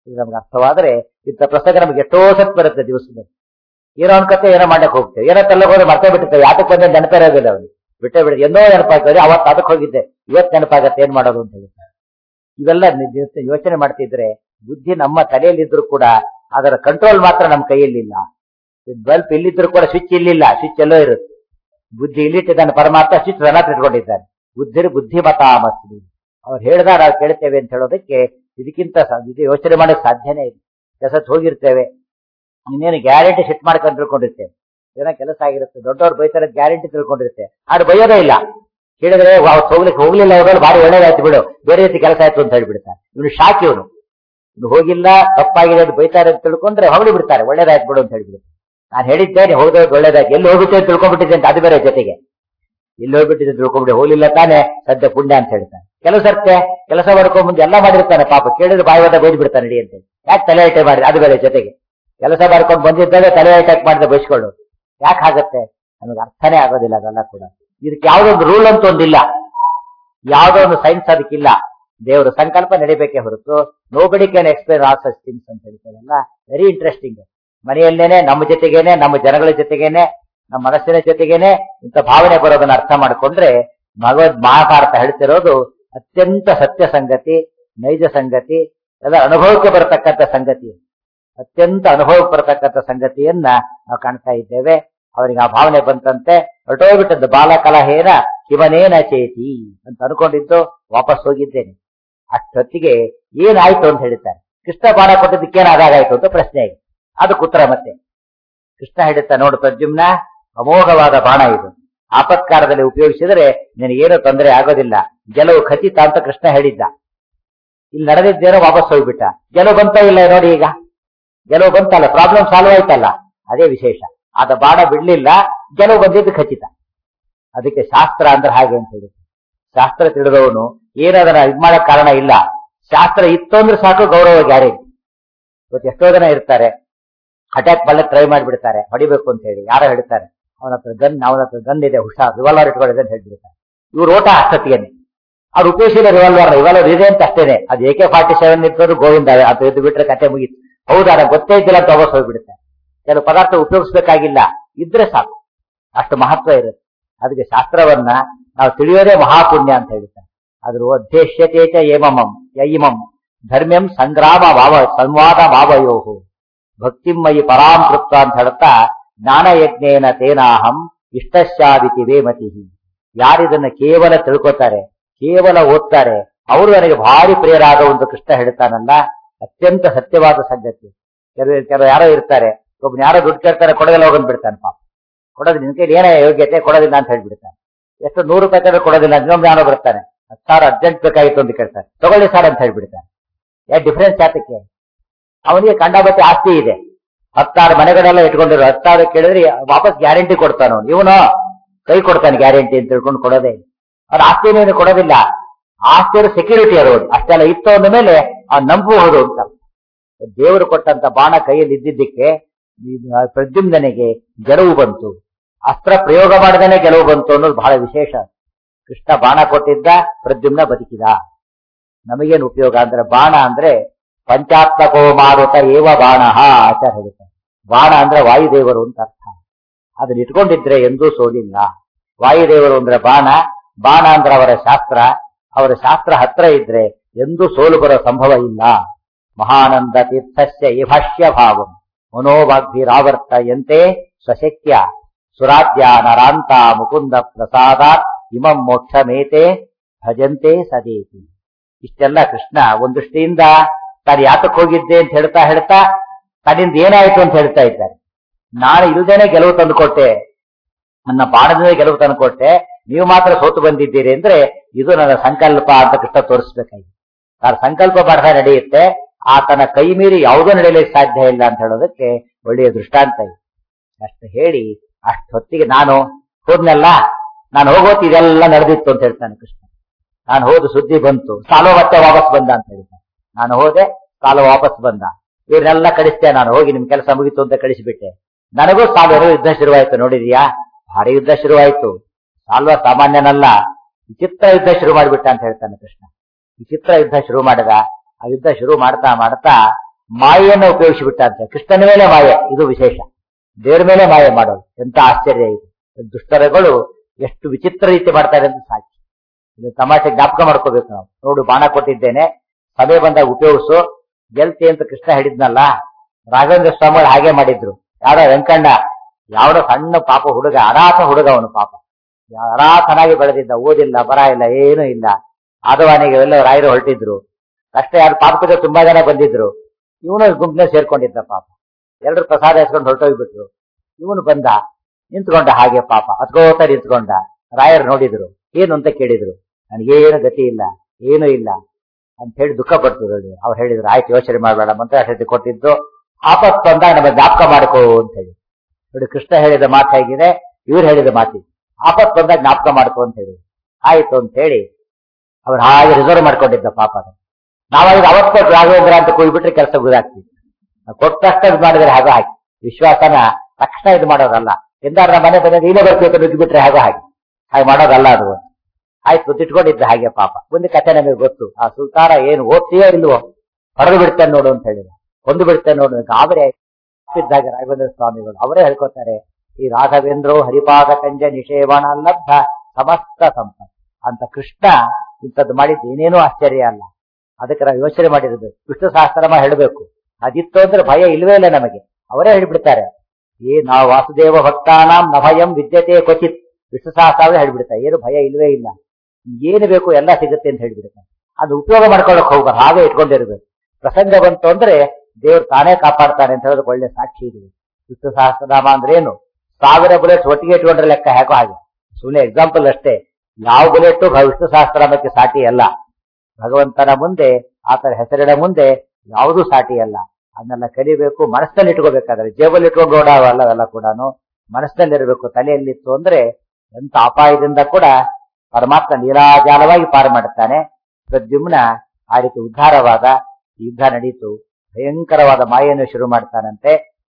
ಇದು ನಮ್ಗೆ ಅರ್ಥವಾದ್ರೆ ಇಂಥ ಪ್ರಸಂಗ ನಮ್ಗೆ ಎಷ್ಟೋ ಸತ್ ಬರುತ್ತೆ ದಿವಸದಲ್ಲಿ ಏನೋ ಒಂದ್ ಕತೆ ಏನೋ ಮಾಡಕ್ ಹೋಗ್ತೇವೆ ಏನೋ ತಲ್ಲಕ್ ಹೋದ್ರೆ ಮರ್ತೇ ಬಿಟ್ಟಿರ್ತೇವೆ ಯಾತಕ್ಕೆ ಬಂದ್ರೆ ನೆನಪಿರೋದಿಲ್ಲ ಅವನಿಗೆ ಬಿಟ್ಟೇ ಬಿಡುತ್ತೆ ಎಂದೋ ನೆನಪಾಗ್ತದೆ ಅವತ್ತು ಅದಕ್ಕೆ ಹೋಗಿದ್ದೆ ಇವತ್ತು ನೆನಪಾಗತ್ತೆ ಏನ್ ಮಾಡೋದು ಅಂತ ಹೇಳ್ತಾರೆ ಇವೆಲ್ಲ ನಿ- ನಿ- ಯೋಚನೆ ಮಾಡ್ತಿದ್ರೆ ಬುದ್ಧಿ ನಮ್ಮ ತಲೆಯಲ್ಲಿದ್ರು ಕೂಡ ಅದರ ಕಂಟ್ರೋಲ್ ಮಾತ್ರ ನಮ್ಮ ಕೈಯಲ್ಲಿಲ್ಲ ಬಲ್ಪ್ ಇಲ್ಲಿದ್ರು ಕೂಡ ಸ್ವಿಚ್ ಇಲ್ಲಿಲ್ಲ ಸ್ವಿಚ್ ಎಲ್ಲೋ ಇರುತ್ತೆ ಬುದ್ಧಿ ಇಲ್ಲಿಟ್ಟಿದ್ದಾನೆ ಪರಮಾತ್ಮ ಸ್ವಿಚ್ ರನ ಇಟ್ಕೊಂಡಿದ್ದಾನೆ ಬುದ್ಧಿರ್ ಬುದ್ಧಿಮತಾಮಸ್ತಿ ಅವ್ರು ಹೇಳಿದ ನಾವು ಕೇಳ್ತೇವೆ ಅಂತ ಹೇಳೋದಕ್ಕೆ ಇದಕ್ಕಿಂತ ಸ- ಇದು ಯೋಚನೆ ಮಾಡಕ್ ಸಾಧ್ಯನೇ ಇಲ್ಲ ಕೆಲಸಕ್ಕೆ ಹೋಗಿರ್ತೇವೆ ಇನ್ನೇನು ಗ್ಯಾರಂಟಿ ಸೆಟ್ ಮಾಡ್ಕೊಂಡು ತಿಳ್ಕೊಂಡಿರ್ತೇವೆ ಏನೋ ಕೆಲಸ ಆಗಿರುತ್ತೆ ದೊಡ್ಡವ್ರು ಬೈತಾರೆ ಗ್ಯಾರಂಟಿ ತಿಳ್ಕೊಂಡಿರುತ್ತೆ ಆದ್ರೆ ಬೈಯೋದೇ ಇಲ್ಲ ಹೇಳಿದ್ರೆ ಅವತ್ತು ಹೋಗ್ಲಿಕ್ಕೆ ಹೋಗ್ಲಿಲ್ಲ ಹೋಗಲು ಭಾರಿ ಒಳ್ಳೇದಾಯ್ತು ಬಿಡು ಬೇರೆ ರೀತಿ ಕೆಲಸ ಆಯ್ತು ಅಂತ ಹೇಳ್ಬಿಡ್ತಾರೆ ಇವನು ಶಾಕ್ ಇವನು ಇವ್ನು ಹೋಗಿಲ್ಲ ತಪ್ಪಾಗಿದೆ ಅಂತ ಬೈತಾರೆ ಅಂತ ತಿಳ್ಕೊಂಡ್ರೆ ಹೊಗಳಿ ಬಿಡ್ತಾರೆ ಒಳ್ಳೇದಾಯ್ತು ಬಿಡು ಅಂತ ಹೇಳ್ಬಿಡು ನಾನು ಹೇಳಿದ್ದೇನೆ ಹೋಗೋದು ಒಳ್ಳೇದಾಯ್ತು ಎಲ್ಲಿ ಹೋಗುತ್ತೆ ಅಂತ ತಿಳ್ಕೊಂಡ್ಬಿಟ್ಟಿದ್ದೆ ಅಂತ ಅದು ಬೇರೆ ಜೊತೆಗೆ ಇಲ್ಲಿ ಹೋಗ್ಬಿಟ್ಟಿದ್ದೆ ತಿಳ್ಕೊಂಡ್ಬಿಟ್ಟು ಹೋಗ್ಲಿಲ್ಲ ತಾನೆ ಸದ್ಯ ಪುಣ್ಯ ಅಂತ ಹೇಳ್ತಾನೆ ಕೆಲವು ಸರ್ತೆ ಕೆಲಸ ಮಾಡ್ಕೊಂಡ್ ಮುಂದೆ ಎಲ್ಲ ಮಾಡಿರ್ತಾನೆ ಪಾಪ ಕೇಳಿದ್ರೆ ಬಾಯಿವಾದ ಬೈದು ಬಿಡ್ತಾನೆ ನಡಿ ಅಂತ ಯಾಕೆ ತಲೆ ಅಟ್ಯಾಕ್ ಮಾಡಿ ಅದು ಬೇರೆ ಜೊತೆಗೆ ಕೆಲಸ ಮಾಡ್ಕೊಂಡು ಬಂದಿದ್ದಾಗ ತಲೆ ಅಟ್ಯಾಕ್ ಮಾಡಿದ್ರೆ ಬೈಸ್ಕೊಂಡು ಯಾಕೆ ಆಗತ್ತೆ ನಮಗೆ ಅರ್ಥನೇ ಆಗೋದಿಲ್ಲ ಅದೆಲ್ಲ ಕೂಡ ಇದಕ್ಕೆ ಯಾವುದೋ ಒಂದು ರೂಲ್ ಅಂತ ಒಂದಿಲ್ಲ ಯಾವುದೋ ಒಂದು ಸೈನ್ಸ್ ಅದಕ್ಕಿಲ್ಲ ದೇವರ ಸಂಕಲ್ಪ ನಡಿಬೇಕೇ ಹೊರತು nobody can explain all such things ಅಂತ ಹೇಳ್ತಾರಲ್ಲ ವೆರಿ ಇಂಟ್ರೆಸ್ಟಿಂಗ್ ಮನೆಯಲ್ಲೇನೆ ನಮ್ಮ ಜೊತೆಗೇನೆ ನಮ್ಮ ಜನಗಳ ಜೊತೆಗೇನೆ ನಮ್ಮ ಮನಸ್ಸಿನ ಜೊತೆಗೇನೆ ಇಂಥ ಭಾವನೆ ಬರೋದನ್ನ ಅರ್ಥ ಮಾಡಿಕೊಂಡ್ರೆ ಭಗವದ್ ಮಹಾಭಾರತ ಹೇಳ್ತಿರೋದು ಅತ್ಯಂತ ಸತ್ಯ ಸಂಗತಿ ನೈಜ ಸಂಗತಿ ಎಲ್ಲ ಅನುಭವಕ್ಕೆ ಬರತಕ್ಕಂಥ ಸಂಗತಿ ಅತ್ಯಂತ ಅನುಭವಕ್ಕೆ ಬರತಕ್ಕಂಥ ಸಂಗತಿಯನ್ನ ನಾವು ಕಾಣ್ತಾ ಇದ್ದೇವೆ ಅವರಿಗೆ ಆ ಭಾವನೆ ಬಂತಂತೆ ಹೊರಟೋಗ್ಬಿಟ್ಟದ್ದು ಬಾಲಕಲಹೇನ ಶಿವನೇನ ಚೇತಿ ಅಂತ ಅನ್ಕೊಂಡಿದ್ದು ವಾಪಸ್ ಹೋಗಿದ್ದೇನೆ ಅಷ್ಟೊತ್ತಿಗೆ ಏನಾಯ್ತು ಅಂತ ಹೇಳ್ತಾರೆ ಕೃಷ್ಣ ಬಾಣ ಕೊಟ್ಟಿದ್ದಕ್ಕೇನು ಆದಾಗಾಯ್ತು ಅಂತ ಪ್ರಶ್ನೆ ಆಗಿದೆ ಅದಕ್ಕೆ ಉತ್ತರ ಮತ್ತೆ ಕೃಷ್ಣ ಹೇಳುತ್ತಾ ನೋಡು ಪ್ರದ್ಯುಮ್ನ ಅಮೋಘವಾದ ಬಾಣ ಇದು ಆಪತ್ಕಾರದಲ್ಲಿ ಉಪಯೋಗಿಸಿದರೆ ನಿನಗೇನು ತೊಂದರೆ ಆಗೋದಿಲ್ಲ ಗೆಲುವು ಖಚಿತ ಅಂತ ಕೃಷ್ಣ ಹೇಳಿದ್ದ ಇಲ್ಲಿ ನಡೆದಿದ್ದೇನೋ ವಾಪಸ್ ಹೋಗ್ಬಿಟ್ಟ ಗೆಲುವು ಬಂತ ಇಲ್ಲ ನೋಡಿ ಈಗ ಗೆಲುವು ಬಂತಲ್ಲ ಪ್ರಾಬ್ಲಮ್ ಸಾಲ್ವ್ ಆಯ್ತಲ್ಲ ಅದೇ ವಿಶೇಷ ಆದ ಬಾಣ ಬಿಡ್ಲಿಲ್ಲ ಗೆಲುವು ಬಂದಿದ್ದು ಖಚಿತ ಅದಕ್ಕೆ ಶಾಸ್ತ್ರ ಅಂದ್ರೆ ಹಾಗೆ ಅಂತ ಹೇಳಿ ಶಾಸ್ತ್ರ ತಿಳಿದವನು ಏನದನ್ನ ಇದ್ ಮಾಡಕ್ ಕಾರಣ ಇಲ್ಲ ಶಾಸ್ತ್ರ ಇತ್ತು ಅಂದ್ರೆ ಸಾಕು ಗೌರವ ಗ್ಯಾರಂಟಿ ಇವತ್ತು ಎಷ್ಟೋ ಜನ ಇರ್ತಾರೆ ಅಟ್ಯಾಕ್ ಮಾಡಕ್ ಟ್ರೈ ಮಾಡಿಬಿಡ್ತಾರೆ ಹೊಡಿಬೇಕು ಅಂತ ಹೇಳಿ ಯಾರೋ ಹೇಳ್ತಾರೆ ಅವನ ಹತ್ರ ಗನ್ ಅವನ ಹತ್ರ ಗನ್ ಇದೆ ಹುಷಾರ್ ರಿವಾಲ್ವರ್ ಇಟ್ಕೊಂಡಿದೆ ಅಂತ ಹೇಳ್ಬಿಡ್ತಾರೆ ಇವ್ರು ಓಟ ಅಷ್ಟೊತ್ತಿಗೆನೆ ಅವ್ರು ಉಪಯೋಗಿಸಿದ ರಿವಾಲ್ವರ್ ರಿವಾಲ್ವರ್ ಇದೆ ಅಂತ ಅಷ್ಟೇನೆ ಅದು ಎ ಕೆ ಫಾರ್ಟಿ ಸೆವೆನ್ ಇರ್ತದ್ರು ಗೋವಿಂದ ಅದು ಎದ್ದು ಬಿಟ್ರೆ ಕತೆ ಮುಗೀತು ಹೌದಾ ನಂಗೆ ಗೊತ್ತೇ ಇದ್ದಿಲ್ಲ ಅಂತ ವಾಪಸ್ ಹೋಗ್ಬಿಡುತ್ತೆ ಕೆಲವು ಪದಾರ್ಥ ಉಪಯೋಗಿಸ್ಬೇಕಾಗಿಲ್ಲ ಇದ್ರೆ ಸಾಕು ಅಷ್ಟು ಮಹತ್ವ ಇರುತ್ತೆ ಅದಕ್ಕೆ ಶಾಸ್ತ್ರವನ್ನ ನಾವು ತಿಳಿಯೋದೇ ಮಹಾಪುಣ್ಯ ಅಂತ ಹೇಳ್ತಾರೆ ಅದ್ರ ಉದ್ದೇಶ್ಯತೆ ಚ ಏಮಮಂ ಯಯಿಮಂ ಧರ್ಮ್ಯಂ ಸಂಗ್ರಾಮ ಭಾವ ಸಂವಾದ ಭಾವಯೋಹು ಭಕ್ತಿಮಯಿ ಪರಾಂ ಕೃತ್ವ ಅಂತ ಹೇಳ್ತಾ ಜ್ಞಾನಯಜ್ಞೇನ ತೇನಾಹಂ ಇಷ್ಟಶ್ಚಾದಿತಿ ವೇಮತಿ ಯಾರಿದನ್ನ ಕೇವಲ ತಿಳ್ಕೊತಾರೆ ಕೇವಲ ಓದ್ತಾರೆ ಅವರು ನನಗೆ ಭಾರಿ ಪ್ರಿಯರಾದ ಒಂದು ಕೃಷ್ಣ ಹೇಳ್ತಾನಲ್ಲ ಅತ್ಯಂತ ಸತ್ಯವಾದ ಸಂಗತಿ ಕೆಲವು ಕೆಲವು ಯಾರೋ ಇರ್ತಾರೆ ಒಬ್ಬನ ಯಾರೋ ದುಡ್ಡು ಕೇಳ್ತಾರೆ ಕೊಡೋದಿಲ್ಲ ಹೋಗಂದ್ ಬಿಡ್ತಾನೆ ಪಾಪ ಕೊಡೋದು ನಿನ್ ಕೈಲಿ ಏನೇ ಯೋಗ್ಯತೆ ಕೊಡೋದಿಲ್ಲ ಅಂತ ಹೇಳ್ಬಿಡ್ತಾನೆ ಎಷ್ಟು ನೂರು ರೂಪಾಯಿ ಕಡೆ ಕೊಡೋದಿಲ್ಲ ಇನ್ನೊಬ್ಬ ಯಾರೋ ಬರ್ತಾನೆ ಹತ್ತು ಸಾವಿರ ಅರ್ಜೆಂಟ್ ಬೇಕಾಗಿತ್ತು ಅಂತ ಕೇಳ್ತಾನೆ ತಗೊಳ್ಳಿ ಸರ್ ಅಂತ ಹೇಳ್ಬಿಡ್ತಾನೆ ಯಾ ಡಿಫ್ರೆನ್ಸ್ ಯಾತಕ್ಕೆ ಅವನಿಗೆ ಕಂಡಾಬಟ್ಟೆ ಆಸ್ತಿ ಇದೆ ಹತ್ತಾರು ಮನೆಗಳೆಲ್ಲ ಇಟ್ಕೊಂಡಿರೋ ಹತ್ತಾರು ಕೇಳಿದ್ರೆ ವಾಪಸ್ ಗ್ಯಾರಂಟಿ ಕೊಡ್ತಾನ ಅವನು ಇವನು ಕೈ ಕೊಡ್ತಾನೆ ಗ್ಯಾರಂಟಿ ಅಂತ ತಿಳ್ಕೊಂಡು ಕೊಡೋದೇ ಅವ್ರ ಆಸ್ತಿನೇನು ಕೊಡೋದಿಲ್ಲ ಆಸ್ತಿಯ ಸೆಕ್ಯೂರಿಟಿ ಅರೋದು ಅಷ್ಟೆಲ್ಲ ಇತ್ತು ಅಂದ ಮೇಲೆ ಅವ್ನು ನಂಬಬಹುದು ಅಂತ ದೇವರು ಕೊಟ್ಟಂತ ಬಾಣ ಕೈಯಲ್ಲಿ ಇದ್ದಿದ್ದಕ್ಕೆ ಪ್ರದ್ಯುಮ್ನನಿಗೆ ಗೆಲುವು ಬಂತು ಅಸ್ತ್ರ ಪ್ರಯೋಗ ಮಾಡದೇನೆ ಗೆಲುವು ಬಂತು ಅನ್ನೋದು ಬಹಳ ವಿಶೇಷ ಕೃಷ್ಣ ಬಾಣ ಕೊಟ್ಟಿದ್ದ ಪ್ರದ್ಯುಮ್ನ ಬದುಕಿದ ನಮಗೇನು ಉಪಯೋಗ ಅಂದ್ರೆ ಬಾಣ ಅಂದ್ರೆ ಪಂಚಾತ್ಮಕೋ ಮಾರುತ ಏವ ಬಾಣ ಆಚಾರ ಹೇಳ್ತಾರೆ ಬಾಣ ಅಂದ್ರೆ ವಾಯುದೇವರು ಅಂತ ಅರ್ಥ ಅದನ್ನ ಇಟ್ಕೊಂಡಿದ್ರೆ ಎಂದೂ ಸೋಲಿಲ್ಲ ವಾಯುದೇವರು ಅಂದ್ರೆ ಬಾಣ ಬಾಣ ಅಂದ್ರೆ ಅವರ ಶಾಸ್ತ್ರ ಅವರ ಶಾಸ್ತ್ರ ಹತ್ರ ಇದ್ರೆ ಎಂದೂ ಸೋಲು ಬರೋ ಸಂಭವ ಇಲ್ಲ ಮಹಾನಂದ ತೀರ್ಥಸ್ಯ ಈ ಭಾಷ್ಯ ಭಾವಂ ಮನೋವಾಗ್ಭಿರಾವರ್ತಯಂತೆ ಸ್ವಶಕ್ಯ ಸುರಾಜ್ಯ ನರಾಂತ ಮುಕುಂದ ಪ್ರಸಾದಾತ್ ಇಮಂ ಮೋಕ್ಷಮೇತೆ ಭಜಂತೆ ಸದೇತಿ ಇಷ್ಟೆಲ್ಲ ಕೃಷ್ಣ ಒಂದೃಷ್ಟಿಯಿಂದ ತಾನು ಯಾತಕ್ಕೆ ಹೋಗಿದ್ದೆ ಅಂತ ಹೇಳ್ತಾ ಹೇಳ್ತಾ ತನ್ನಿಂದ ಏನಾಯ್ತು ಅಂತ ಹೇಳ್ತಾ ಇದ್ದಾರೆ ನಾನು ಇಲ್ದೇನೆ ಗೆಲುವು ತಂದುಕೊಟ್ಟೆ ನನ್ನ ಬಾಣದಿಂದ ಗೆಲುವು ತಂದುಕೊಟ್ಟೆ ನೀವು ಮಾತ್ರ ಸೋತು ಬಂದಿದ್ದೀರಿ ಅಂದ್ರೆ ಇದು ನನ್ನ ಸಂಕಲ್ಪ ಅಂತ ಕೃಷ್ಣ ತೋರಿಸ್ಬೇಕಾಗಿ ತಾನು ಸಂಕಲ್ಪ ಬರಹ ನಡೆಯುತ್ತೆ ಆತನ ಕೈ ಮೀರಿ ಯಾವುದೂ ನಡೆಯಲಿಕ್ಕೆ ಸಾಧ್ಯ ಇಲ್ಲ ಅಂತ ಹೇಳೋದಕ್ಕೆ ಒಳ್ಳೆಯ ದೃಷ್ಟಾಂತ ಇದೆ ಅಷ್ಟು ಹೇಳಿ ಅಷ್ಟೊತ್ತಿಗೆ ನಾನು ಹೋದ್ನಲ್ಲ ನಾನು ಹೋಗೋತ್ ಇದೆಲ್ಲ ನಡೆದಿತ್ತು ಅಂತ ಹೇಳ್ತಾನೆ ಕೃಷ್ಣ ನಾನು ಹೋದ ಸುದ್ದಿ ಬಂತು ಸಾಲೋ ಮತ್ತೆ ವಾಪಸ್ ಬಂದ ಅಂತ ಹೇಳ್ತಾನೆ ನಾನು ಹೋದೆ ಸಾಲ ವಾಪಸ್ ಬಂದ ಇವ್ರನ್ನೆಲ್ಲ ಕಳಿಸ್ತೇ ನಾನು ಹೋಗಿ ನಿಮ್ ಕೆಲಸ ಮುಗಿತು ಅಂತ ಕಳಿಸಿಬಿಟ್ಟೆ ನನಗೂ ಸಾಲ್ವನು ಯುದ್ಧ ಶುರುವಾಯ್ತು ನೋಡಿದ್ಯಾ ಭಾರಿ ಯುದ್ಧ ಶುರುವಾಯ್ತು ಸಾಲ್ವ ಸಾಮಾನ್ಯನಲ್ಲ ವಿಚಿತ್ರ ಯುದ್ಧ ಶುರು ಮಾಡಿಬಿಟ್ಟ ಅಂತ ಹೇಳ್ತಾನೆ ಕೃಷ್ಣ ವಿಚಿತ್ರ ಯುದ್ಧ ಶುರು ಮಾಡಿದ ಆ ಯುದ್ಧ ಶುರು ಮಾಡ್ತಾ ಮಾಡ್ತಾ ಮಾಯೆಯನ್ನು ಉಪಯೋಗಿಸಿಬಿಟ್ಟ ಅಂತ ಕೃಷ್ಣನ ಮೇಲೆ ಮಾಯೆ ಇದು ವಿಶೇಷ ದೇವರ ಮೇಲೆ ಮಾಯೆ ಮಾಡೋದು ಎಂತ ಆಶ್ಚರ್ಯ ಇದು ದುಷ್ಟರಗಳು ಎಷ್ಟು ವಿಚಿತ್ರ ರೀತಿ ಮಾಡ್ತಾರೆ ಅಂತ ಸಾಕ್ಷಿ ಇದು ತಮಾಷೆ ಜ್ಞಾಪಕ ಮಾಡ್ಕೋಬೇಕು ನಾವು ನೋಡು ಬಾಣ ಕೊಟ್ಟಿದ್ದೇನೆ ಸಭೆ ಬಂದಾಗ ಉಪಯೋಗಿಸು ಗೆಲ್ತಿ ಅಂತ ಕೃಷ್ಣ ಹೇಳಿದ್ನಲ್ಲ ರಾಘವೇಂದ್ರ ಸ್ವಾಮಿಗಳು ಹಾಗೆ ಮಾಡಿದ್ರು ಯಾರೋ ವೆಂಕಣ್ಣ ಯಾವಡೋ ಸಣ್ಣ ಪಾಪ ಹುಡುಗ ಅನಾಥ ಹುಡುಗ ಅವನು ಪಾಪ ಅನಾಥನಾಗಿ ಬೆಳೆದಿದ್ದ ಓದಿಲ್ಲ ಬರ ಇಲ್ಲ ಏನೂ ಇಲ್ಲ ಆದವಾನಿಗೆ ಎಲ್ಲ ರಾಯರು ಹೊರಟಿದ್ರು ಅಷ್ಟೇ ಯಾರು ಪಾಪದ ತುಂಬಾ ಜನ ಬಂದಿದ್ರು ಇವನು ಗುಂಪಿನ ಸೇರ್ಕೊಂಡಿದ್ದ ಪಾಪ ಎಲ್ರು ಪ್ರಸಾದ ಎಸ್ಕೊಂಡು ಹೊರಟೋಗ್ಬಿಟ್ರು ಇವನು ಬಂದ ನಿಂತ್ಕೊಂಡ ಹಾಗೆ ಪಾಪ ಹತ್ಕೋತ ನಿಂತ್ಕೊಂಡ ರಾಯರು ನೋಡಿದ್ರು ಏನು ಅಂತ ಕೇಳಿದ್ರು ನನಗೇನು ಗತಿ ಇಲ್ಲ ಏನೂ ಇಲ್ಲ ಅಂತ ಹೇಳಿ ದುಃಖ ಪಡ್ತಿದ್ರು ಅವ್ರು ಹೇಳಿದ್ರು ಆಯ್ತು ಯೋಚನೆ ಮಾಡಬೇಡ ಮಂತ್ರ ಕೊಟ್ಟಿದ್ದು ಆಪತ್ ಬಂದಾಗ ನಮ್ಮ ಜ್ಞಾಪಕ ಮಾಡ್ಕೋ ಅಂತ ಹೇಳಿ ನೋಡಿ ಕೃಷ್ಣ ಹೇಳಿದ ಮಾತು ಹೇಗಿದೆ ಇವ್ರು ಹೇಳಿದ ಮಾತಿ ಆಪತ್ ಬಂದಾಗ ಜ್ಞಾಪಕ ಮಾಡ್ಕೋ ಅಂತ ಹೇಳಿ ಆಯ್ತು ಅಂತ ಹೇಳಿ ಅವ್ರು ಹಾಗೆ ರಿಸರ್ವ್ ಮಾಡ್ಕೊಂಡಿದ್ದ ಪಾಪ ಅದು ನಾವಾಗ ಅವತ್ತು ಕೊಟ್ಟು ರಾಘವೇಂದ್ರ ಅಂತ ಕೂಗ್ಬಿಟ್ರೆ ಕೆಲಸ ಗುದಾಗ್ತಿತ್ತು ಕೊಟ್ಟ ತಕ್ಷಣ ಇದು ಮಾಡಿದ್ರೆ ಹಾಗೆ ಹಾಗೆ ವಿಶ್ವಾಸನ ತಕ್ಷಣ ಇದು ಮಾಡೋದಲ್ಲ ಎಂದಾರ ನಮ್ಮ ಮನೆ ಬಂದ ನೀನೇ ಬರ್ತೀವಿ ಅಂತ ನುಗ್ಗಿಬಿಟ್ರೆ ಹಾಗೆ ಹಾಗೆ ಹಾಗೆ ಮಾಡೋದಲ್ಲ ಅದು ಆಯ್ತು ತಿಟ್ಕೊಂಡಿದ್ದ ಹಾಗೆ ಪಾಪ ಮುಂದೆ ಕಥೆ ನಮಗೆ ಗೊತ್ತು ಆ ಸುಲ್ತಾನ ಏನು ಓದ್ತೀಯೋ ಇಲ್ವೋ ಹೊಡೆದು ಬಿಡ್ತೇನೆ ನೋಡು ಅಂತ ಹೇಳಿದ ಕೊಂದು ಬಿಡ್ತೇನೆ ನೋಡು ಗಾಬರಿ ಇದ್ದಾಗ ರಾಘವೇಂದ್ರ ಸ್ವಾಮಿಗಳು ಅವರೇ ಹೇಳ್ಕೊತಾರೆ ಈ ರಾಘವೇಂದ್ರೋ ಹರಿಪಾದ ಕಂಜ ನಿಷೇವಣ ಲಬ್ಧ ಸಮಸ್ತ ಸಂಪತ್ ಅಂತ ಕೃಷ್ಣ ಇಂಥದ್ದು ಮಾಡಿದ್ದು ಏನೇನೂ ಆಶ್ಚರ್ಯ ಅಲ್ಲ ಅದಕ್ಕೆ ನಾವು ಯೋಚನೆ ಮಾಡಿರೋದು ವಿಷ್ಣು ಸಹಸ್ರಮ ಹೇಳಬೇಕು ಅದಿತ್ತು ಅಂದ್ರೆ ಭಯ ಇಲ್ವೇ ಇಲ್ಲ ನಮಗೆ ಅವರೇ ಹೇಳ್ಬಿಡ್ತಾರೆ ಏ ನಾವು ವಾಸುದೇವ ಭಕ್ತಾನಾಂ ನ ಭಯಂ ವಿದ್ಯತೆ ಕ್ವಚಿತ್ ವಿಷ್ಣು ಸಹಸ್ರವೇ ಹೇಳ್ಬಿಡ್ತಾರೆ ಏನು ಭಯ ಇಲ್ವೇ ಇಲ್ಲ ಏನು ಬೇಕು ಎಲ್ಲ ಸಿಗುತ್ತೆ ಅಂತ ಹೇಳ್ಬಿಡ್ತಾರೆ ಅದು ಉಪಯೋಗ ಮಾಡ್ಕೊಳ್ಳಕ್ ಹೋಗ್ಬಾರ್ದು ಹಾಗೆ ಇಟ್ಕೊಂಡಿರ್ಬೇಕು ಪ್ರಸಂಗ ಬಂತು ಅಂದ್ರೆ ದೇವ್ರು ತಾನೇ ಕಾಪಾಡ್ತಾನೆ ಅಂತ ಹೇಳೋದಕ್ಕೆ ಒಳ್ಳೆ ಸಾಕ್ಷಿ ಇದೆ ವಿಷ್ಣು ಸಹಸ್ರನಾಮ ಅಂದ್ರೆ ಏನು ಸಾವಿರ ಬುಲೆಟ್ ಒಟ್ಟಿಗೆ ಇಟ್ಕೊಂಡ್ರೆ ಲೆಕ್ಕ ಹೇಗೋ ಹಾಗೆ ಸುಮ್ಮನೆ ಎಕ್ಸಾಂಪಲ್ ಅಷ್ಟೇ ಯಾವ ಬುಲೆಟ್ ವಿಷ್ಣು ಸಹಸ್ರನಾಮಕ್ಕೆ ಸಾಟಿ ಅಲ್ಲ ಭಗವಂತನ ಮುಂದೆ ಆತರ ಹೆಸರಿನ ಮುಂದೆ ಯಾವುದೂ ಸಾಟಿ ಅಲ್ಲ ಅದನ್ನೆಲ್ಲ ಕಲಿಬೇಕು ಮನಸ್ಸಲ್ಲಿ ಇಟ್ಕೋಬೇಕಾದ್ರೆ ಜೇಬಲ್ಲಿ ಇಟ್ಕೊಂಡು ಓಡಾವಲ್ಲ ಅವೆಲ್ಲ ಕೂಡ ಮನಸ್ಸಿನಲ್ಲಿರ್ಬೇಕು ತಲೆಯಲ್ಲಿತ್ತು ಅಂದ್ರೆ ಎಂತ ಅಪಾಯದಿಂದ ಕೂಡ ಪರಮಾತ್ಮ ನೀರಾಜಾಲವಾಗಿ ಪಾರು ಮಾಡುತ್ತಾನೆ ಪ್ರದ್ಯುಮ್ನ ಆ ರೀತಿ ಉದ್ಧಾರವಾದ ಯುದ್ಧ ನಡೀತು ಭಯಂಕರವಾದ ಮಾಯನ್ನು ಶುರು ಮಾಡ್ತಾನಂತೆ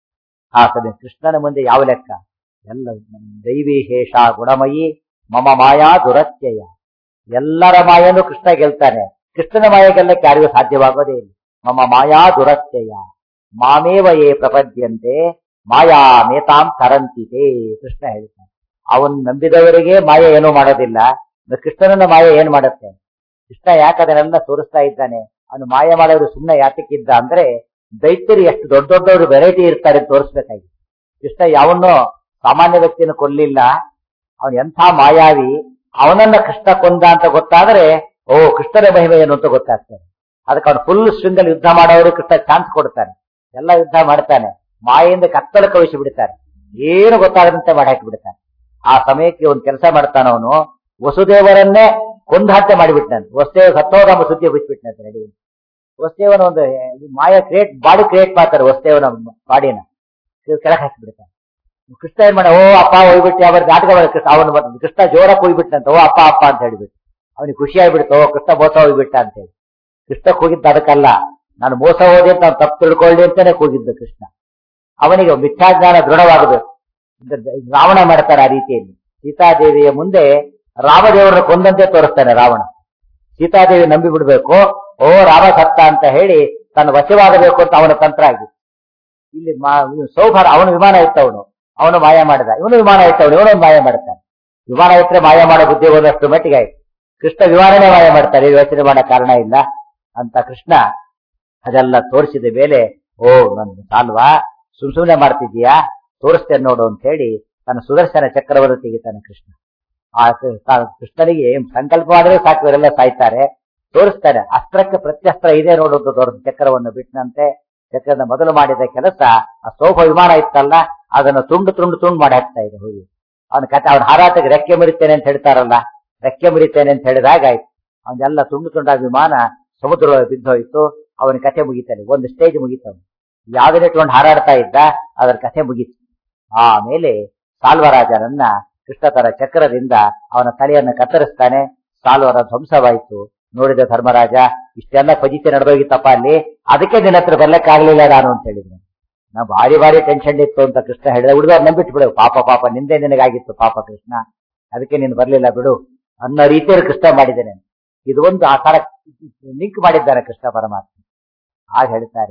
ಆ ಸಭೆ ಕೃಷ್ಣನ ಮುಂದೆ ಯಾವ ಲೆಕ್ಕ ಎಲ್ಲ ದೈವಿ ಹೇಷ ಗುಣಮಯಿ ಮಮ ಮಾಯಾ ದುರತ್ಯಯ ಎಲ್ಲರ ಮಾಯನ್ನು ಕೃಷ್ಣ ಗೆಲ್ತಾನೆ ಕೃಷ್ಣನ ಮಾಯ ಗೆಲ್ಲಕ್ಕೆ ಯಾರಿಗೂ ಸಾಧ್ಯವಾಗೋದೇ ಇಲ್ಲ ಮಮ ಮಾಯಾ ದುರತ್ಯಯ ಮಾಮೇವ ಯೇ ಪ್ರಪದ್ಯಂತೆ ಮಾಯಾ ಮೇತಾಂ ತರಂತಿತೆ ಕೃಷ್ಣ ಹೇಳ್ತಾನೆ ಅವನ್ ನಂಬಿದವರಿಗೆ ಮಾಯ ಏನೂ ಮಾಡೋದಿಲ್ಲ ಕೃಷ್ಣನನ್ನ ಮಾಯ ಏನ್ ಮಾಡುತ್ತೆ ಕೃಷ್ಣ ಯಾಕೆ ಅದನ್ನೆಲ್ಲ ತೋರಿಸ್ತಾ ಇದ್ದಾನೆ ಅವನು ಮಾಯ ಮಾಡೋರು ಸುಮ್ಮನೆ ಯಾತಕ್ಕಿದ್ದ ಅಂದ್ರೆ ದೈತ್ಯರು ಎಷ್ಟು ದೊಡ್ಡ ದೊಡ್ಡವರು ವೆರೈಟಿ ಇರ್ತಾರೆ ಅಂತ ತೋರಿಸ್ಬೇಕಾಗಿ ಕೃಷ್ಣ ಯಾವನ್ನೋ ಸಾಮಾನ್ಯ ವ್ಯಕ್ತಿಯನ್ನು ಕೊಲ್ಲಿಲ್ಲ ಅವನು ಎಂಥ ಮಾಯಾವಿ ಅವನನ್ನ ಕೃಷ್ಣ ಕೊಂದ ಅಂತ ಗೊತ್ತಾದ್ರೆ ಓ ಕೃಷ್ಣನ ಮಹಿಮೆ ಏನು ಅಂತ ಗೊತ್ತಾಗ್ತದೆ ಅದಕ್ಕೆ ಅವನು ಫುಲ್ ಸ್ವಿಂಗ್ ಅಲ್ಲಿ ಯುದ್ಧ ಮಾಡೋರು ಕೃಷ್ಣ ಚಾನ್ಸ್ ಕೊಡ್ತಾನೆ ಎಲ್ಲ ಯುದ್ಧ ಮಾಡ್ತಾನೆ ಮಾಯಿಂದ ಕತ್ತಲ ಕಳಿಸಿ ಬಿಡ್ತಾನೆ ಏನು ಗೊತ್ತಾಗದಂತೆ ಮಾಡಿ ಹಾಕಿ ಬಿಡ್ತಾನೆ ಆ ಸಮಯಕ್ಕೆ ಒಂದು ಕೆಲಸ ಮಾಡ್ತಾನ ಅವನು ವಸುದೇವರನ್ನೇ ಕೊಂದು ಹತ್ಯೆ ಮಾಡಿಬಿಟ್ಟಾನೆ ವಸುದೇವ ಸತ್ತೋದ ಸುದ್ದಿ ಬಿಟ್ಬಿಟ್ನಂತೆ ನಡಿ ವಸುದೇವನ ಒಂದು ಮಾಯ ಕ್ರಿಯೇಟ್ ಬಾಡಿ ಕ್ರಿಯೇಟ್ ಮಾಡ್ತಾರೆ ವಸುದೇವನ ಬಾಡಿನ ಕೆಳಗೆ ಹಾಕಿಬಿಡ್ತಾನೆ ಕೃಷ್ಣ ಏನ್ ಮಾಡ ಓ ಅಪ್ಪ ಹೋಗ್ಬಿಟ್ಟು ಯಾವ ನಾಟಕ ಮಾಡ ಕೃಷ್ಣ ಅವನು ಬರ್ತದೆ ಕೃಷ್ಣ ಜೋರಕ್ಕೆ ಹೋಗ್ಬಿಟ್ಟಂತ ಓ ಅಪ್ಪ ಅಪ್ಪ ಅಂತ ಹೇಳ್ಬಿಟ್ಟು ಅವನಿಗೆ ಖುಷಿ ಆಗ್ಬಿಡ್ತು ಓ ಕೃಷ್ಣ ಮೋಸ ಹೋಗ್ಬಿಟ್ಟ ಅಂತ ಹೇಳಿ ಕೃಷ್ಣಕ್ಕೆ ಹೋಗಿದ್ದ ಅದಕ್ಕಲ್ಲ ನಾನು ಮೋಸ ಹೋದೆ ಅಂತ ತಪ್ಪು ತಿಳ್ಕೊಳ್ಳಿ ಅಂತಾನೆ ಹೋಗಿದ್ದ ಕೃಷ್ಣ ಅವನಿಗೆ ಮಿಥ್ಯಾಜ್ಞಾನ ದೃಢವಾಗಬೇಕು ರಾವಣ ಮಾಡ್ತಾರೆ ಆ ರೀತಿಯಲ್ಲಿ ಸೀತಾದೇವಿಯ ಮುಂದೆ ರಾಮದೇವರನ್ನು ಕೊಂದಂತೆ ತೋರಿಸ್ತಾನೆ ರಾವಣ ಸೀತಾದೇವಿ ನಂಬಿ ಬಿಡ್ಬೇಕು ಓ ರಾಮ ಸತ್ತ ಅಂತ ಹೇಳಿ ತನ್ನ ವಶವಾಗಬೇಕು ಅಂತ ಅವನ ತಂತ್ರ ಆಗಿತ್ತು ಇಲ್ಲಿ ಸೌಭಾರ ಅವನು ವಿಮಾನ ಇತ್ತವನು ಅವನು ಮಾಯ ಮಾಡಿದ ಇವನು ವಿಮಾನ ಇತ್ತವನು ಇವನು ಮಾಯ ಮಾಡ್ತಾನೆ ವಿಮಾನ ಇಟ್ಟರೆ ಮಾಯ ಮಾಡೋ ಬುದ್ಧಿ ಹೋದಷ್ಟು ಮಟ್ಟಿಗೆ ಆಯ್ತು ಕೃಷ್ಣ ವಿಮಾನನೇ ಮಾಯ ಮಾಡ್ತಾರೆ ಯೋಚನೆ ಮಾಡೋ ಕಾರಣ ಇಲ್ಲ ಅಂತ ಕೃಷ್ಣ ಅದೆಲ್ಲ ತೋರಿಸಿದ ಮೇಲೆ ಓ ನನ್ ಸಾಲ್ವಾ ಸುಮ್ ಸುಮ್ನೆ ಮಾಡ್ತಿದ್ದೀಯಾ ತೋರಿಸ್ತೇನೆ ನೋಡು ಅಂತ ಹೇಳಿ ತನ್ನ ಸುದರ್ಶನ ಚಕ್ರವನ್ನು ತೆಗಿತಾನೆ ಕೃಷ್ಣ ಆ ಕೃಷ್ಣನಿಗೆ ಸಂಕಲ್ಪ ಮಾಡಿದ್ರೆ ಸಾಕು ಇವರೆಲ್ಲ ಸಾಯ್ತಾರೆ ತೋರಿಸ್ತಾನೆ ಅಸ್ತ್ರಕ್ಕೆ ಪ್ರತ್ಯಸ್ತ್ರ ಇದೆ ನೋಡೋದು ತೋರಿಸ್ ಚಕ್ರವನ್ನು ಬಿಟ್ಟನಂತೆ ಚಕ್ರದ ಮೊದಲು ಮಾಡಿದ ಕೆಲಸ ಆ ಸೋಫ ವಿಮಾನ ಇತ್ತಲ್ಲ ಅದನ್ನು ತುಂಡು ತುಂಡು ತುಂಡು ಮಾಡಿ ಹಾಕ್ತಾ ಇದೆ ಹೋಗಿ ಅವನ ಕತೆ ಅವನ ಹಾರಾಟಕ್ಕೆ ರೆಕ್ಕೆ ಮುರಿತೇನೆ ಅಂತ ಹೇಳ್ತಾರಲ್ಲ ರೆಕ್ಕೆ ಮುರಿತೇನೆ ಅಂತ ಹೇಳಿದಾಗ ಆಯ್ತು ಅವನ್ನೆಲ್ಲ ತುಂಡು ತುಂಡ ವಿಮಾನ ಸಮುದ್ರ ಬಿದ್ದೋಯ್ತು ಅವನ ಕಥೆ ಮುಗಿತಾನೆ ಒಂದು ಸ್ಟೇಜ್ ಮುಗಿತಾನೆ ಯಾವ್ದನ್ನ ಇಟ್ಕೊಂಡು ಹಾರಾಡ್ತಾ ಇದ್ದ ಅದರ ಕಥೆ ಮುಗೀತು ಆಮೇಲೆ ಸಾಲ್ವರಾಜನನ್ನ ಕೃಷ್ಣ ತರ ಚಕ್ರದಿಂದ ಅವನ ತಲೆಯನ್ನು ಕತ್ತರಿಸ್ತಾನೆ ಸಾಲ್ವರ ಧ್ವಂಸವಾಯಿತು ನೋಡಿದ ಧರ್ಮರಾಜ ಇಷ್ಟೆಲ್ಲ ಫಜಿತಿ ನಡೆದೋಗಿತ್ತಪ್ಪ ಅಲ್ಲಿ ಅದಕ್ಕೆ ನಿನ್ನ ಹತ್ರ ಬರ್ಲಕ್ಕಾಗ್ಲಿಲ್ಲ ನಾನು ಅಂತ ಹೇಳಿದ್ರು ನಾ ಭಾರಿ ಭಾರಿ ಟೆನ್ಷನ್ ಇತ್ತು ಅಂತ ಕೃಷ್ಣ ಹೇಳಿದ ಹುಡುಗರು ನಂಬಿಟ್ಟು ಬಿಡು ಪಾಪ ಪಾಪ ನಿಂದೆ ನಿನಗಾಗಿತ್ತು ಪಾಪ ಕೃಷ್ಣ ಅದಕ್ಕೆ ನೀನು ಬರ್ಲಿಲ್ಲ ಬಿಡು ಅನ್ನೋ ರೀತಿಯಲ್ಲಿ ಕೃಷ್ಣ ಮಾಡಿದ್ದೇನೆ ಇದು ಒಂದು ಆ ತರ ಲಿಂಕ್ ಮಾಡಿದ್ದಾರೆ ಕೃಷ್ಣ ಪರಮಾತ್ಮ ಆಗ ಹೇಳ್ತಾರೆ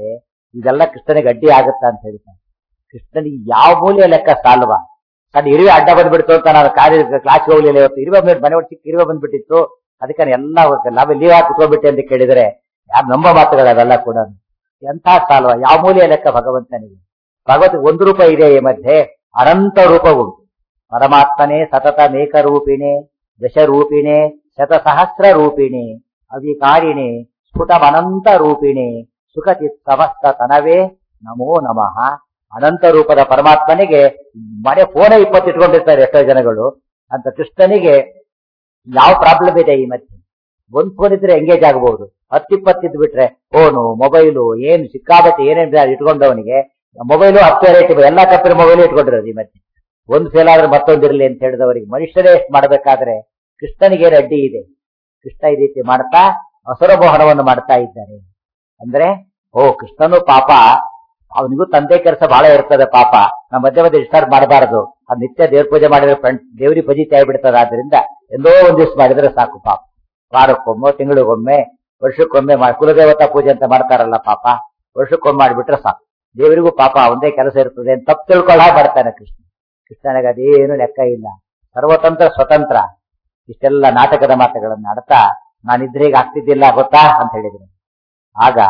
ಇದೆಲ್ಲ ಕೃಷ್ಣನಿಗೆ ಅಡ್ಡಿ ಆಗುತ್ತಾ ಅಂತ ಹೇಳ್ತಾನೆ ಕೃಷ್ಣನಿಗೆ ಯಾವ ಮೂಲೆಯ ಲೆಕ್ಕ ಸಾಲ್ವ ಸಣ್ಣ ಇರುವೆ ಅಡ್ಡ ಬಂದ್ಬಿಡ್ತು ಅಂತ ನಾನು ಕಾರ್ಯ ಕ್ಲಾಸ್ಗೆ ಹೋಗ್ಲಿಲ್ಲ ಇವತ್ತು ಇರುವೆ ಬಂದ್ ಮನೆ ಒಟ್ಟು ಚಿಕ್ಕ ಇರುವೆ ಬಂದ್ಬಿಟ್ಟಿತ್ತು ಅದಕ್ಕೆ ನಾನು ಎಲ್ಲ ನಾವೇ ಲೀವ್ ಹಾಕಿ ಕುತ್ಕೊಂಡ್ಬಿಟ್ಟೆ ಅಂತ ಕೇಳಿದರೆ ಯಾರು ನಂಬ ಮಾತುಗಳು ಅವೆಲ್ಲ ಕೂಡ ಎಂಥ ಸಾಲ್ವ ಯಾವ ಮೂಲೆಯ ಲೆಕ್ಕ ಭಗವಂತನಿಗೆ ಭಗವತ್ ಒಂದು ರೂಪ ಇದೆ ಈ ಮಧ್ಯೆ ಅನಂತ ರೂಪವುಂಟು ಪರಮಾತ್ಮನೇ ಸತತ ಮೇಕ ರೂಪಿಣೆ ದಶರೂಪಿಣೆ ಶತಸಹಸ್ರ ರೂಪಿಣಿ ಅವಿಕಾರಿಣಿ ಸ್ಫುಟಮನಂತ ರೂಪಿಣಿ ಸುಖಚಿತ್ ಸಮಸ್ತ ತನವೇ ನಮೋ ನಮಃ ಅನಂತ ರೂಪದ ಪರಮಾತ್ಮನಿಗೆ ಮನೆ ಫೋನೇ ಇಪ್ಪತ್ತು ಇಟ್ಕೊಂಡಿರ್ತಾರೆ ಎಷ್ಟೋ ಜನಗಳು ಅಂತ ಕೃಷ್ಣನಿಗೆ ಯಾವ ಪ್ರಾಬ್ಲಮ್ ಇದೆ ಈ ಮಧ್ಯೆ ಒಂದ್ ಫೋನ್ ಇದ್ರೆ ಎಂಗೇಜ್ ಆಗಬಹುದು ಹತ್ತಿಪ್ಪತ್ತಿದ್ ಬಿಟ್ರೆ ಫೋನು ಮೊಬೈಲು ಏನು ಸಿಕ್ಕಾಬಟ್ಟೆ ಏನೇನ್ ಇಟ್ಕೊಂಡವನಿಗೆ ಮೊಬೈಲು ಹತ್ತು ರೇಟ್ ಎಲ್ಲಾ ಕಪ್ಪಿನ ಮೊಬೈಲು ಇಟ್ಕೊಂಡಿರೋದು ಈ ಮಧ್ಯೆ ಒಂದ್ ಫೇಲ್ ಆದ್ರೆ ಮತ್ತೊಂದಿರಲಿ ಅಂತ ಹೇಳಿದವರಿಗೆ ಮನುಷ್ಯರೇ ಎಷ್ಟು ಮಾಡಬೇಕಾದ್ರೆ ಕೃಷ್ಣನಿಗೆ ಏನು ಅಡ್ಡಿ ಇದೆ ಕೃಷ್ಣ ಈ ರೀತಿ ಮಾಡ್ತಾ ಅಸುರಮೋಹನವನ್ನು ಮಾಡ್ತಾ ಇದ್ದಾರೆ ಅಂದ್ರೆ ಓ ಕೃಷ್ಣನು ಪಾಪ ಅವನಿಗೂ ತಂದೆ ಕೆಲಸ ಬಹಳ ಇರ್ತದೆ ಪಾಪ ನಮ್ಮ ಮಧ್ಯೆ ಮಧ್ಯೆ ಡಿಸ್ಟರ್ಬ್ ಮಾಡಬಾರದು ಅದು ನಿತ್ಯ ದೇವ್ರ ಪೂಜೆ ಮಾಡಿದ್ರೆ ಫ್ರಂಟ್ ದೇವ್ರಿ ಪಜಿತಿ ಆಗಿಬಿಡ್ತದೆ ಆದ್ರಿಂದ ಎಂದೋ ಒಂದ್ ದಿವ್ಸ ಮಾಡಿದ್ರೆ ಸಾಕು ಪಾಪ ವಾರಕ್ಕೊಮ್ಮೆ ತಿಂಗಳಿಗೊಮ್ಮೆ ವರ್ಷಕ್ಕೊಮ್ಮೆ ಮಾ- ಕುಲದೇವತಾ ಪೂಜೆ ಅಂತ ಮಾಡ್ತಾರಲ್ಲ ಪಾಪ ವರ್ಷಕ್ಕೊಮ್ಮೆ ಮಾಡಿಬಿಟ್ರೆ ಸಾಕು ದೇವರಿಗೂ ಪಾಪ ಒಂದೇ ಕೆಲಸ ಇರ್ತದೆ ಅಂತ ತಪ್ಪು ತಿಳ್ಕೊಳ್ಳ ಮಾಡ್ತಾನೆ ಕೃಷ್ಣ ಕೃಷ್ಣನಿಗೆ ಅದೇನು ಲೆಕ್ಕ ಇಲ್ಲ ಸರ್ವತಂತ್ರ ಸ್ವತಂತ್ರ ಇಷ್ಟೆಲ್ಲ ನಾಟಕದ ಮಾತುಗಳನ್ನು ಆಡ್ತಾ ನಾನಿದ್ರೆ ಈಗ ಆಗ್ತಿದ್ದಿಲ್ಲ ಗೊತ್ತಾ ಅಂತ ಹೇಳಿದ್ರು ಆಗ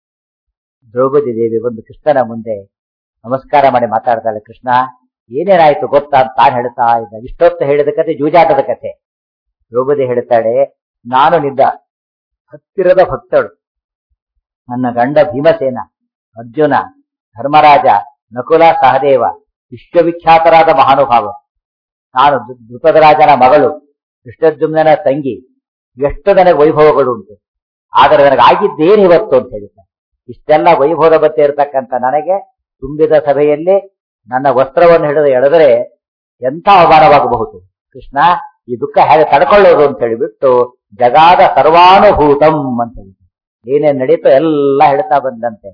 ದ್ರೌಪದಿ ದೇವಿ ಬಂದು ಕೃಷ್ಣನ ಮುಂದೆ ನಮಸ್ಕಾರ ಮಾಡಿ ಮಾತಾಡ್ತಾಳೆ ಕೃಷ್ಣ ಏನೇನಾಯ್ತು ಗೊತ್ತಾ ಅಂತ ತಾನು ಹೇಳ್ತಾ ಇದ್ದ ಇಷ್ಟೊತ್ತು ಹೇಳಿದ ಕತೆ ಜೂಜಾಟದ ಕತೆ ದ್ರೌಪದಿ ಹೇಳ್ತಾಳೆ ನಾನು ನಿದ್ದ ಹತ್ತಿರದ ಭಕ್ತಳು ನನ್ನ ಗಂಡ ಭೀಮಸೇನ ಅರ್ಜುನ ಧರ್ಮರಾಜ ನಕುಲ ಸಹದೇವ ವಿಶ್ವವಿಖ್ಯಾತರಾದ ಮಹಾನುಭಾವ ನಾನು ಧೃ- ಧೃತರಾಜನ ಮಗಳು ಕೃಷ್ಣದ್ಯುಮ್ನನ ತಂಗಿ ಎಷ್ಟು ನನಗೆ ವೈಭವಗಳುಂಟು ಆದರೆ ನನಗೆ ಆಗಿದ್ದೇನು ಇವತ್ತು ಅಂತ ಹೇಳಿದ್ದೆ ಇಷ್ಟೆಲ್ಲ ವೈಭವದ ಬಗ್ಗೆ ಇರತಕ್ಕಂತ ನನಗೆ ತುಂಬಿದ ಸಭೆಯಲ್ಲಿ ನನ್ನ ವಸ್ತ್ರವನ್ನು ಹಿಡಿದು ಎಳೆದರೆ ಎಂಥ ಅವಮಾನವಾಗಬಹುದು ಕೃಷ್ಣ ಈ ದುಃಖ ಹೇಗೆ ತಡ್ಕೊಳ್ಳೋದು ಅಂತ ಹೇಳಿಬಿಟ್ಟು ಜಗಾದ ಸರ್ವಾನುಭೂತಂ ಅಂತ ಹೇಳಿದ್ರು ಏನೇನ್ ನಡೀತೋ ಎಲ್ಲ ಹೇಳ್ತಾ ಬಂದಂತೆ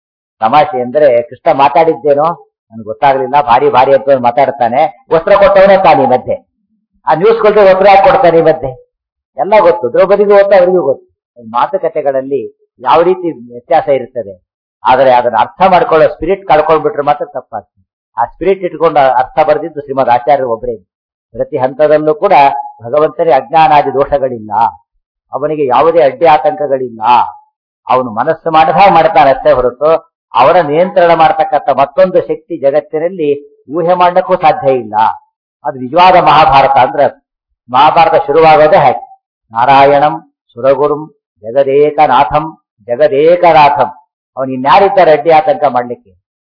ತಮಾಷೆ ಅಂದ್ರೆ ಕೃಷ್ಣ ಮಾತಾಡಿದ್ದೇನೋ ನನ್ಗೆ ಗೊತ್ತಾಗ್ಲಿಲ್ಲ ಭಾರಿ ಭಾರಿ ಅಂತ ಮಾತಾಡ್ತಾನೆ ವಸ್ತ್ರ ಕೊಟ್ಟವನೇ ತಾನು ಈ ಮಧ್ಯೆ ಆ ನ್ಯೂಸ್ ಕೊಟ್ಟರೆ ವಸ್ತ್ರ ಯಾಕೆ ಕೊಡ್ತಾನೆ ಈ ಮಧ್ಯೆ ಎಲ್ಲ ಗೊತ್ತು ದ್ರೌಪದಿಗೂ ಗೊತ್ತು ಅವರಿಗೂ ಗೊತ್ತು ಮಾತುಕತೆಗಳಲ್ಲಿ ಯಾವ ರೀತಿ ವ್ಯತ್ಯಾಸ ಇರ್ತದೆ ಆದರೆ ಅದನ್ನ ಅರ್ಥ ಮಾಡ್ಕೊಳ್ಳೋ ಸ್ಪಿರಿಟ್ ಕಳ್ಕೊಂಡ್ಬಿಟ್ರೆ ಮಾತ್ರ ತಪ್ಪಾಗ್ತದೆ ಆ ಸ್ಪಿರಿಟ್ ಇಟ್ಕೊಂಡು ಅರ್ಥ ಬರೆದಿದ್ದು ಶ್ರೀಮದ್ ಆಚಾರ್ಯರು ಒಬ್ಬರೇ ಪ್ರತಿ ಹಂತದಲ್ಲೂ ಕೂಡ ಭಗವಂತನಿಗೆ ಅಜ್ಞಾನಾದಿ ದೋಷಗಳಿಲ್ಲ ಅವನಿಗೆ ಯಾವುದೇ ಅಡ್ಡಿ ಆತಂಕಗಳಿಲ್ಲ ಅವನು ಮನಸ್ಸು ಮಾಡಿದ ಮಾಡ್ತಾನೆ ಅಷ್ಟೇ ಹೊರತು ಅವರ ನಿಯಂತ್ರಣ ಮಾಡತಕ್ಕಂಥ ಮತ್ತೊಂದು ಶಕ್ತಿ ಜಗತ್ತಿನಲ್ಲಿ ಊಹೆ ಮಾಡಕ್ಕೂ ಸಾಧ್ಯ ಇಲ್ಲ ಅದು ನಿಜವಾದ ಮಹಾಭಾರತ ಅಂದ್ರೆ ಅದು. ಮಹಾಭಾರತ ಶುರುವಾಗೋದೇ ಹಾಗೆ ನಾರಾಯಣಂ ಸುರಗುರುಂ ಜಗದೇಕನಾಥಂ ಜಗದೇಕನಾಥಂ ಅವನು ಇನ್ಯಾರಿದ್ದಾರೆ ಅಡ್ಡಿ ಆತಂಕ ಮಾಡ್ಲಿಕ್ಕೆ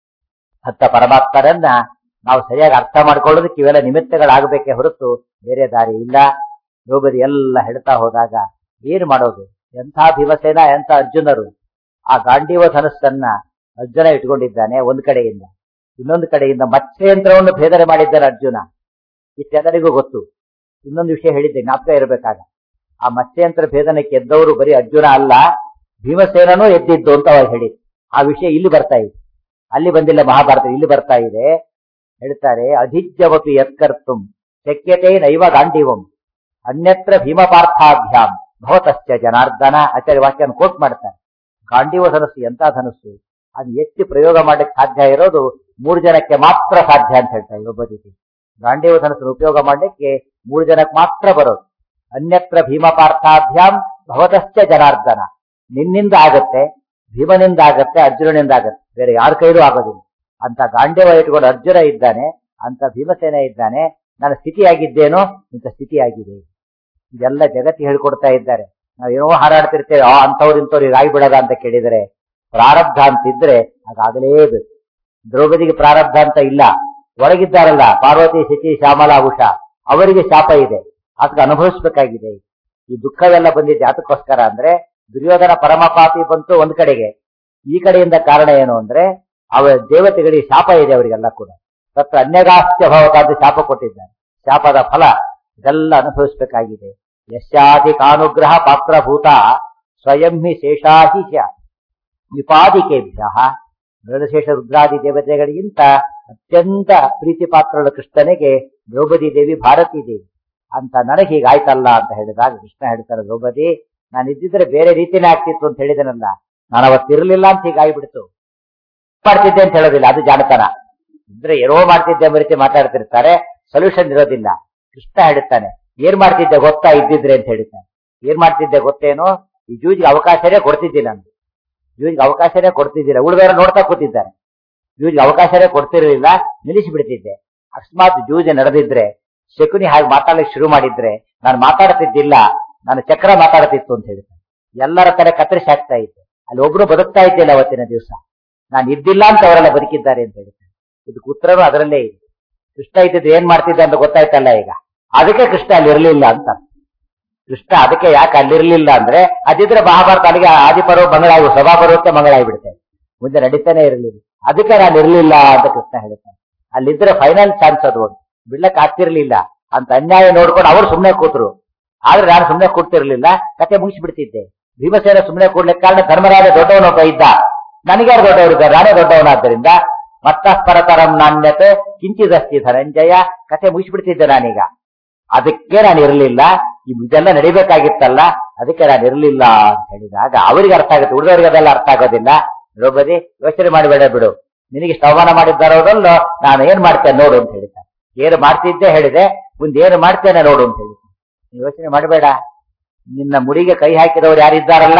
ಹತ್ತ ಪರಮಾತ್ಮರನ್ನ ನಾವು ಸರಿಯಾಗಿ ಅರ್ಥ ಮಾಡ್ಕೊಳ್ಳೋದಕ್ಕೆ ಇವೆಲ್ಲ ನಿಮಿತ್ತಗಳಾಗಬೇಕೇ ಹೊರತು ಬೇರೆ ದಾರಿ ಇಲ್ಲ ದ್ರೌಪದಿ ಎಲ್ಲ ಹೇಳ್ತಾ ಹೋದಾಗ ಏನು ಮಾಡೋದು ಎಂಥ ಭೀಮಸೇನ ಎಂಥ ಅರ್ಜುನರು ಆ ಗಾಂಡೀವ ಧನಸ್ಸನ್ನ ಅರ್ಜುನ ಇಟ್ಕೊಂಡಿದ್ದಾನೆ ಒಂದ್ ಕಡೆಯಿಂದ ಇನ್ನೊಂದು ಕಡೆಯಿಂದ ಮತ್ಸ್ಯಯಂತ್ರವನ್ನು ಭೇದನೆ ಮಾಡಿದ್ದಾನೆ ಅರ್ಜುನ ಇಷ್ಟೆಲ್ಲರಿಗೂ ಗೊತ್ತು ಇನ್ನೊಂದು ವಿಷಯ ಹೇಳಿದ್ದೆ ಜ್ಞಾಪಕ ಇರಬೇಕಾಗ ಆ ಮತ್ಸ್ಯಯಂತ್ರ ಭೇದನಕ್ಕೆ ಎದ್ದವರು ಬರೀ ಅರ್ಜುನ ಅಲ್ಲ ಭೀಮಸೇನನೂ ಎದ್ದಿದ್ದು ಅಂತ ಅವಾಗ ಹೇಳಿ ಆ ವಿಷಯ ಇಲ್ಲಿ ಬರ್ತಾ ಇದೆ ಅಲ್ಲಿ ಬಂದಿಲ್ಲ ಮಹಾಭಾರತ ಇಲ್ಲಿ ಬರ್ತಾ ಇದೆ ಹೇಳ್ತಾರೆ ಅಧಿಜ್ಯವಪಿ ಯತ್ಕರ್ತುಂ ಶಕ್ಯತೆ ನೈವ ಗಾಂಡೀವಂ ಅನ್ಯತ್ರ ಭೀಮಪಾರ್ಥಾಭ್ಯಾಂ ಭವತಶ್ಚ ಜನಾರ್ದನ ಆಚಾರ್ಯ ವಾಕ್ಯನ ಕೋಟ್ ಮಾಡ್ತಾರೆ ಗಾಂಡೀವ ಧನಸ್ಸು ಎಂತ ಧನಸ್ಸು ಅದು ಎತ್ತಿ ಪ್ರಯೋಗ ಮಾಡಲಿಕ್ಕೆ ಸಾಧ್ಯ ಇರೋದು ಮೂರು ಜನಕ್ಕೆ ಮಾತ್ರ ಸಾಧ್ಯ ಅಂತ ಹೇಳ್ತಾರೆ ಒಬ್ಬ ರೀತಿ ಗಾಂಡೀವ ಧನಸ್ಸನ್ನು ಉಪಯೋಗ ಮಾಡಲಿಕ್ಕೆ ಮೂರು ಜನಕ್ಕೆ ಮಾತ್ರ ಬರೋದು ಅನ್ಯತ್ರ ಭೀಮಪಾರ್ಥಾಭ್ಯಾಂ ಭವತಶ್ಚ ಜನಾರ್ದನ ನಿನ್ನಿಂದ ಆಗತ್ತೆ ಭೀಮನಿಂದ ಆಗತ್ತೆ ಅರ್ಜುನನಿಂದ ಆಗತ್ತೆ ಬೇರೆ ಯಾರ ಕೈಲೂ ಆಗೋದಿಲ್ಲ ಅಂತ ಗಾಂಡೀವ ಇಟ್ಕೊಂಡು ಅರ್ಜುನ ಇದ್ದಾನೆ ಅಂತ ಭೀಮಸೇನ ಇದ್ದಾನೆ ನನ್ನ ಸ್ಥಿತಿ ಆಗಿದ್ದೇನೋ ಇಂಥ ಸ್ಥಿತಿ ಆಗಿದೆ ಇದೆಲ್ಲ ಜಗತ್ತಿಗೆ ಹೇಳ್ಕೊಡ್ತಾ ಇದ್ದಾರೆ ನಾವು ಏನೋ ಹಾರಾಡ್ತಿರ್ತೇವೆ ಆ ಅಂತವ್ರು ಇಂಥವ್ರು ಈಗ ಆಗಿಬಿಡದ ಅಂತ ಕೇಳಿದರೆ ಪ್ರಾರಬ್ಧ ಅಂತಿದ್ರೆ ಅದಾಗಲೇಬೇಕು ದ್ರೌಪದಿಗೆ ಪ್ರಾರಬ್ಧ ಅಂತ ಇಲ್ಲ ಒಳಗಿದ್ದಾರಲ್ಲ ಪಾರ್ವತಿ ಶಚಿ ಶ್ಯಾಮಲಾ ಉಷಾ ಅವರಿಗೆ ಶಾಪ ಇದೆ ಅದಕ್ಕೆ ಅನುಭವಿಸ್ಬೇಕಾಗಿದೆ ಈ ದುಃಖವೆಲ್ಲ ಬಂದಿದ್ದೆ ಅದಕ್ಕೋಸ್ಕರ ಅಂದ್ರೆ ದುರ್ಯೋಧನ ಪರಮಪಾಪಿ ಬಂತು ಒಂದ್ ಕಡೆಗೆ ಈ ಕಡೆಯಿಂದ ಕಾರಣ ಏನು ಅಂದ್ರೆ ಅವರ ದೇವತೆಗಳಿಗೆ ಶಾಪ ಇದೆ ಅವರಿಗೆಲ್ಲ ಕೂಡ ತತ್ರ ಅನ್ಯಗಾಸ್ತ್ಯ ಭವತಾದ ಶಾಪ ಕೊಟ್ಟಿದ್ದಾರೆ ಶಾಪದ ಫಲ ಇದೆಲ್ಲ ಅನುಭವಿಸ್ಬೇಕಾಗಿದೆ ಯಶಾಧಿಕಾನುಗ್ರಹ ಪಾತ್ರಭೂತ ಸ್ವಯಂ ಹಿ ಶೇಷಾಹಿ ಚ ವಿಪಾದಿಕೆಭ್ಯ ಮೃಗಶೇಷ ರುದ್ರಾದಿ ದೇವತೆಗಳಿಗಿಂತ ಅತ್ಯಂತ ಪ್ರೀತಿ ಪಾತ್ರಳ ಕೃಷ್ಣನಿಗೆ ದ್ರೌಪದಿ ದೇವಿ ಭಾರತೀ ದೇವಿ ಅಂತ ನನಗೆ ಹೀಗಾಯ್ತಲ್ಲ ಅಂತ ಹೇಳಿದಾಗ ಕೃಷ್ಣ ಹೇಳ್ತಾರೆ ದ್ರೌಪದಿ ನಾನು ಇದ್ದಿದ್ರೆ ಬೇರೆ ರೀತಿನೇ ಆಗ್ತಿತ್ತು ಅಂತ ಹೇಳಿದನಲ್ಲ ನಾನು ಅವತ್ತಿರಲಿಲ್ಲ ಅಂತ ಹೀಗಾಗ್ಬಿಡ್ತು ಮಾಡ್ತಿದ್ದೆ ಅಂತ ಹೇಳೋದಿಲ್ಲ ಅದು ಜಾಣತನ ಇದ್ರೆ ಏನೋ ಮಾಡ್ತಿದ್ದೆ ಎಂಬ ರೀತಿ ಮಾತಾಡ್ತಿರ್ತಾರೆ ಸೊಲ್ಯೂಷನ್ ಇರೋದಿಲ್ಲ ಕೃಷ್ಣ ಹೇಳುತ್ತಾನೆ ಏನ್ ಮಾಡ್ತಿದ್ದೆ ಗೊತ್ತಾ ಇದ್ದಿದ್ರೆ ಅಂತ ಹೇಳ್ತಾನೆ ಏನ್ ಮಾಡ್ತಿದ್ದೆ ಗೊತ್ತೇನೋ ಈ ಜೂಜಿಗೆ ಅವಕಾಶನೇ ಕೊಡ್ತಿದ್ದಿಲ್ಲ ನಾನು ಜೂಜಿಗೆ ಅವಕಾಶನೇ ಕೊಡ್ತಿದ್ದಿಲ್ಲ ಉಳಿದವರು ನೋಡ್ತಾ ಕೂತಿದ್ದಾರೆ ಜೂಜಿಗೆ ಅವಕಾಶನೇ ಕೊಡ್ತಿರ್ಲಿಲ್ಲ ನಿಲ್ಲಿಸಿ ಬಿಡ್ತಿದ್ದೆ ಅಕಸ್ಮಾತ್ ಜೂಜ್ ನಡೆದಿದ್ರೆ ಶಕುನಿ ಹಾಗೆ ಮಾತಾಡ್ಲಿಕ್ಕೆ ಶುರು ಮಾಡಿದ್ರೆ ನಾನು ಮಾತಾಡ್ತಿದ್ದಿಲ್ಲ ನಾನು ಚಕ್ರ ಮಾತಾಡ್ತಿತ್ತು ಅಂತ ಹೇಳ್ತಾನೆ ಎಲ್ಲರ ತರ ಕತ್ತರಿಸಿ ಹಾಕ್ತಾ ಇದ್ದೆ ಅಲ್ಲಿ ಒಬ್ರು ಬದುಕ್ತಾ ಇದ್ದಿಲ್ಲ ಅವತ್ತಿನ ದಿವಸ ನಾನು ಇದ್ದಿಲ್ಲ ಅಂತ ಅವರೆಲ್ಲ ಬದುಕಿದ್ದಾರೆ ಅಂತ ಹೇಳ್ತಾನೆ ಇದಕ್ಕೆ ಉತ್ತರನು ಅದರಲ್ಲೇ ಇದೆ ಕೃಷ್ಣ ಇದ್ದಿದ್ದು ಏನ್ ಮಾಡ್ತಿದ್ದ ಅಂತ ಗೊತ್ತಾಯ್ತಲ್ಲ ಈಗ ಅದಕ್ಕೆ ಕೃಷ್ಣ ಅಲ್ಲಿ ಇರಲಿಲ್ಲ ಅಂತ ಕೃಷ್ಣ ಅದಕ್ಕೆ ಯಾಕೆ ಅಲ್ಲಿರ್ಲಿಲ್ಲ ಅಂದ್ರೆ ಅದಿದ್ರೆ ಮಹಾಭಾರತ ಅಲ್ಲಿಗೆ ಆದಿಪರ್ವ ಮಂಗಳಾಗಿ ಸಭಾಪರ್ವಕ್ಕೆ ಮಂಗಳಾಗ್ಬಿಡುತ್ತೆ ಮುಂದೆ ನಡೀತಾನೆ ಇರಲಿಲ್ಲ ಅದಕ್ಕೆ ನಾನು ಇರ್ಲಿಲ್ಲ ಅಂತ ಕೃಷ್ಣ ಹೇಳ್ತಾನೆ ಅಲ್ಲಿದ್ರೆ ಫೈನಲ್ ಚಾನ್ಸ್ ಅದು ಒಂದು ಬಿಡ್ಲಕ್ ಆಗ್ತಿರ್ಲಿಲ್ಲ ಅಂತ ಅನ್ಯಾಯ ನೋಡ್ಕೊಂಡು ಅವರು ಸುಮ್ಮನೆ ಕೂತ್ರು ಆದ್ರೆ ನಾನು ಸುಮ್ಮನೆ ಕೂಡ್ತಿರ್ಲಿಲ್ಲ ಕತೆ ಮುಗಿಸ್ಬಿಡ್ತಿದ್ದೆ ಭೀಮಸೇನ ಸುಮ್ಮನೆ ಕೂಡ್ಲಿಕ್ಕೆ ಕಾರಣ ಧರ್ಮರಾಜ ದೊಡ್ಡವನೊಬ್ಬ ಇದ್ದ ನನಗ್ಯಾರು ದೊಡ್ಡವರಿದ್ದಾರೆ ನಾನೇ ದೊಡ್ಡವನಾದ್ದರಿಂದ ಮತ್ತಸ್ಪರತರಂ ನಾಣ್ಯತೆ ಕಿಂಚಿದಸ್ತಿ ಧನಂಜಯ ಕತೆ ಮುಗಿಸ್ಬಿಡ್ತಿದ್ದೆ ನಾನೀಗ ಅದಕ್ಕೆ ನಾನು ಇರಲಿಲ್ಲ ಇದೆಲ್ಲ ನಡಿಬೇಕಾಗಿತ್ತಲ್ಲ ಅದಕ್ಕೆ ನಾನು ಇರಲಿಲ್ಲ ಅಂತ ಹೇಳಿದಾಗ ಅವರಿಗೆ ಅರ್ಥ ಆಗುತ್ತೆ ಉಳಿದವರಿಗೆ ಅದೆಲ್ಲ ಅರ್ಥ ಆಗೋದಿಲ್ಲ ದ್ರೌಪದಿ ಯೋಚನೆ ಮಾಡಬೇಡ ಬಿಡು ನಿನಗೆ ಇಷ್ಟು ಅವಮಾನ ಮಾಡಿದ್ದಾರೋದಲ್ಲೋ ನಾನು ಏನ್ ಮಾಡ್ತೇನೆ ನೋಡು ಅಂತ ಹೇಳಿದ್ದ ಏನು ಮಾಡ್ತಿದ್ದೆ ಹೇಳಿದೆ ಮುಂದೆ ಏನು ಮಾಡ್ತೇನೆ ನೋಡು ಅಂತ ಹೇಳಿದ್ದೆ ನೀನ್ ಯೋಚನೆ ಮಾಡಬೇಡ ನಿನ್ನ ಮುಡಿಗೆ ಕೈ ಹಾಕಿದವರು ಯಾರಿದ್ದಾರಲ್ಲ